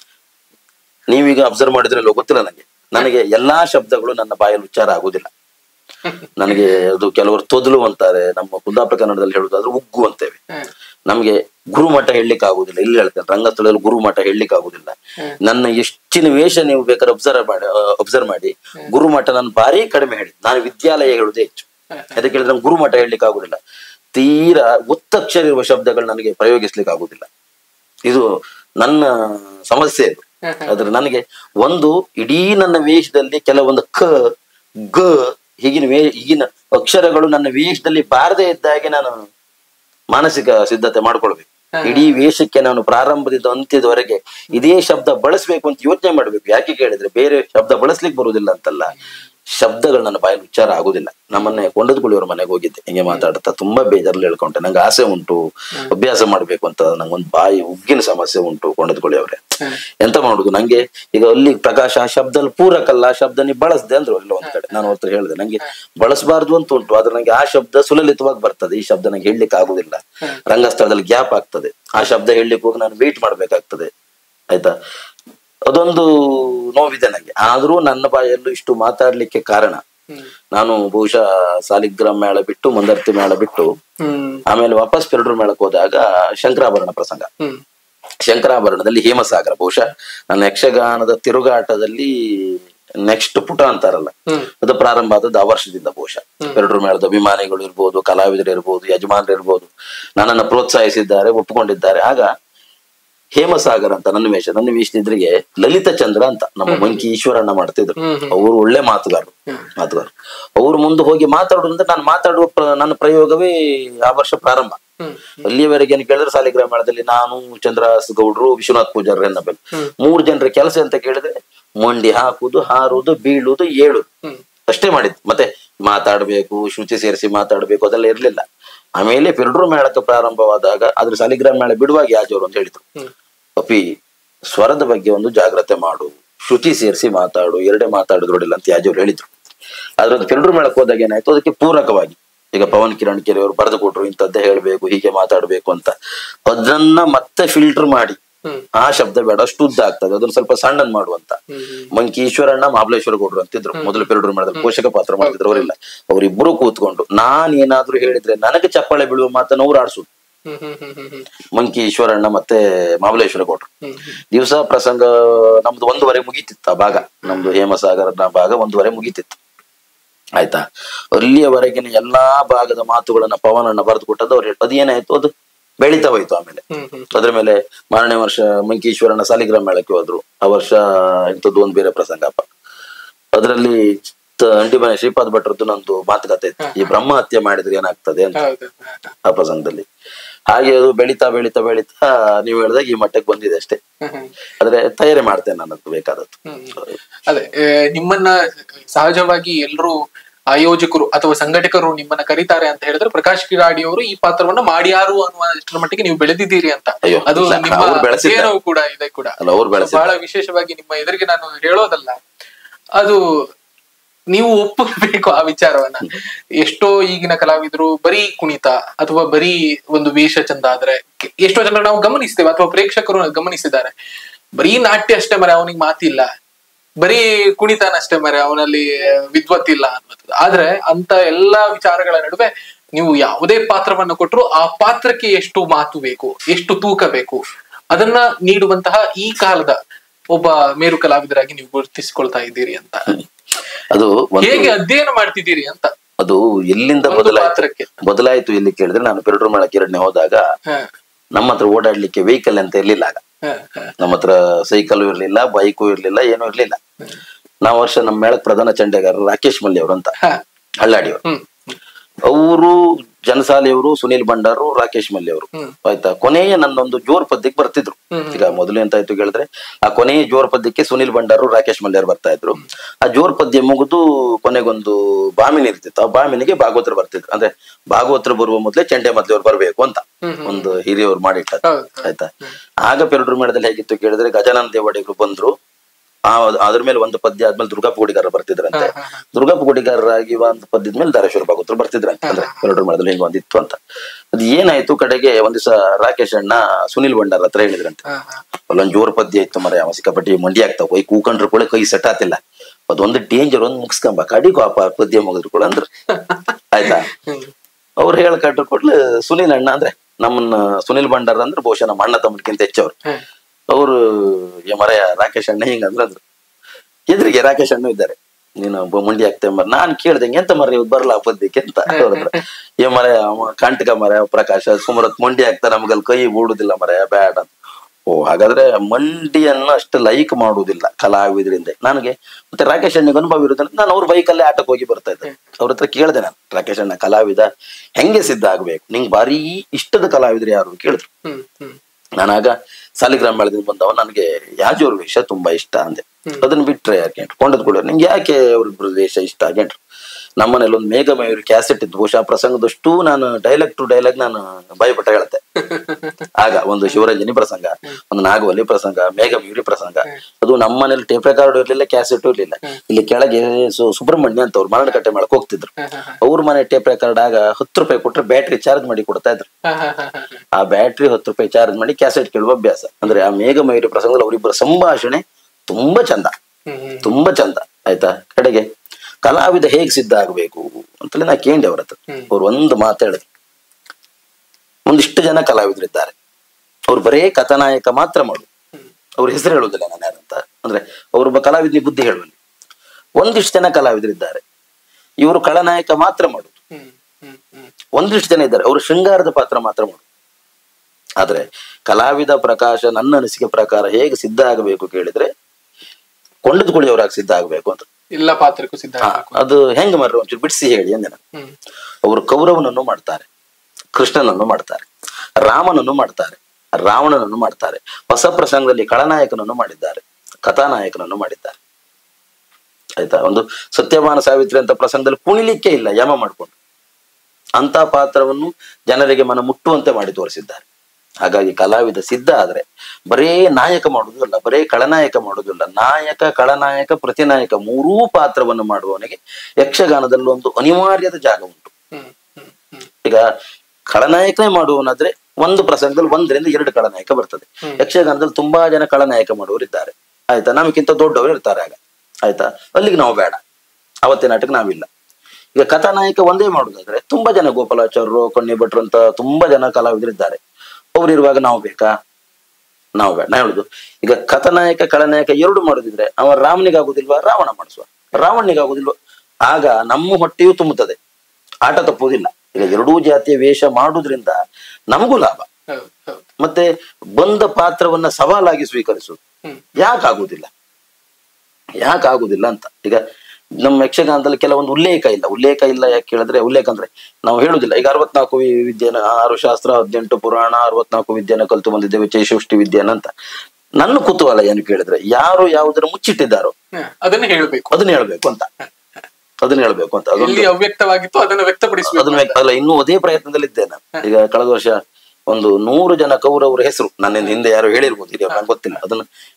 ನೀವೀಗ ಅಬ್ಸರ್ವ್ ಮಾಡಿದ್ರಲ್ಲ ಗೊತ್ತಿಲ್ಲ ನನಗೆ ನನಗೆ ಎಲ್ಲಾ ಶಬ್ದಗಳು ನನ್ನ ಬಾಯಲ್ಲಿ ಉಚ್ಚಾರ ಆಗುದಿಲ್ಲ ನನಗೆ ಅದು ಕೆಲವರು ತೊದಲು ಅಂತಾರೆ ನಮ್ಮ ಕುಂದಾಪುರ ಕನ್ನಡದಲ್ಲಿ ಹೇಳುದಾದ್ರೆ ಉಗ್ಗು ಅಂತೇವೆ ಹ್ಮ್ ನಮ್ಗೆ ಗುರುಮಠ ಹೇಳಲಿಕ್ಕೆ ಆಗುದಿಲ್ಲ ಇಲ್ಲಿ ಹೇಳ್ತೇನೆ ರಂಗಸ್ಥಳದಲ್ಲಿ ಗುರುಮಠ ಹೇಳಲಿಕ್ಕೆ ಆಗುದಿಲ್ಲ ನನ್ನ ಎಷ್ಟಿನ ವೇಷ ನೀವು ಬೇಕಾದ್ರೆ ಅಬ್ಸರ್ವ್ ಮಾಡಿ ಅಬ್ಸರ್ವ್ ಮಾಡಿ ಗುರುಮಠ ನಾನು ಭಾರಿ ಕಡಿಮೆ ಹೇಳಿದ್ ನಾನು ವಿದ್ಯಾಲಯ ಹೇಳುದೇ ಹೆಚ್ಚು ಅದಕ್ಕೆ ಹೇಳಿದ್ರೆ ನಂಗೆ ಗುರುಮಠ ಹೇಳಲಿಕ್ಕೆ ಆಗುದಿಲ್ಲ ತೀರಾ ಒತ್ತಕ್ಷರ ಇರುವ ಶಬ್ದಗಳು ನನಗೆ ಪ್ರಯೋಗಿಸ್ಲಿಕ್ಕೆ ಆಗುದಿಲ್ಲ ಇದು ನನ್ನ ಸಮಸ್ಯೆ ಇದು ಆದ್ರೆ ನನಗೆ ಒಂದು ಇಡೀ ನನ್ನ ವೇಷದಲ್ಲಿ ಕೆಲವೊಂದು ಕ ಗ ಹೀಗಿನ ವೇ ಈಗಿನ ಅಕ್ಷರಗಳು ನನ್ನ ವೇಷದಲ್ಲಿ ಬಾರದೇ ಇದ್ದಾಗೆ ನಾನು ಮಾನಸಿಕ ಸಿದ್ಧತೆ ಮಾಡ್ಕೊಳ್ಬೇಕು ಇಡೀ ವೇಷಕ್ಕೆ ನಾನು ಪ್ರಾರಂಭದಿಂದ ಅಂತ್ಯದವರೆಗೆ ಇದೇ ಶಬ್ದ ಬಳಸ್ಬೇಕು ಅಂತ ಯೋಚನೆ ಮಾಡ್ಬೇಕು ಯಾಕೆ ಕೇಳಿದ್ರೆ ಬೇರೆ ಶಬ್ದ ಬಳಸ್ಲಿಕ್ಕೆ ಬರುವುದಿಲ್ಲ ಅಂತಲ್ಲ ಶಬ್ದಗಳು ನನ್ನ ಬಾಯಲ್ಲಿ ಉಚ್ಚಾರ ಆಗುದಿಲ್ಲ ನಮ್ಮನ್ನೇ ಕೊಂಡದ್ಕೊಳ್ಳಿಯವ್ರ ಮನೆಗೆ ಹೋಗಿದ್ದೆ ಹಿಂಗೆ ಮಾತಾಡ್ತಾ ತುಂಬಾ ಬೇಜಾರಲ್ಲಿ ಹೇಳ್ಕೊಂಡೆ ನಂಗೆ ಆಸೆ ಉಂಟು ಅಭ್ಯಾಸ ಮಾಡ್ಬೇಕು ಅಂತ ನಂಗೊಂದು ಬಾಯಿ ಉಗ್ಗಿನ ಸಮಸ್ಯೆ ಉಂಟು ಕೊಂಡದ್ಕೊಳ್ಳಿಯವ್ರೆ ಎಂತ ಮಾಡುದು ನಂಗೆ ಈಗ ಅಲ್ಲಿ ಪ್ರಕಾಶ ಆ ಶಬ್ದ ಪೂರಕಲ್ಲ ಆ ಶಬ್ದ ನೀ ಬಳಸ್ದೆ ಅಂದ್ರು ಎಲ್ಲ ಒಂದ್ ಕಡೆ ನಾನು ಅವ್ರ ಹೇಳಿದೆ ನಂಗೆ ಬಳಸಬಾರ್ದು ಅಂತ ಉಂಟು ಆದ್ರೆ ನಂಗೆ ಆ ಶಬ್ದ ಸುಲಲಿತವಾಗಿ ಬರ್ತದೆ ಈ ಶಬ್ದ ನಂಗೆ ಹೇಳಲಿಕ್ಕೆ ಆಗುದಿಲ್ಲ ರಂಗಸ್ಥಳದಲ್ಲಿ ಗ್ಯಾಪ್ ಆಗ್ತದೆ ಆ ಶಬ್ದ ಹೇಳಲಿಕ್ಕೆ ಹೋಗಿ ನಾನು ವೇಟ್ ಮಾಡ್ಬೇಕಾಗ್ತದೆ ಆಯ್ತಾ ಅದೊಂದು ನೋವಿದೆ ನಂಗೆ ಆದ್ರೂ ನನ್ನ ಬಾಯಲ್ಲೂ ಇಷ್ಟು ಮಾತಾಡ್ಲಿಕ್ಕೆ ಕಾರಣ ನಾನು ಬಹುಶಃ ಸಾಲಿಗ್ರಾಮ್ ಮೇಳ ಬಿಟ್ಟು ಮಂದರ್ತಿ ಮೇಳ ಬಿಟ್ಟು ಹ್ಮ್ ಆಮೇಲೆ ವಾಪಸ್ ಪೆರಡ್ರು ಮೇಳಕ್ಕೆ ಹೋದಾಗ ಶಂಕರಾಭರಣ ಪ್ರಸಂಗ ಹ್ಮ್ ಶಂಕರಾಭರಣದಲ್ಲಿ ಹೇಮಸಾಗರ ಬಹುಶಃ ನನ್ನ ಯಕ್ಷಗಾನದ ತಿರುಗಾಟದಲ್ಲಿ ನೆಕ್ಸ್ಟ್ ಪುಟ ಅಂತಾರಲ್ಲ ಹ್ಮ್. ಅದು ಪ್ರಾರಂಭ ಆದದ್ದು ಆ ವರ್ಷದಿಂದ ಬಹುಶಃ ಪೆರಡ್ರು ಮೇಳದ ಅಭಿಮಾನಿಗಳು ಇರ್ಬೋದು ಕಲಾವಿದರು ಇರ್ಬೋದು ಯಜಮಾನರು ಇರ್ಬೋದು ನನ್ನನ್ನು ಪ್ರೋತ್ಸಾಹಿಸಿದ್ದಾರೆ ಒಪ್ಪಿಕೊಂಡಿದ್ದಾರೆ ಆಗ ಹೇಮಸಾಗರ್ ಅಂತ ನನ್ನ ವೇಷ ನನ್ನ ವೇಷದಿದ್ರಿಗೆ ಲಲಿತ ಚಂದ್ರ ಅಂತ ನಮ್ಮ ಮಂಕಿ ಈಶ್ವರಣ್ಣ ಮಾಡ್ತಿದ್ರು ಅವರು ಒಳ್ಳೆ ಮಾತುಗಾರರು ಮಾತುಗಾರರು ಅವ್ರ ಮುಂದೆ ಹೋಗಿ ಮಾತಾಡೋದ್ರಿಂದ ನಾನು ಮಾತಾಡುವ ಪ್ರ- ನನ್ನ ಪ್ರಯೋಗವೇ ಆ ವರ್ಷ ಪ್ರಾರಂಭ ಹ್ಮ್. ಅಲ್ಲಿಯವರೆಗೆ ಏನು ಕೇಳಿದ್ರೆ ಸಾಲಿಗ್ರಾಮ ಮೇಳದಲ್ಲಿ ನಾನು ಚಂದ್ರಹಾಸ್ ಗೌಡ್ರು ವಿಶ್ವನಾಥ್ ಪೂಜಾರ್ ಎನ್ನಬೇಕು ಮೂರು ಜನರ ಕೆಲಸ ಅಂತ ಕೇಳಿದ್ರೆ ಮಂಡಿ ಹಾಕುದು ಹಾರುದು ಬೀಳುದು ಏಳುದು ಹ್ಮ್. ಅಷ್ಟೇ ಮಾಡಿದ್ದು ಮತ್ತೆ ಮಾತಾಡ್ಬೇಕು ಶ್ರುತಿ ಸೇರಿಸಿ ಮಾತಾಡ್ಬೇಕು ಅದೆಲ್ಲ ಇರ್ಲಿಲ್ಲ ಆಮೇಲೆ ಪೆರಡ್ರು ಮೇಳಕ್ಕೆ ಪ್ರಾರಂಭವಾದಾಗ ಅದ್ರ ಸಾಲಿಗ್ರಾಮ ಮೇಳ ಬಿಡುವಾಗ ಯಾಜವರು ಅಂತ ಹೇಳಿದ್ರು ಹ್ಮ್. ಅಪಿ ಸ್ವರದ ಬಗ್ಗೆ ಒಂದು ಜಾಗ್ರತೆ ಮಾಡು ಶ್ರುತಿ ಸೇರಿಸಿ ಮಾತಾಡು ಎರಡೇ ಮಾತಾಡಿದ್ರೋಡಿಲ್ಲ ಅಂತ ಯಾಜವ್ರು ಹೇಳಿದ್ರು ಆದ್ರೆ ಅದು ಪೆರಡ್ರು ಮೇಳಕ್ಕೆ ಹೋದಾಗ ಏನಾಯ್ತು ಅದಕ್ಕೆ ಪೂರಕವಾಗಿ ಈಗ ಪವನ್ ಕಿರಣ್ ಕೆರೆ ಅವರು ಬರೆದು ಕೊಟ್ರು ಇಂಥದ್ದೇ ಹೇಳ್ಬೇಕು ಹೀಗೆ ಮಾತಾಡ್ಬೇಕು ಅಂತ ಅದನ್ನ ಮತ್ತೆ ಫಿಲ್ಟರ್ ಮಾಡಿ ಹ್ಮ್. ಆ ಶಬ್ದ ಬೇಡ ಅಷ್ಟು ಉದ್ದ ಆಗ್ತದೆ ಅದನ್ನ ಸ್ವಲ್ಪ ಸಣ್ಣನ್ ಮಾಡುವಂತ ಮಂಕಿ ಈಶ್ವರಣ್ಣ ಮಹಾಬಲೇಶ್ವರ ಗೌಡ್ರು ಅಂತಿದ್ರು ಮೊದಲು ಪೆರಡ್ರು ಮಾಡಿದ್ರು ಪೋಷಕ ಪಾತ್ರ ಮಾಡಿದ್ರು ಅವರಿಲ್ಲ ಅವರಿಬ್ಬರು ಕೂತ್ಕೊಂಡು ನಾನ್ ಏನಾದ್ರೂ ಹೇಳಿದ್ರೆ ನನಗೆ ಚಪ್ಪಾಳೆ ಬೀಳುವ ಮಾತನ್ನ ಅವ್ರು ಆಡ್ಸುದು ಹ್ಮ್ ಹ್ಮ್ ಹ್ಮ್ ಹ್ಮ್ ಹ್ಮ್ ಮಂಕಿ ಈಶ್ವರಣ್ಣ ಮತ್ತೆ ಮಹಾಬಲೇಶ್ವರ ಗೌಡ್ರು ಹ್ಮ್ ದಿವಸ ಪ್ರಸಂಗ ನಮ್ದು ಒಂದುವರೆ ಮುಗೀತಿತ್ತು ಆ ಭಾಗ ನಮ್ದು ಹೇಮಸಾಗರನ ಭಾಗ ಒಂದುವರೆ ಮುಗೀತಿತ್ತು ಆಯ್ತಾ ಅಲ್ಲಿಯವರೆಗಿನ ಎಲ್ಲಾ ಭಾಗದ ಮಾತುಗಳನ್ನ ಪವನಣ್ಣ ಬರೆದು ಕೊಟ್ಟದ್ದು ಅವ್ರು ಅದು ಏನಾಯ್ತು ಅದು ಬೆಳಿತಾ ಹೋಯ್ತು ಆಮೇಲೆ ಹ್ಮ್ ಹ್ಮ್ ಅದ್ರ ಮೇಲೆ ಮಾರನೇ ವರ್ಷ ಮಂಕೀಶ್ವರನ ಸಾಲಿಗ್ರಾಮ ಮೇಳಕ್ಕೆ ಹೋದ್ರು ಆ ವರ್ಷ ಇಂಥದ್ದು ಒಂದು ಬೇರೆ ಪ್ರಸಂಗಪ್ಪ ಅದರಲ್ಲಿ ಅಂಟಿಮನೆ ಶ್ರೀಪಾದ್ ಭಟ್ರದ್ದು ನಂದು ಮಾತುಕತೆ ಇತ್ತು ಈ ಬ್ರಹ್ಮ ಹತ್ಯೆ ಮಾಡಿದ್ರೆ ಏನಾಗ್ತದೆ ಅಂತ ಹೌದು ಆ ಪ್ರಸಂಗದಲ್ಲಿ ಹಾಗೆ ಅದು ಬೆಳಿತಾ ಬೆಳಿತಾ ಬೆಳಿತಾ ನೀವು ಹೇಳಿದಾಗ ಈ ಮಟ್ಟಕ್ಕೆ ಬಂದಿದೆ ಅಷ್ಟೇ ಹ್ಮ್ ಹ್ಮ್ ಆದ್ರೆ ತಯಾರಿ ಮಾಡ್ತೇನೆ ನನ್ನದು ಬೇಕಾದದ್ದು ಹ್ಮ್. ಅದೇ ಆ, ನಿಮ್ಮನ್ನ ಸಹಜವಾಗಿ ಎಲ್ಲರೂ ಆಯೋಜಕರು ಅಥವಾ ಸಂಘಟಕರು ನಿಮ್ಮನ್ನ ಕರೀತಾರೆ ಅಂತ ಹೇಳಿದ್ರೆ ಪ್ರಕಾಶ್ ಕಿರಾಡಿ ಅವರು ಈ ಪಾತ್ರವನ್ನ ಮಾಡ್ಯಾರು ಅನ್ನುವಷ್ಟರ ಮಟ್ಟಿಗೆ ನೀವು ಬೆಳೆದಿದ್ದೀರಿ ಅಂತ ಅಯ್ಯೋ, ಅದು ಇಲ್ಲ, ನಿಮ್ಮ ಅವ್ರು ಬೆಳೆಸಿದ್ದಾರೆ. ಏನೋ ಕೂಡ ಇದೆ ಕೂಡ ಅಲ್ಲ ಅವ್ರು ಬೆಳೆಸಿದ್ದಾರೆ. ಬಹಳ ವಿಶೇಷವಾಗಿ ನಿಮ್ಮ ಎದುರಿಗೆ ನಾನು ಹೇಳೋದಲ್ಲ ಅದು ನೀವು ಒಪ್ಪಬೇಕು ಆ ವಿಚಾರವನ್ನ ಎಷ್ಟೋ ಈಗಿನ ಕಲಾವಿದರು ಬರೀ ಕುಣಿತ ಅಥವಾ ಬರೀ ಒಂದು ವೇಷ ಚಂದ ಆದ್ರೆ ಕೆ- ಎಷ್ಟೋ ಜನ ನಾವು ಗಮನಿಸ್ತೇವೆ ಅಥವಾ ಪ್ರೇಕ್ಷಕರು ಗಮನಿಸಿದ್ದಾರೆ ಬರೀ ನಾಟ್ಯ ಅಷ್ಟೇ ಮರೆ ಅವನಿಗೆ ಮಾತಿಲ್ಲ ಬರೀ ಕುಣಿತಾನಷ್ಟೇ ಮರೆ ಅವನಲ್ಲಿ ವಿದ್ವತ್ತಿಲ್ಲ ಅನ್ನೋದು ಆದ್ರೆ ಅಂತ ಎಲ್ಲಾ ವಿಚಾರಗಳ ನಡುವೆ ನೀವು ಯಾವುದೇ ಪಾತ್ರವನ್ನು ಕೊಟ್ಟರು ಆ ಪಾತ್ರಕ್ಕೆ ಎಷ್ಟು ಮಾತು ಬೇಕು ಎಷ್ಟು ತೂಕ ಬೇಕು ಅದನ್ನ ನೀಡುವಂತಹ ಈ ಕಾಲದ ಒಬ್ಬ ಮೇರು ಕಲಾವಿದರಾಗಿ ನೀವು ಗುರುತಿಸಿಕೊಳ್ತಾ ಇದ್ದೀರಿ ಅಂತ ಅದು ಒಂದು ಹೇಗೆ ಅಧ್ಯಯನ ಮಾಡ್ತಿದ್ದೀರಿ ಅಂತ ಅದು ಎಲ್ಲಿಂದ ಒಂದು ಬದಲಾಯ್ತು ಪಾತ್ರಕ್ಕೆ. ಬದಲಾಯ್ತು ಎಲ್ಲಿ ಕೇಳಿದ್ರೆ ನಾನು ಪೆರಡ್ರು ಮಾಡಕ್ಕೆ ಎರಡನೇ ಹೋದಾಗ ಹ, ನಮ್ಮ ಹತ್ರ ಓಡಾಡ್ಲಿಕ್ಕೆ ವೆಹಿಕಲ್ ಅಂತ ಇರ್ಲಿಲ್ಲ ಆಗ ಹ, ಹ. ನಮ್ಮ ಹತ್ರ ಸೈಕಲ್ ಇರ್ಲಿಲ್ಲ ಬೈಕು ಇರ್ಲಿಲ್ಲ ಏನೂ ಇರ್ಲಿಲ್ಲ ನಾವು ವರ್ಷ ನಮ್ಮ ಮೇಳಕ್ ಪ್ರಧಾನ ಚಂಡೆಗಾರರು ರಾಕೇಶ್ ಮಲ್ಲಿ ಅವರು ಅಂತ ಹ, ಹಳ್ಳಾಡಿಯವರು ಹ್ಮ್ ಅವರು ಜನಸಾಲಿಯವರು ಸುನೀಲ್ ಭಂಡಾರು ರಾಕೇಶ್ ಮಲ್ಲಿ ಅವರು ಹ್ಮ್. ಆಯ್ತಾ ಕೊನೆಯ ನನ್ನೊಂದು ಜೋರ್ ಪದ್ಯಕ್ಕೆ ಬರ್ತಿದ್ರು ಹ್ಮ್. ಈಗ ಮೊದಲು ಎಂತ ಆಯ್ತು ಕೇಳಿದ್ರೆ ಆ ಕೊನೆಯ ಜೋರ್ ಪದ್ಯಕ್ಕೆ ಸುನೀಲ್ ಭಂಡಾರು ರಾಕೇಶ್ ಮಲ್ಯರು ಬರ್ತಾ ಇದ್ರು ಆ ಜೋರ್ ಪದ್ಯ ಮುಗಿದು ಕೊನೆಗೊಂದು ಬಾಮಿನಿ ಇರ್ತಿತ್ತು ಆ ಬಾಮಿನಿಗೆ ಭಾಗವತರು ಬರ್ತಿದ್ರು ಅಂದ್ರೆ ಭಾಗವತರು ಬರುವ ಮೊದಲೇ ಚಂಡೆ ಮೊದ್ಲವ್ರು ಬರ್ಬೇಕು ಅಂತ ಹ್ಮ್, ಹ್ಮ್. ಒಂದು ಹಿರಿಯವರು ಮಾಡಿಟ್ಟ ಹೌದು, ಹೌದು. ಆಯ್ತಾ ಆಗ ಪೆರಡ್ರು ಮೇಳದಲ್ಲಿ ಹೇಗಿತ್ತು ಕೇಳಿದ್ರೆ ಗಜಾನನ ದೇವಾಡಿಗರು ಬಂದ್ರು ಆ ಅದ್ರ ಮೇಲೆ ಒಂದು ಪದ್ಯ ಆದ್ಮೇಲೆ ದುರ್ಗಾಪ್ಪ ಗುಡಿಗಾರ ಬರ್ತಿದ್ರಂತೆ ಹ, ಹ, ಹ. ದುರ್ಗಾಪ್ಪ ಗುಡಿಗಾರರಾಗಿ ಒಂದು ಪದ್ಯದ ಮೇಲೆ ಧಾರೇಶ್ವರ ಭಾಗವತರು ಬರ್ತಿದ್ರಂತೆ ಅಂದ್ರೆ ಪೆರಡ್ರು ಮೇಳದಲ್ಲಿ ಹಿಂಗೆ ಒಂದಿತ್ತು ಅಂತ ಅದು ಏನಾಯ್ತು ಕಡೆಗೆ ಒಂದ್ ದಿವಸ ರಾಕೇಶ್ ಅಣ್ಣ ಸುನಿಲ್ ಭಂಡಾರ್ ಹತ್ರ ಹೇಳಿದ್ರಂತೆ ಹ, ಹ. ಅಲ್ಲೊಂದ್ ಜೋರ್ ಪದ್ಯ ಇತ್ತು ಮರ ಅವ ಸಿಕ್ಕಾಪಟ್ಟಿ ಮಂಡಿ ಆಗ್ತಾವ ಹೋಯ್ ಕೂಕೊಂಡ್ರು ಕೂಡ ಕೈ ಸೆಟ್ ಆತಿಲ್ಲ ಅದೊಂದು ಡೇಂಜರ್ ಒಂದ್ ಮುಗಿಸ್ಕೊಂಬ ಕಡಿಗು ಅಪ್ಪ ಪದ್ಯ ಮುಗಿದ್ರು ಕೂಡ ಅಂದ್ರು ಆಯ್ತಾ ಹ್ಮ್. ಅವ್ರು ಹೇಳ್ಕಟ್ರು ಕೊಡ್ಲು ಸುನಿಲ್ ಅಣ್ಣ ಅಂದ್ರೆ ನಮ್ಮನ್ನ ಸುನಿಲ್ ಭಂಡಾರ್ ಅಂದ್ರೆ ಬಹುಶಃ ನಮ್ಮ ಅಣ್ಣ ತಮ್ಮನ್ಕಿಂತ ಹೆಚ್ಚವ್ರು ಹ. ಅವರು ಮರೆಯ ರಾಕೇಶ್ ಅಣ್ಣ ಹಿಂಗ ಅಂದ್ರು ಅಂದ್ರು ಎದುರಿಗೆ ರಾಕೇಶ್ ಅಣ್ಣ ಇದ್ದಾರೆ ನೀನು ಒಬ್ಬ ಮುಂಡಿ ಆಗ್ತೇ ಮರ ನಾನ್ ಕೇಳ್ದಂಗೆ ಎಂತ ಮರ ಇವತ್ತು ಬರಲ್ಲ ಪದ್ಯಕ್ಕೆ ಅಂತ ಹೇಳಿದ್ರು ಏ ಮರ ಕಾಂಟಕ ಮರ ಪ್ರಕಾಶ ಸುಮಾರತ್ ಮಂಡಿ ಆಗ್ತಾ ನಮ್ಗಲ್ಲಿ ಕೈ ಬೂಡುದಿಲ್ಲ ಮರ ಬ್ಯಾಡ ಅಂತ ಓ ಹಾಗಾದ್ರೆ ಮಂಡಿಯನ್ನ ಅಷ್ಟು ಲೈಕ್ ಮಾಡುವುದಿಲ್ಲ ಕಲಾವಿದರಿಂದ ನನಗೆ ಮತ್ತೆ ರಾಕೇಶ್ ಅಣ್ಣಗೆ ಅನುಭವ ಇರೋದ್ರಿಂದ ನಾನು ಅವ್ರ ಬೈಕಲ್ಲೇ ಆಟಕ್ಕೆ ಹೋಗಿ ಬರ್ತಾ ಇದ್ದೆ ಅವ್ರ ಹತ್ರ ಕೇಳಿದೆ ನಾನು ರಾಕೇಶ್ ಅಣ್ಣ ಕಲಾವಿದ ಹೆಂಗೆ ಸಿದ್ಧ ಆಗ್ಬೇಕು ನಿಂಗೆ ಭಾರಿ ಇಷ್ಟದ ಕಲಾವಿದ್ರು ಯಾರು ಕೇಳಿದ್ರು ಹ್ಮ್ ಹ್ಮ್ ನಾನಾಗ ಸಾಲಿಗ್ರಾಮ ಮೇಳದಿಂದ ಬಂದವ ನನಗೆ ಯಾಜೋರ್ ವೇಷ ತುಂಬಾ ಇಷ್ಟ ಅಂದೆ ಅದನ್ನ ಬಿಟ್ರೆ ಯಾಕೆ ಕೊಂಡದ್ ಕೂಡ ನಿಂಗೆ ಯಾಕೆ ಅವ್ರಿಬ್ರು ವೇಷ ಇಷ್ಟ ಆಗ್ಯಂಟ್ರು ನಮ್ಮನೇಲಿ ಒಂದು ಮೇಘಮಯೂರಿ ಕ್ಯಾಸೆಟ್ ಇತ್ತು ಬಹುಶಃ ಆ ಪ್ರಸಂಗದಷ್ಟು ನಾನು ಡೈಲಾಗ್ ಟು ಡೈಲಾಗ್ ನಾನು ಭಯಪಟ್ಟ ಹೇಳ್ತೆ ಆಗ ಒಂದು ಶಿವರಂಜನಿ ಪ್ರಸಂಗ ಒಂದು ನಾಗವಲ್ಲಿ ಪ್ರಸಂಗ ಮೇಘಮಯೂರಿ ಪ್ರಸಂಗ ಅದು ನಮ್ಮ ಮನೇಲಿ ಟೇಪ್ ರೆಕಾರ್ಡ್ ಇರ್ಲಿಲ್ಲ ಕ್ಯಾಸೆಟ್ ಇರ್ಲಿಲ್ಲ ಇಲ್ಲಿ ಕೆಳಗೆ ಸು- ಸುಬ್ರಹ್ಮಣ್ಯ ಅಂತ ಅವ್ರು ಮರಣಕಟ್ಟೆ ಮಾಡಕ್ ಹೋಗ್ತಿದ್ರು ಅವ್ರ ಮನೆ ಟೇಪ್ ರೆಕಾರ್ಡ್ ಆಗ ಹತ್ತು ರೂಪಾಯಿ ಕೊಟ್ರೆ ಬ್ಯಾಟ್ರಿ ಚಾರ್ಜ್ ಮಾಡಿ ಕೊಡ್ತಾ ಇದ್ರು ಹ, ಹ, ಹ, ಹ. ಆ ಬ್ಯಾಟ್ರಿ ಹತ್ತು ರೂಪಾಯಿ ಚಾರ್ಜ್ ಮಾಡಿ ಕ್ಯಾಸೆಟ್ ಕೇಳುವ ಅಭ್ಯಾಸ ಅಂದ್ರೆ ಆ ಮೇಘಮಯೂರಿ ಪ್ರಸಂಗದಲ್ಲಿ ಅವರಿಬ್ಬರ ಸಂಭಾಷಣೆ ತುಂಬಾ ಚಂದ ಹ್ಮ್ ಹ್ಮ್ ತುಂಬಾ ಚಂದ ಆಯ್ತಾ ಕಡೆಗೆ ಕಲಾವಿದ ಹೇಗ್ ಸಿದ್ಧ ಆಗ್ಬೇಕು ಅಂತಲೇ ನಾ ಕೇಂಡೆ ಅವ್ರ ಹತ್ರ ಹ್ಮ್. ಅವ್ರು ಒಂದು ಮಾತು ಹೇಳಿದ್ರು ಒಂದಿಷ್ಟು ಜನ ಕಲಾವಿದರಿದ್ದಾರೆ ಅವ್ರು ಬರೇ ಕಥಾನಾಯಕ ಮಾತ್ರ ಮಾಡುದು ಅವ್ರ ಹೆಸರು ಹೇಳುವುದಿಲ್ಲ ನಾನು ಯಾರಂತ ಅಂದ್ರೆ ಅವರೊಬ್ಬ ಕಲಾವಿದನಿ ಬುದ್ಧಿ ಹೇಳುವಲ್ಲಿ ಒಂದಿಷ್ಟು ಜನ ಕಲಾವಿದರಿದ್ದಾರೆ ಇವರು ಖಳನಾಯಕ ಮಾತ್ರ ಮಾಡುದು ಹ್ಮ್ ಹ್ಮ್ ಹ್ಮ್ ಒಂದಿಷ್ಟು ಜನ ಇದ್ದಾರೆ ಅವರು ಶೃಂಗಾರದ ಪಾತ್ರ ಮಾತ್ರ ಮಾಡುದು ಆದ್ರೆ ಕಲಾವಿದ ಪ್ರಕಾಶ ನನ್ನ ಅನಿಸಿಕೆ ಪ್ರಕಾರ ಹೇಗೆ ಸಿದ್ಧ ಆಗಬೇಕು ಕೇಳಿದ್ರೆ ಕೊಂಡದ ಕುಳಿಯವರಾಗಿ ಸಿದ್ಧ ಆಗಬೇಕು ಅಂತ ಎಲ್ಲ ಪಾತ್ರಕ್ಕೂ ಸಿದ್ಧ ಹಾ, ಆಗ್ಬೇಕು. ಅದು ಹೆಂಗ್ ಮರ್ರ ಒಂಚೂರು ಬಿಡಿಸಿ ಹೇಳಿ ಅಂದೆ ನಾನು ಹ್ಮ್ ಅವರು ಕೌರವನನ್ನು ಮಾಡ್ತಾರೆ ಕೃಷ್ಣನನ್ನು ಮಾಡ್ತಾರೆ ರಾಮನನ್ನು ಮಾಡ್ತಾರೆ ರಾವಣನನ್ನು ಮಾಡ್ತಾರೆ ಹೊಸ ಪ್ರಸಂಗದಲ್ಲಿ ಖಳನಾಯಕನನ್ನು ಮಾಡಿದ್ದಾರೆ ಕಥಾನಾಯಕನನ್ನು ಮಾಡಿದ್ದಾರೆ ಆಯ್ತಾ ಒಂದು ಸತ್ಯವಾನ ಸಾವಿತ್ರಿ ಅಂತ ಪ್ರಸಂಗದಲ್ಲಿ ಕುಣಿಲಿಕ್ಕೆ ಇಲ್ಲ ಯಮ ಮಾಡ್ಕೊಂಡು ಅಂತ ಪಾತ್ರವನ್ನು ಜನರಿಗೆ ಮನ ಮುಟ್ಟುವಂತೆ ಮಾಡಿ ತೋರಿಸಿದ್ದಾರೆ ಹಾಗಾಗಿ ಕಲಾವಿದ ಸಿದ್ಧ ಆದ್ರೆ ಬರೇ ನಾಯಕ ಮಾಡುವುದಲ್ಲ ಬರೇ ಖಳನಾಯಕ ಮಾಡುವುದಿಲ್ಲ ನಾಯಕ ಖಳನಾಯಕ ಪ್ರತಿನಾಯಕ ಮೂರೂ ಪಾತ್ರವನ್ನು ಮಾಡುವವನಿಗೆ ಯಕ್ಷಗಾನದಲ್ಲಿ ಒಂದು ಅನಿವಾರ್ಯದ ಜಾಗ ಉಂಟು ಹ್ಮ್ ಹ್ಮ್ ಹ್ಮ್ ಈಗ ಖಳನಾಯಕನೇ ಮಾಡುವವನಾದ್ರೆ ಒಂದು ಪ್ರಸಂಗದಲ್ಲಿ ಒಂದರಿಂದ ಎರಡು ಖಳನಾಯಕ ಬರ್ತದೆ ಯಕ್ಷಗಾನದಲ್ಲಿ ತುಂಬಾ ಜನ ಖಳನಾಯಕ ಮಾಡುವವರು ಇದ್ದಾರೆ ಆಯ್ತಾ ನಮಗಿಂತ ದೊಡ್ಡವರು ಇರ್ತಾರೆ ಆಗ ಆಯ್ತಾ ಅಲ್ಲಿಗೆ ನಾವು ಬೇಡ ಅವತ್ತಿನ ನಾಟಕ ನಾವಿಲ್ಲ ಈಗ ಕಥಾನಾಯಕ ಒಂದೇ ಮಾಡುದಾದ್ರೆ ತುಂಬಾ ಜನ ಗೋಪಾಲಾಚಾರ್ಯರು ಕಣ್ಣಿ ಭಟ್ರು ಅಂತ ತುಂಬಾ ಜನ ಕಲಾವಿದರಿದ್ದಾರೆ ಅವ್ರು ಇರುವಾಗ ನಾವು ಬೇಕಾ ನಾವು ಬೇಡ ನಾ ಹೇಳುದು ಈಗ ಕಥಾನಾಯಕ ಖಳನಾಯಕ ಎರಡು ಮಾಡುದಿದ್ರೆ ಅವ ರಾಮನಿಗಾಗುದಿಲ್ವಾ ರಾವಣ ಮಾಡಿಸುವ ರಾವಣನಿಗಾಗುದಿಲ್ವಾ ಆಗ ನಮ್ಮ ಹೊಟ್ಟೆಯೂ ತುಂಬುತ್ತದೆ ಆಟ ತಪ್ಪುವುದಿಲ್ಲ ಈಗ ಎರಡೂ ಜಾತಿಯ ವೇಷ ಮಾಡುದ್ರಿಂದ ನಮಗೂ ಲಾಭ ಹೌದು ಹೌದು ಮತ್ತೆ ಬಂದ ಪಾತ್ರವನ್ನ ಸವಾಲಾಗಿ ಸ್ವೀಕರಿಸುದು ಹ್ಮ್ ಯಾಕಾಗುದಿಲ್ಲ ಯಾಕಾಗುದಿಲ್ಲ ಅಂತ ಈಗ ನಮ್ಮ ಯಕ್ಷಗಾನದಲ್ಲಿ ಕೆಲವೊಂದು ಉಲ್ಲೇಖ ಇಲ್ಲ ಉಲ್ಲೇಖ ಇಲ್ಲ ಯಾಕೆ ಹೇಳಿದ್ರೆ ಉಲ್ಲೇಖ ಅಂದ್ರೆ ನಾವು ಹೇಳುದಿಲ್ಲ ಈಗ ಅರವತ್ನಾಲ್ಕು ವಿ- ವಿದ್ಯೆನ ಆರು ಶಾಸ್ತ್ರ ಹದಿನೆಂಟು ಪುರಾಣ ಅರವತ್ನಾಲ್ಕು ವಿದ್ಯೆನ ಕಲ್ತು ಬಂದಿದ್ದೇವೆ ಚೈಷಷ್ಟಿ ವಿದ್ಯೆನ ಅಂತ ನನ್ನ ಕುತೂಹಲ ಏನು ಕೇಳಿದ್ರೆ ಯಾರು ಯಾವುದನ್ನು ಮುಚ್ಚಿಟ್ಟಿದ್ದಾರೋ ಹ, ಅದನ್ನ ಹೇಳ್ಬೇಕು ಅದನ್ನ ಹೇಳ್ಬೇಕು ಅಂತ ಅದನ್ನ ಹೇಳ್ಬೇಕು ಅಂತ ಅದೊಂದು ಎಲ್ಲಿ ಅವ್ಯಕ್ತವಾಗಿತ್ತು ಅದನ್ನ ವ್ಯಕ್ತಪಡಿಸಬೇಕು ಅದನ್ನ ವ್ಯಕ್ತ- ಅಲ್ಲ ಇನ್ನೂ ಅದೇ ಪ್ರಯತ್ನದಲ್ಲಿ ಇದ್ದೇನೆ ನಾನು. ಈಗ ಕಳೆದ ವರ್ಷ ಒಂದು ನೂರು ಜನ ಕೌರವರ ಹೆಸರು ನನ್ನ ಹಿಂದೆ ಯಾರು ಹೇಳಿರ್ಬೋದು ಈಗ ನಂಗೆ ಗೊತ್ತಿಲ್ಲ ಅದನ್ನ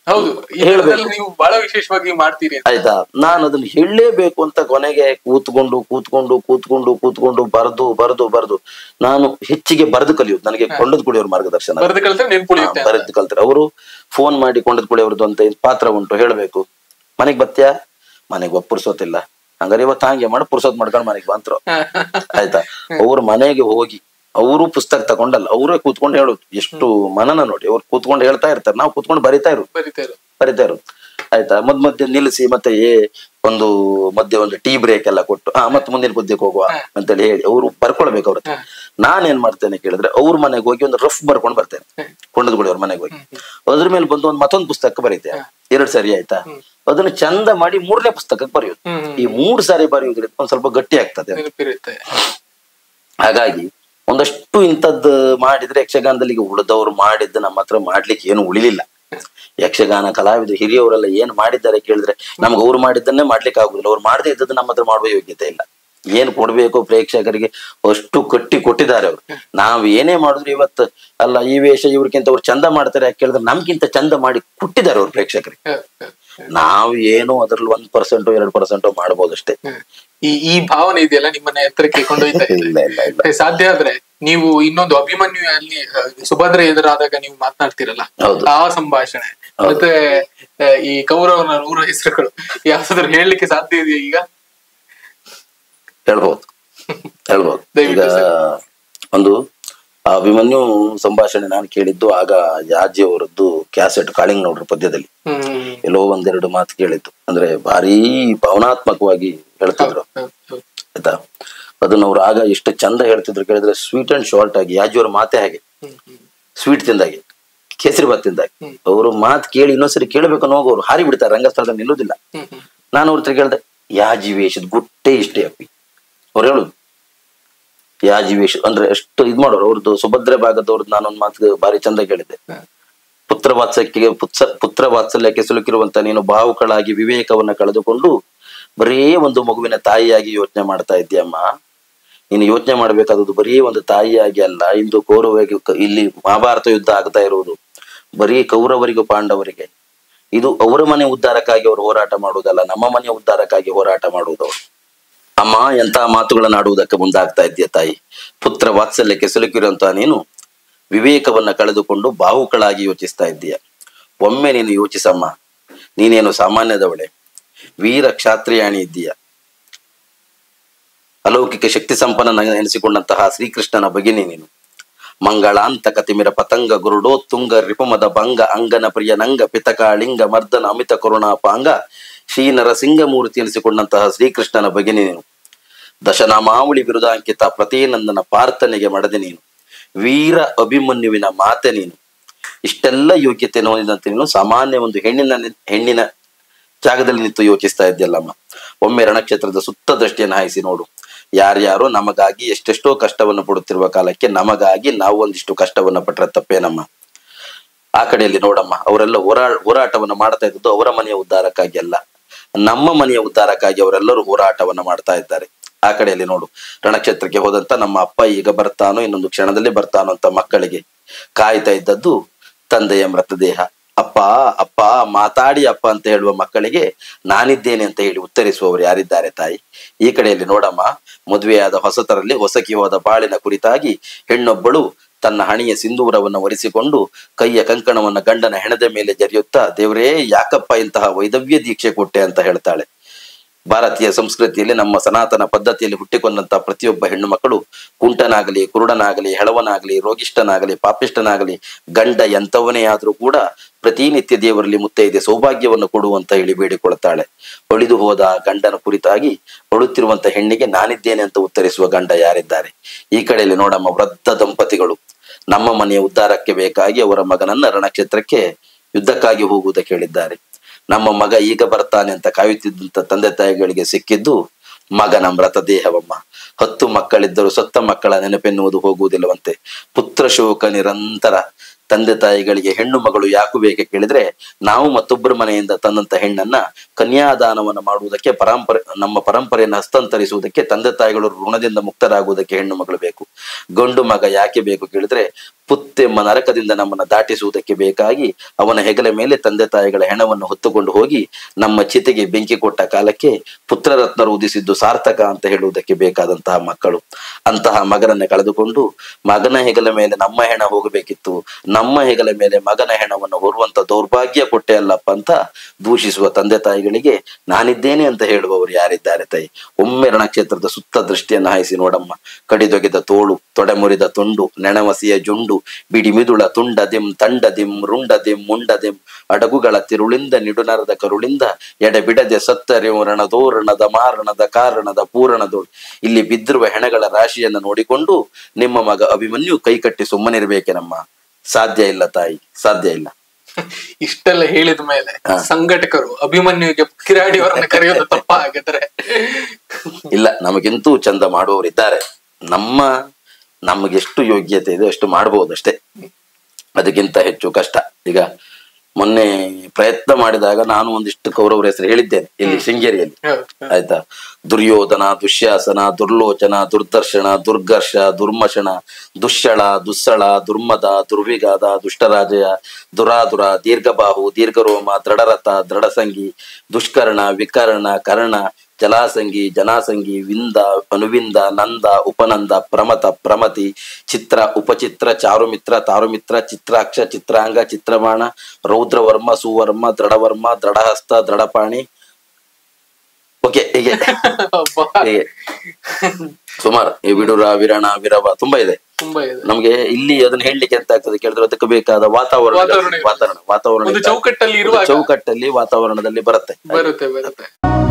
ಹೌದು ಈ ಹೇಳ್ಬೇಕು. ಥರದಲ್ಲಿ ನೀವು ಬಹಳ ವಿಶೇಷವಾಗಿ ಮಾಡ್ತೀರಿ ಅಂತ. ಆಯ್ತಾ ನಾನು ಅದನ್ನ ಹೇಳಲೇಬೇಕು ಅಂತ ಕೊನೆಗೆ ಕೂತ್ಕೊಂಡು ಕೂತ್ಕೊಂಡು ಕೂತ್ಕೊಂಡು ಕೂತ್ಕೊಂಡು ಬರೆದು ಬರೆದು ಬರೆದು ನಾನು ಹೆಚ್ಚಿಗೆ ಬರೆದು ಕಲಿಯೋದು ನನಗೆ ಕೊಂಡದ್ ಕುಡಿಯೋರ್ ಮಾರ್ಗದರ್ಶನ ಬರೆದು ಕಲಿತ್ರೆ ನೆನ್ಪುಳಿಯುತ್ತೆ ಅಂತ. ಬರೆದು ಕಲ್ತಾರೆ ಅವರು ಫೋನ್ ಮಾಡಿ ಕೊಂಡದ್ ಕುಡಿಯೋರ್ದು ಅಂತ ಇಂದ್ ಪಾತ್ರ ಉಂಟು ಹೇಳ್ಬೇಕು ಮನೆಗ್ ಬತ್ತ್ಯಾ ಮನೆಗ್ ಒಬ್ಬ ಪುರ್ಸೋತಿಲ್ಲ ಹಂಗಾರೆ ಇವತ್ತು ಹಂಗೆ ಮಾಡಿ ಪುರ್ಸೋತ್ ಮಾಡ್ಕೊಂಡು ಮನೆಗೆ ಬಂದ್ರು ಆಯ್ತಾ ಅವ್ರ ಮನೆಗೆ ಹೋಗಿ ಅವರು ಪುಸ್ತಕ ತಗೊಂಡಲ್ಲ ಅವರೇ ಕೂತ್ಕೊಂಡು ಹೇಳೋದು ಎಷ್ಟು ಮನನ ನೋಡಿ ಅವ್ರು ಕೂತ್ಕೊಂಡು ಹೇಳ್ತಾ ಇರ್ತಾರೆ ನಾವು ಕೂತ್ಕೊಂಡು ಬರಿತಾ ಇರೋದು ಬರೀತಾರೆ ಬರಿತಾ ಇರೋದು ಆಯ್ತಾ ಮದ್ ಮಧ್ಯೆ ನಿಲ್ಲಿಸಿ ಮತ್ತೆ ಏ ಒಂದು ಮಧ್ಯೆ ಒಂದು ಟೀ ಬ್ರೇಕ್ ಎಲ್ಲ ಕೊಟ್ಟು ಹಾ ಮತ್ತೆ ಮುಂದಿನ ಬುದ್ಧಿಗೆ ಹೋಗುವ ಅಂತೇಳಿ ಹೇಳಿ ಅವರು ಬರ್ಕೊಳ್ಬೇಕು ಅವ್ರ ಹತ್ರ ನಾನೇನ್ ಮಾಡ್ತೇನೆ ಕೇಳಿದ್ರೆ ಅವ್ರ ಮನೆಗೆ ಹೋಗಿ ಒಂದು ರಫ್ ಬರ್ಕೊಂಡು ಬರ್ತೇನೆ ಕೊಂಡದ್ಗುಳಿ ಅವ್ರ ಮನೆಗೆ ಹೋಗಿ ಅದ್ರ ಮೇಲೆ ಬಂದು ಒಂದು ಮತ್ತೊಂದು ಪುಸ್ತಕ ಬರೀತೆ ಎರಡ್ ಸರಿ ಆಯ್ತಾ ಅದನ್ನ ಚಂದ ಮಾಡಿ ಮೂರನೇ ಪುಸ್ತಕಕ್ಕೆ ಬರೆಯೋದು ಹ್ಮ್. ಈ ಮೂರ್ ಸಾರಿ ಬರೆಯೋದ್ರಿಂದ ಒಂದ್ ಸ್ವಲ್ಪ ಗಟ್ಟಿ ಆಗ್ತದೆ ನೆನಪಿರುತ್ತೆ ಹಾಗಾಗಿ ಒಂದಷ್ಟು ಇಂಥದ್ದು ಮಾಡಿದ್ರೆ ಯಕ್ಷಗಾನದಲ್ಲಿ ಈಗ ಉಳಿದವರು ಮಾಡಿದ್ದು ನಮ್ಮ ಹತ್ರ ಮಾಡ್ಲಿಕ್ಕೆ ಏನು ಉಳಿಲಿಲ್ಲ ಯಕ್ಷಗಾನ ಕಲಾವಿದರು ಹಿರಿಯವರೆಲ್ಲ ಏನ್ ಮಾಡಿದ್ದಾರೆ ಕೇಳಿದ್ರೆ ನಮ್ಗೆ ಅವ್ರು ಮಾಡಿದ್ದನ್ನೇ ಮಾಡ್ಲಿಕ್ಕೆ ಆಗುದಿಲ್ಲ ಅವ್ರು ಮಾಡದೇ ಇದ್ದದ್ದು ನಮ್ಮ ಹತ್ರ ಮಾಡುವ ಯೋಗ್ಯತೆ ಇಲ್ಲ ಏನ್ ಕೊಡ್ಬೇಕು ಪ್ರೇಕ್ಷಕರಿಗೆ ಅಷ್ಟು ಕಟ್ಟಿ ಕೊಟ್ಟಿದ್ದಾರೆ ಅವ್ರು ನಾವ್ ಏನೇ ಮಾಡಿದ್ರು ಇವತ್ತು ಅಲ್ಲ ಈ ವೇಷ ಇವ್ರಿಗಿಂತ ಅವ್ರು ಚಂದ ಮಾಡ್ತಾರೆ ಯಾಕೆ ಕೇಳಿದ್ರೆ ನಮ್ಗಿಂತ ಚಂದ ಮಾಡಿ ಕೊಟ್ಟಿದ್ದಾರೆ ಅವ್ರು ಪ್ರೇಕ್ಷಕರಿಗೆ ಹ, ಹ, ನಾವು ಏನೋ ಅದ್ರಲ್ಲಿ ಒಂದ್ ಪರ್ಸೆಂಟ್ ಎರಡು ಪರ್ಸೆಂಟ್ ಮಾಡ್ಬೋದಷ್ಟೇ ಹ. ಈ ಈ ಭಾವನೆ ಇದೆಯಲ್ಲ ನಿಮ್ಮನ್ನ ಎತ್ತರಕ್ಕೆ ಕೊಂಡೊಯ್ತಾ ಇದೆ ಇಲ್ಲ ಇಲ್ಲ ಇಲ್ಲ ಸಾಧ್ಯ ಆದ್ರೆ ನೀವು ಇನ್ನೊಂದು ಅಭಿಮನ್ಯು ಅಲ್ಲಿ ಆ, ಸುಭದ್ರೆ ಎದುರಾದಾಗ ನೀವು ಮಾತನಾಡ್ತಿರಲ್ಲ ಹೌದು. ಆ ಸಂಭಾಷಣೆ ಮತ್ತೆ ಆ, ಈ ಕೌರವನ ನೂರ ಹೆಸರುಗಳು ಯಾವ್ದಾದ್ರು ಹೇಳಲಿಕ್ಕೆ ಸಾಧ್ಯ ಇದೆಯಾ ಈಗ ಹೇಳ್ಬೋದು ಹೇಳ್ಬೋದು ಈಗ ದಯವಿಟ್ಟು ಒಂದು ಆ ಅಭಿಮನ್ಯು ಸಂಭಾಷಣೆ ನಾನು ಕೇಳಿದ್ದು ಆಗ ಯಾಜಿ ಅವರದ್ದು ಕ್ಯಾಸೆಟ್ ಕಾಳಿಂಗ್ ನೋಡ್ರ ಪದ್ಯದಲ್ಲಿ ಹ್ಮ್ ಎಲ್ಲೋ ಒಂದೆರಡು ಮಾತು ಕೇಳಿದ್ದು ಅಂದ್ರೆ ಭಾರಿ ಭಾವನಾತ್ಮಕವಾಗಿ ಹೇಳ್ತಿದ್ರು ಹೌದು, ಹೌದು. ಆಯ್ತಾ ಅದನ್ನ ಅವ್ರು ಆಗ ಎಷ್ಟು ಚಂದ ಹೇಳ್ತಿದ್ರು ಕೇಳಿದ್ರೆ ಸ್ವೀಟ್ ಅಂಡ್ ಶಾರ್ಟ್ ಆಗಿ ಯಾಜಿಯವ್ರ ಮಾತೆ ಹಾಗೆ ಹ್ಮ್, ಹ್ಮ್. ಸ್ವೀಟ್ ತಿಂದಾಗೆ ಕೇಸರಿ ಭಾತ್ ತಿಂದಾಗೆ ಅವರು ಮಾತು ಕೇಳಿ ಇನ್ನೊಂದ್ಸರಿ ಕೇಳಬೇಕು ಅನ್ನೋ ಅವ್ರು ಹಾರಿ ಬಿಡ್ತಾರೆ ರಂಗಸ್ಥಳದಲ್ಲಿ ನಿಲ್ಲುದಿಲ್ಲ ಹ್ಮ್, ಹ್ಮ್. ನಾನು ಅವ್ರ ಹತ್ರ ಕೇಳ್ದೆ ಯಾಜಿ ವೇಷದ ಗುಟ್ಟೆ ಇಷ್ಟೇ ಅಪ್ಪಿ ಅವ್ರು ಹೇಳುದು ಯಾಜಿ ವೇಷ ಅಂದ್ರೆ ಎಷ್ಟು ಇದ್ ಮಾಡೋರು ಅವ್ರದ್ದು ಸುಭದ್ರೆ ಭಾಗದವ್ರದ್ದು ನಾನೊಂದ್ ಮಾತು ಬಾರಿ ಚಂದ ಕೇಳಿದ್ದೆ ಪುತ್ರ ವಾತ್ಸಲ್ಯಕ್ಕೆ ಪುತ್ರ ಪುತ್ರ ವಾತ್ಸಲ್ಯಕ್ಕೆ ಸಿಲುಕಿರುವಂತ ನೀನು ಭಾವುಕಳಾಗಿ ವಿವೇಕವನ್ನ ಕಳೆದುಕೊಂಡು ಬರೀ ಒಂದು ಮಗುವಿನ ತಾಯಿಯಾಗಿ ಯೋಚನೆ ಮಾಡ್ತಾ ಇದ್ದೀಯಮ್ಮ ನೀನು ಯೋಚನೆ ಮಾಡ್ಬೇಕಾದದ್ದು ಬರೀ ಒಂದು ತಾಯಿಯಾಗಿ ಅಲ್ಲ ಇಂದು ಕೌರವರಿಗೆ ಕ- ಇಲ್ಲಿ ಮಹಾಭಾರತ ಯುದ್ಧ ಆಗ್ತಾ ಇರುವುದು ಬರೀ ಕೌರವರಿಗೂ ಪಾಂಡವರಿಗೆ ಇದು ಅವರ ಮನೆ ಉದ್ಧಾರಕ್ಕಾಗಿ ಅವರು ಹೋರಾಟ ಮಾಡುವುದಲ್ಲ ನಮ್ಮ ಮನೆಯ ಉದ್ಧಾರಕ್ಕಾಗಿ ಹೋರಾಟ ಮಾಡುವುದು ಅವರು ಅಮ್ಮ ಎಂತ ಮಾತುಗಳನ್ನ ಆಡುವುದಕ್ಕೆ ಮುಂದಾಗ್ತಾ ಇದ್ದೀಯ ತಾಯಿ ಪುತ್ರ ವಾತ್ಸಲ್ಯಕ್ಕೆ ಸಿಲುಕಿರುವಂತಹ ನೀನು ವಿವೇಕವನ್ನ ಕಳೆದುಕೊಂಡು ಬಾಹುಕಳಾಗಿ ಯೋಚಿಸ್ತಾ ಇದ್ದೀಯ ಒಮ್ಮೆ ನೀನು ಯೋಚಿಸಮ್ಮ ನೀನೇನು ಸಾಮಾನ್ಯದವಳೆ ವೀರ ಕ್ಷಾತ್ರಿಯಾಣಿ ಇದ್ದೀಯ ಅಲೌಕಿಕ ಶಕ್ತಿ ಸಂಪನ್ನ ಎನಿಸಿಕೊಂಡಂತಹ ಶ್ರೀಕೃಷ್ಣನ ಭಗಿನಿ ನೀನು ಮಂಗಳಾಂತಕ ತಿಮಿರ ಪತಂಗ ಗುರುಡೋತ್ತುಂಗ ರಿಪುಮದ ಭಂಗ ಅಂಗನ ಪ್ರಿಯ ನಂಗ ಪಿತಕಾಳಿಂಗ ಮರ್ದನ ಅಮಿತ ಕರುಣಾಪಾಂಗ ಶ್ರೀ ನರಸಿಂಗಮೂರ್ತಿ ಎನಿಸಿಕೊಂಡಂತಹ ಶ್ರೀಕೃಷ್ಣನ ಭಗಿನಿ ನೀನು ದಶನಾಮಾವಳಿ ಬಿರುದಾಂಕಿತ ಪ್ರತಿನಂದನ ಪ್ರಾರ್ಥನೆಗೆ ಮಡದೆ ನೀನು ವೀರ ಅಭಿಮನ್ಯುವಿನ ಮಾತೆ ನೀನು ಇಷ್ಟೆಲ್ಲ ಯೋಗ್ಯತೆಯನ್ನು ಹೊಂದಿದಂತೆ ನೀನು ಸಾಮಾನ್ಯ ಒಂದು ಹೆಣ್ಣಿನ ಹೆಣ್ಣಿನ ಜಾಗದಲ್ಲಿ ನಿಂತು ಯೋಚಿಸ್ತಾ ಇದ್ಯಲ್ಲಮ್ಮ ಒಮ್ಮೆ ರಣಕ್ಷೇತ್ರದ ಸುತ್ತ ದೃಷ್ಟಿಯನ್ನು ಹಾಯಿಸಿ ನೋಡು ಯಾರ್ಯಾರೋ ನಮಗಾಗಿ ಎಷ್ಟೆಷ್ಟೋ ಕಷ್ಟವನ್ನು ಪಡುತ್ತಿರುವ ಕಾಲಕ್ಕೆ ನಮಗಾಗಿ ನಾವು ಒಂದಿಷ್ಟು ಕಷ್ಟವನ್ನ ಪಟ್ರೆ ತಪ್ಪೇನಮ್ಮ ಆ ಕಡೆಯಲ್ಲಿ ನೋಡಮ್ಮ ಅವರೆಲ್ಲ ಹೋರಾ ಹೋರಾಟವನ್ನ ಮಾಡ್ತಾ ಇದ್ದದ್ದು ಅವರ ಮನೆಯ ಉದ್ಧಾರಕ್ಕಾಗಿ ಅಲ್ಲ ನಮ್ಮ ಮನೆಯ ಉದ್ಧಾರಕ್ಕಾಗಿ ಅವರೆಲ್ಲರೂ ಹೋರಾಟವನ್ನ ಮಾಡ್ತಾ ಇದ್ದಾರೆ ಆ ಕಡೆಯಲ್ಲಿ ನೋಡು ರಣಕ್ಷೇತ್ರಕ್ಕೆ ಹೋದಂತ ನಮ್ಮ ಅಪ್ಪ ಈಗ ಬರ್ತಾನೋ ಇನ್ನೊಂದು ಕ್ಷಣದಲ್ಲಿ ಬರ್ತಾನೋ ಅಂತ ಮಕ್ಕಳಿಗೆ ಕಾಯ್ತಾ ಇದ್ದದ್ದು ತಂದೆಯ ಮೃತದೇಹ ಅಪ್ಪ ಅಪ್ಪ ಮಾತಾಡಿ ಅಪ್ಪ ಅಂತ ಹೇಳುವ ಮಕ್ಕಳಿಗೆ ನಾನಿದ್ದೇನೆ ಅಂತ ಹೇಳಿ ಉತ್ತರಿಸುವವರು ಯಾರಿದ್ದಾರೆ ತಾಯಿ ಈ ಕಡೆಯಲ್ಲಿ ನೋಡಮ್ಮ ಮದುವೆಯಾದ ಹೊಸತರಲ್ಲಿ ಹೊಸಕಿ ಹೋದ ಬಾಳಿನ ಕುರಿತಾಗಿ ಹೆಣ್ಣೊಬ್ಬಳು ತನ್ನ ಹಣಿಯ ಸಿಂಧೂರವನ್ನು ಒರೆಸಿಕೊಂಡು ಕೈಯ ಕಂಕಣವನ್ನ ಗಂಡನ ಹೆಣದ ಮೇಲೆ ಜರಿಯುತ್ತಾ ದೇವರೇ ಯಾಕಪ್ಪ ಇಂತಹ ವೈದವ್ಯ ದೀಕ್ಷೆ ಕೊಟ್ಟೆ ಅಂತ ಹೇಳ್ತಾಳೆ ಭಾರತೀಯ ಸಂಸ್ಕೃತಿಯಲ್ಲಿ ನಮ್ಮ ಸನಾತನ ಪದ್ಧತಿಯಲ್ಲಿ ಹುಟ್ಟಿಕೊಂಡಂತ ಪ್ರತಿಯೊಬ್ಬ ಹೆಣ್ಣು ಮಕ್ಕಳು ಕುಂಟನಾಗಲಿ ಕುರುಡನಾಗಲಿ ಹೆಳವನಾಗಲಿ ರೋಗಿಷ್ಠನಾಗಲಿ ಪಾಪಿಷ್ಠನಾಗಲಿ ಗಂಡ ಎಂತವನೇ ಆದ್ರೂ ಕೂಡ ಪ್ರತಿನಿತ್ಯ ದೇವರಲ್ಲಿ ಮುತ್ತೈದೆ ಸೌಭಾಗ್ಯವನ್ನು ಕೊಡುವಂತ ಹೇಳಿ ಬೇಡಿಕೊಳ್ತಾಳೆ ಒಳಿದು ಹೋದ ಗಂಡನ ಕುರಿತಾಗಿ ಅಳುತ್ತಿರುವಂತ ಹೆಣ್ಣಿಗೆ ನಾನಿದ್ದೇನೆ ಅಂತ ಉತ್ತರಿಸುವ ಗಂಡ ಯಾರಿದ್ದಾರೆ ಈ ಕಡೆಯಲ್ಲಿ ನೋಡಮ್ಮ ವೃದ್ಧ ದಂಪತಿಗಳು ನಮ್ಮ ಮನೆಯ ಉದ್ಧಾರಕ್ಕೆ ಬೇಕಾಗಿ ಅವರ ಮಗನನ್ನ ರಣಕ್ಷೇತ್ರಕ್ಕೆ ಯುದ್ಧಕ್ಕಾಗಿ ಹೋಗುವುದಕ್ಕೆ ಹೇಳಿದ್ದಾರೆ ನಮ್ಮ ಮಗ ಈಗ ಬರ್ತಾನೆ ಅಂತ ಕಾಯುತ್ತಿದ್ದಂತ ತಂದೆ ತಾಯಿಗಳಿಗೆ ಸಿಕ್ಕಿದ್ದು ಮಗನ ಮೃತದೇಹವಮ್ಮ ಹತ್ತು ಮಕ್ಕಳಿದ್ದರೂ ಸತ್ತ ಮಕ್ಕಳ ನೆನಪೆನ್ನುವುದು ಹೋಗುವುದಿಲ್ಲವಂತೆ ಪುತ್ರ ಶೋಕ ನಿರಂತರ ತಂದೆ ತಾಯಿಗಳಿಗೆ ಹೆಣ್ಣು ಮಗಳು ಯಾಕು ಬೇಕೆ ಕೇಳಿದ್ರೆ ನಾವು ಮತ್ತೊಬ್ಬರ ಮನೆಯಿಂದ ತಂದಂತ ಹೆಣ್ಣನ್ನ ಕನ್ಯಾದಾನವನ್ನ ಮಾಡುವುದಕ್ಕೆ ಪರಂಪರೆ ನಮ್ಮ ಪರಂಪರೆಯನ್ನು ಹಸ್ತಾಂತರಿಸುವುದಕ್ಕೆ ತಂದೆ ತಾಯಿಗಳು ಋಣದಿಂದ ಮುಕ್ತರಾಗುವುದಕ್ಕೆ ಹೆಣ್ಣು ಮಗಳು ಬೇಕು ಗಂಡು ಮಗ ಯಾಕೆ ಬೇಕು ಕೇಳಿದ್ರೆ ಪುತ್ತೆಂಬ ನರಕದಿಂದ ನಮ್ಮನ್ನ ದಾಟಿಸುವುದಕ್ಕೆ ಬೇಕಾಗಿ ಅವನ ಹೆಗಲ ಮೇಲೆ ತಂದೆ ತಾಯಿಗಳ ಹೆಣವನ್ನು ಹೊತ್ತುಕೊಂಡು ಹೋಗಿ ನಮ್ಮ ಚಿತೆಗೆ ಬೆಂಕಿ ಕೊಟ್ಟ ಕಾಲಕ್ಕೆ ಪುತ್ರರತ್ನರು ಉದಿಸಿದ್ದು ಸಾರ್ಥಕ ಅಂತ ಹೇಳುವುದಕ್ಕೆ ಬೇಕಾದಂತಹ ಮಕ್ಕಳು ಅಂತಹ ಮಗನನ್ನ ಕಳೆದುಕೊಂಡು ಮಗನ ಹೆಗಲ ಮೇಲೆ ನಮ್ಮ ಹೆಣ ಹೋಗಬೇಕಿತ್ತು ನಮ್ಮ ಹೆಗಲ ಮೇಲೆ ಮಗನ ಹೆಣವನ್ನು ಹೊರುವಂತ ದೌರ್ಭಾಗ್ಯ ಕೊಟ್ಟೆ ಅಲ್ಲಪ್ಪ ಅಂತ ದೂಷಿಸುವ ತಂದೆ ತಾಯಿಗಳಿಗೆ ನಾನಿದ್ದೇನೆ ಅಂತ ಹೇಳುವವರು ಯಾರಿದ್ದಾರೆ ತಾಯಿ ಒಮ್ಮೆ ರಣಕ್ಷೇತ್ರದ ಸುತ್ತ ದೃಷ್ಟಿಯನ್ನು ಹಾಯಿಸಿ ನೋಡಮ್ಮ ಕಡಿದೊಗೆದ ತೋಳು ತೊಡೆ ಮುರಿದ ತುಂಡು ನೆಣವಸಿಯ ಜುಂಡು ಬಿಡಿ ಮಿದುಳ ತುಂಡದೆಂ ತಂಡದೆಂ ರುಂಡದೆಂ ಮುಂಡದೆಂ ಅಡಗುಗಳ ತಿರುಳಿಂದ ನಿಡುನರದ ಕರುಳಿಂದ ಎಡೆಬಿಡದೆ ಸತ್ತರೆವು ರಣದೋ ರಣದ ಮಾರಣದ ಕಾರಣದ ಪೂರಣದೋಳು ಇಲ್ಲಿ ಬಿದ್ದಿರುವ ಹೆಣಗಳ ರಾಶಿಯನ್ನು ನೋಡಿಕೊಂಡು ನಿಮ್ಮ ಮಗ ಅಭಿಮನ್ಯು ಕೈಕಟ್ಟಿ ಸುಮ್ಮನಿರ್ಬೇಕೇನಮ್ಮ ಸಾಧ್ಯ ಇಲ್ಲ ತಾಯಿ ಸಾಧ್ಯ ಇಲ್ಲ ಇಷ್ಟೆಲ್ಲ ಹೇಳಿದ ಮೇಲೆ ಹಾ. ಸಂಘಟಕರು ಅಭಿಮನ್ಯುವಿಗೆ ಕಿರಾಡಿಯವರನ್ನ ಕರೆಯೋದು ತಪ್ಪ ಹಾಗಾದ್ರೆ ಇಲ್ಲ ನಮಗಿಂತೂ ಚಂದ ಮಾಡುವವರಿದ್ದಾರೆ ನಮ್ಮ ನಮಗೆಷ್ಟು ಯೋಗ್ಯತೆ ಇದೆ ಅಷ್ಟು ಮಾಡಬಹುದು ಅಷ್ಟೇ ಅದಕ್ಕಿಂತ ಹೆಚ್ಚು ಕಷ್ಟ ಈಗ ಮೊನ್ನೆ ಪ್ರಯತ್ನ ಮಾಡಿದಾಗ ನಾನು ಒಂದಿಷ್ಟು ಕೌರವರ ಹೆಸರು ಹೇಳಿದ್ದೇನೆ ಇಲ್ಲಿ ಶೃಂಗೇರಿಯಲ್ಲಿ ಹೌದು. ಆಯ್ತಾ ದುರ್ಯೋಧನ ದುಶ್ಯಾಸನ ದುರ್ಲೋಚನ ದುರ್ದರ್ಶನ ದುರ್ಗರ್ಷ ದುರ್ಮಶನ ದುಶ್ಯಳ ದುಸ್ಸಳ ದುರ್ಮದ ದುರ್ವಿಗಾದ ದುಷ್ಟರಾಜಯ ದುರಾದುರ ದೀರ್ಘಬಾಹು ದೀರ್ಘರೋಮ ದೃಢರಥ ದೃಢಸಂಗಿ ದುಷ್ಕರ್ಣ ವಿಕರ್ಣ ಕರ್ಣ ಜಲಾಸಂಗಿ ಜನಾಸಂಗಿ ವಿಂದ ಅನುವಿಂದ ನಂದ ಉಪನಂದ ಪ್ರಮತ ಪ್ರಮತಿ ಚಿತ್ರ ಉಪಚಿತ್ರ ಚಾರುಮಿತ್ರ ತಾರುಮಿತ್ರ ಚಿತ್ರಾಕ್ಷ ಚಿತ್ರಾಂಗ ಚಿತ್ರಮಾಣ ರೌದ್ರವರ್ಮ ಸುವರ್ಮ ದೃಢವರ್ಮ ದೃಢಹಸ್ತ ದೃಢಪಾಣಿ ಓಕೆ ಹೀಗೆ ಅಬ್ಬಾ. ಹೀಗೆ ಸುಮಾರು ಈ ವಿಡುರ ವಿರಣ ವಿರವ ತುಂಬಾ ಇದೆ ತುಂಬಾ ಇದೆ ನಮ್ಗೆ ಇಲ್ಲಿ ಅದನ್ನ ಹೇಳಲಿಕ್ಕೆ ಅಂತ ಆಗ್ತದೆ ಕೇಳಿದ್ರೆ ಅದಕ್ಕೆ ಬೇಕಾದ ವಾತಾವರಣ ವಾತಾವರಣ ಇದೆ. ವಾತಾವರಣ ವಾತಾವರಣ ಒಂದು ಇದ್ದಾಗ- ಚೌಕಟ್ಟಲ್ಲಿ ಒಂದು ಇರುವಾಗ ಚೌಕಟ್ಟಲ್ಲಿ ವಾತಾವರಣದಲ್ಲಿ ಬರುತ್ತೆ ಬರುತ್ತೆ ಬರುತ್ತೆ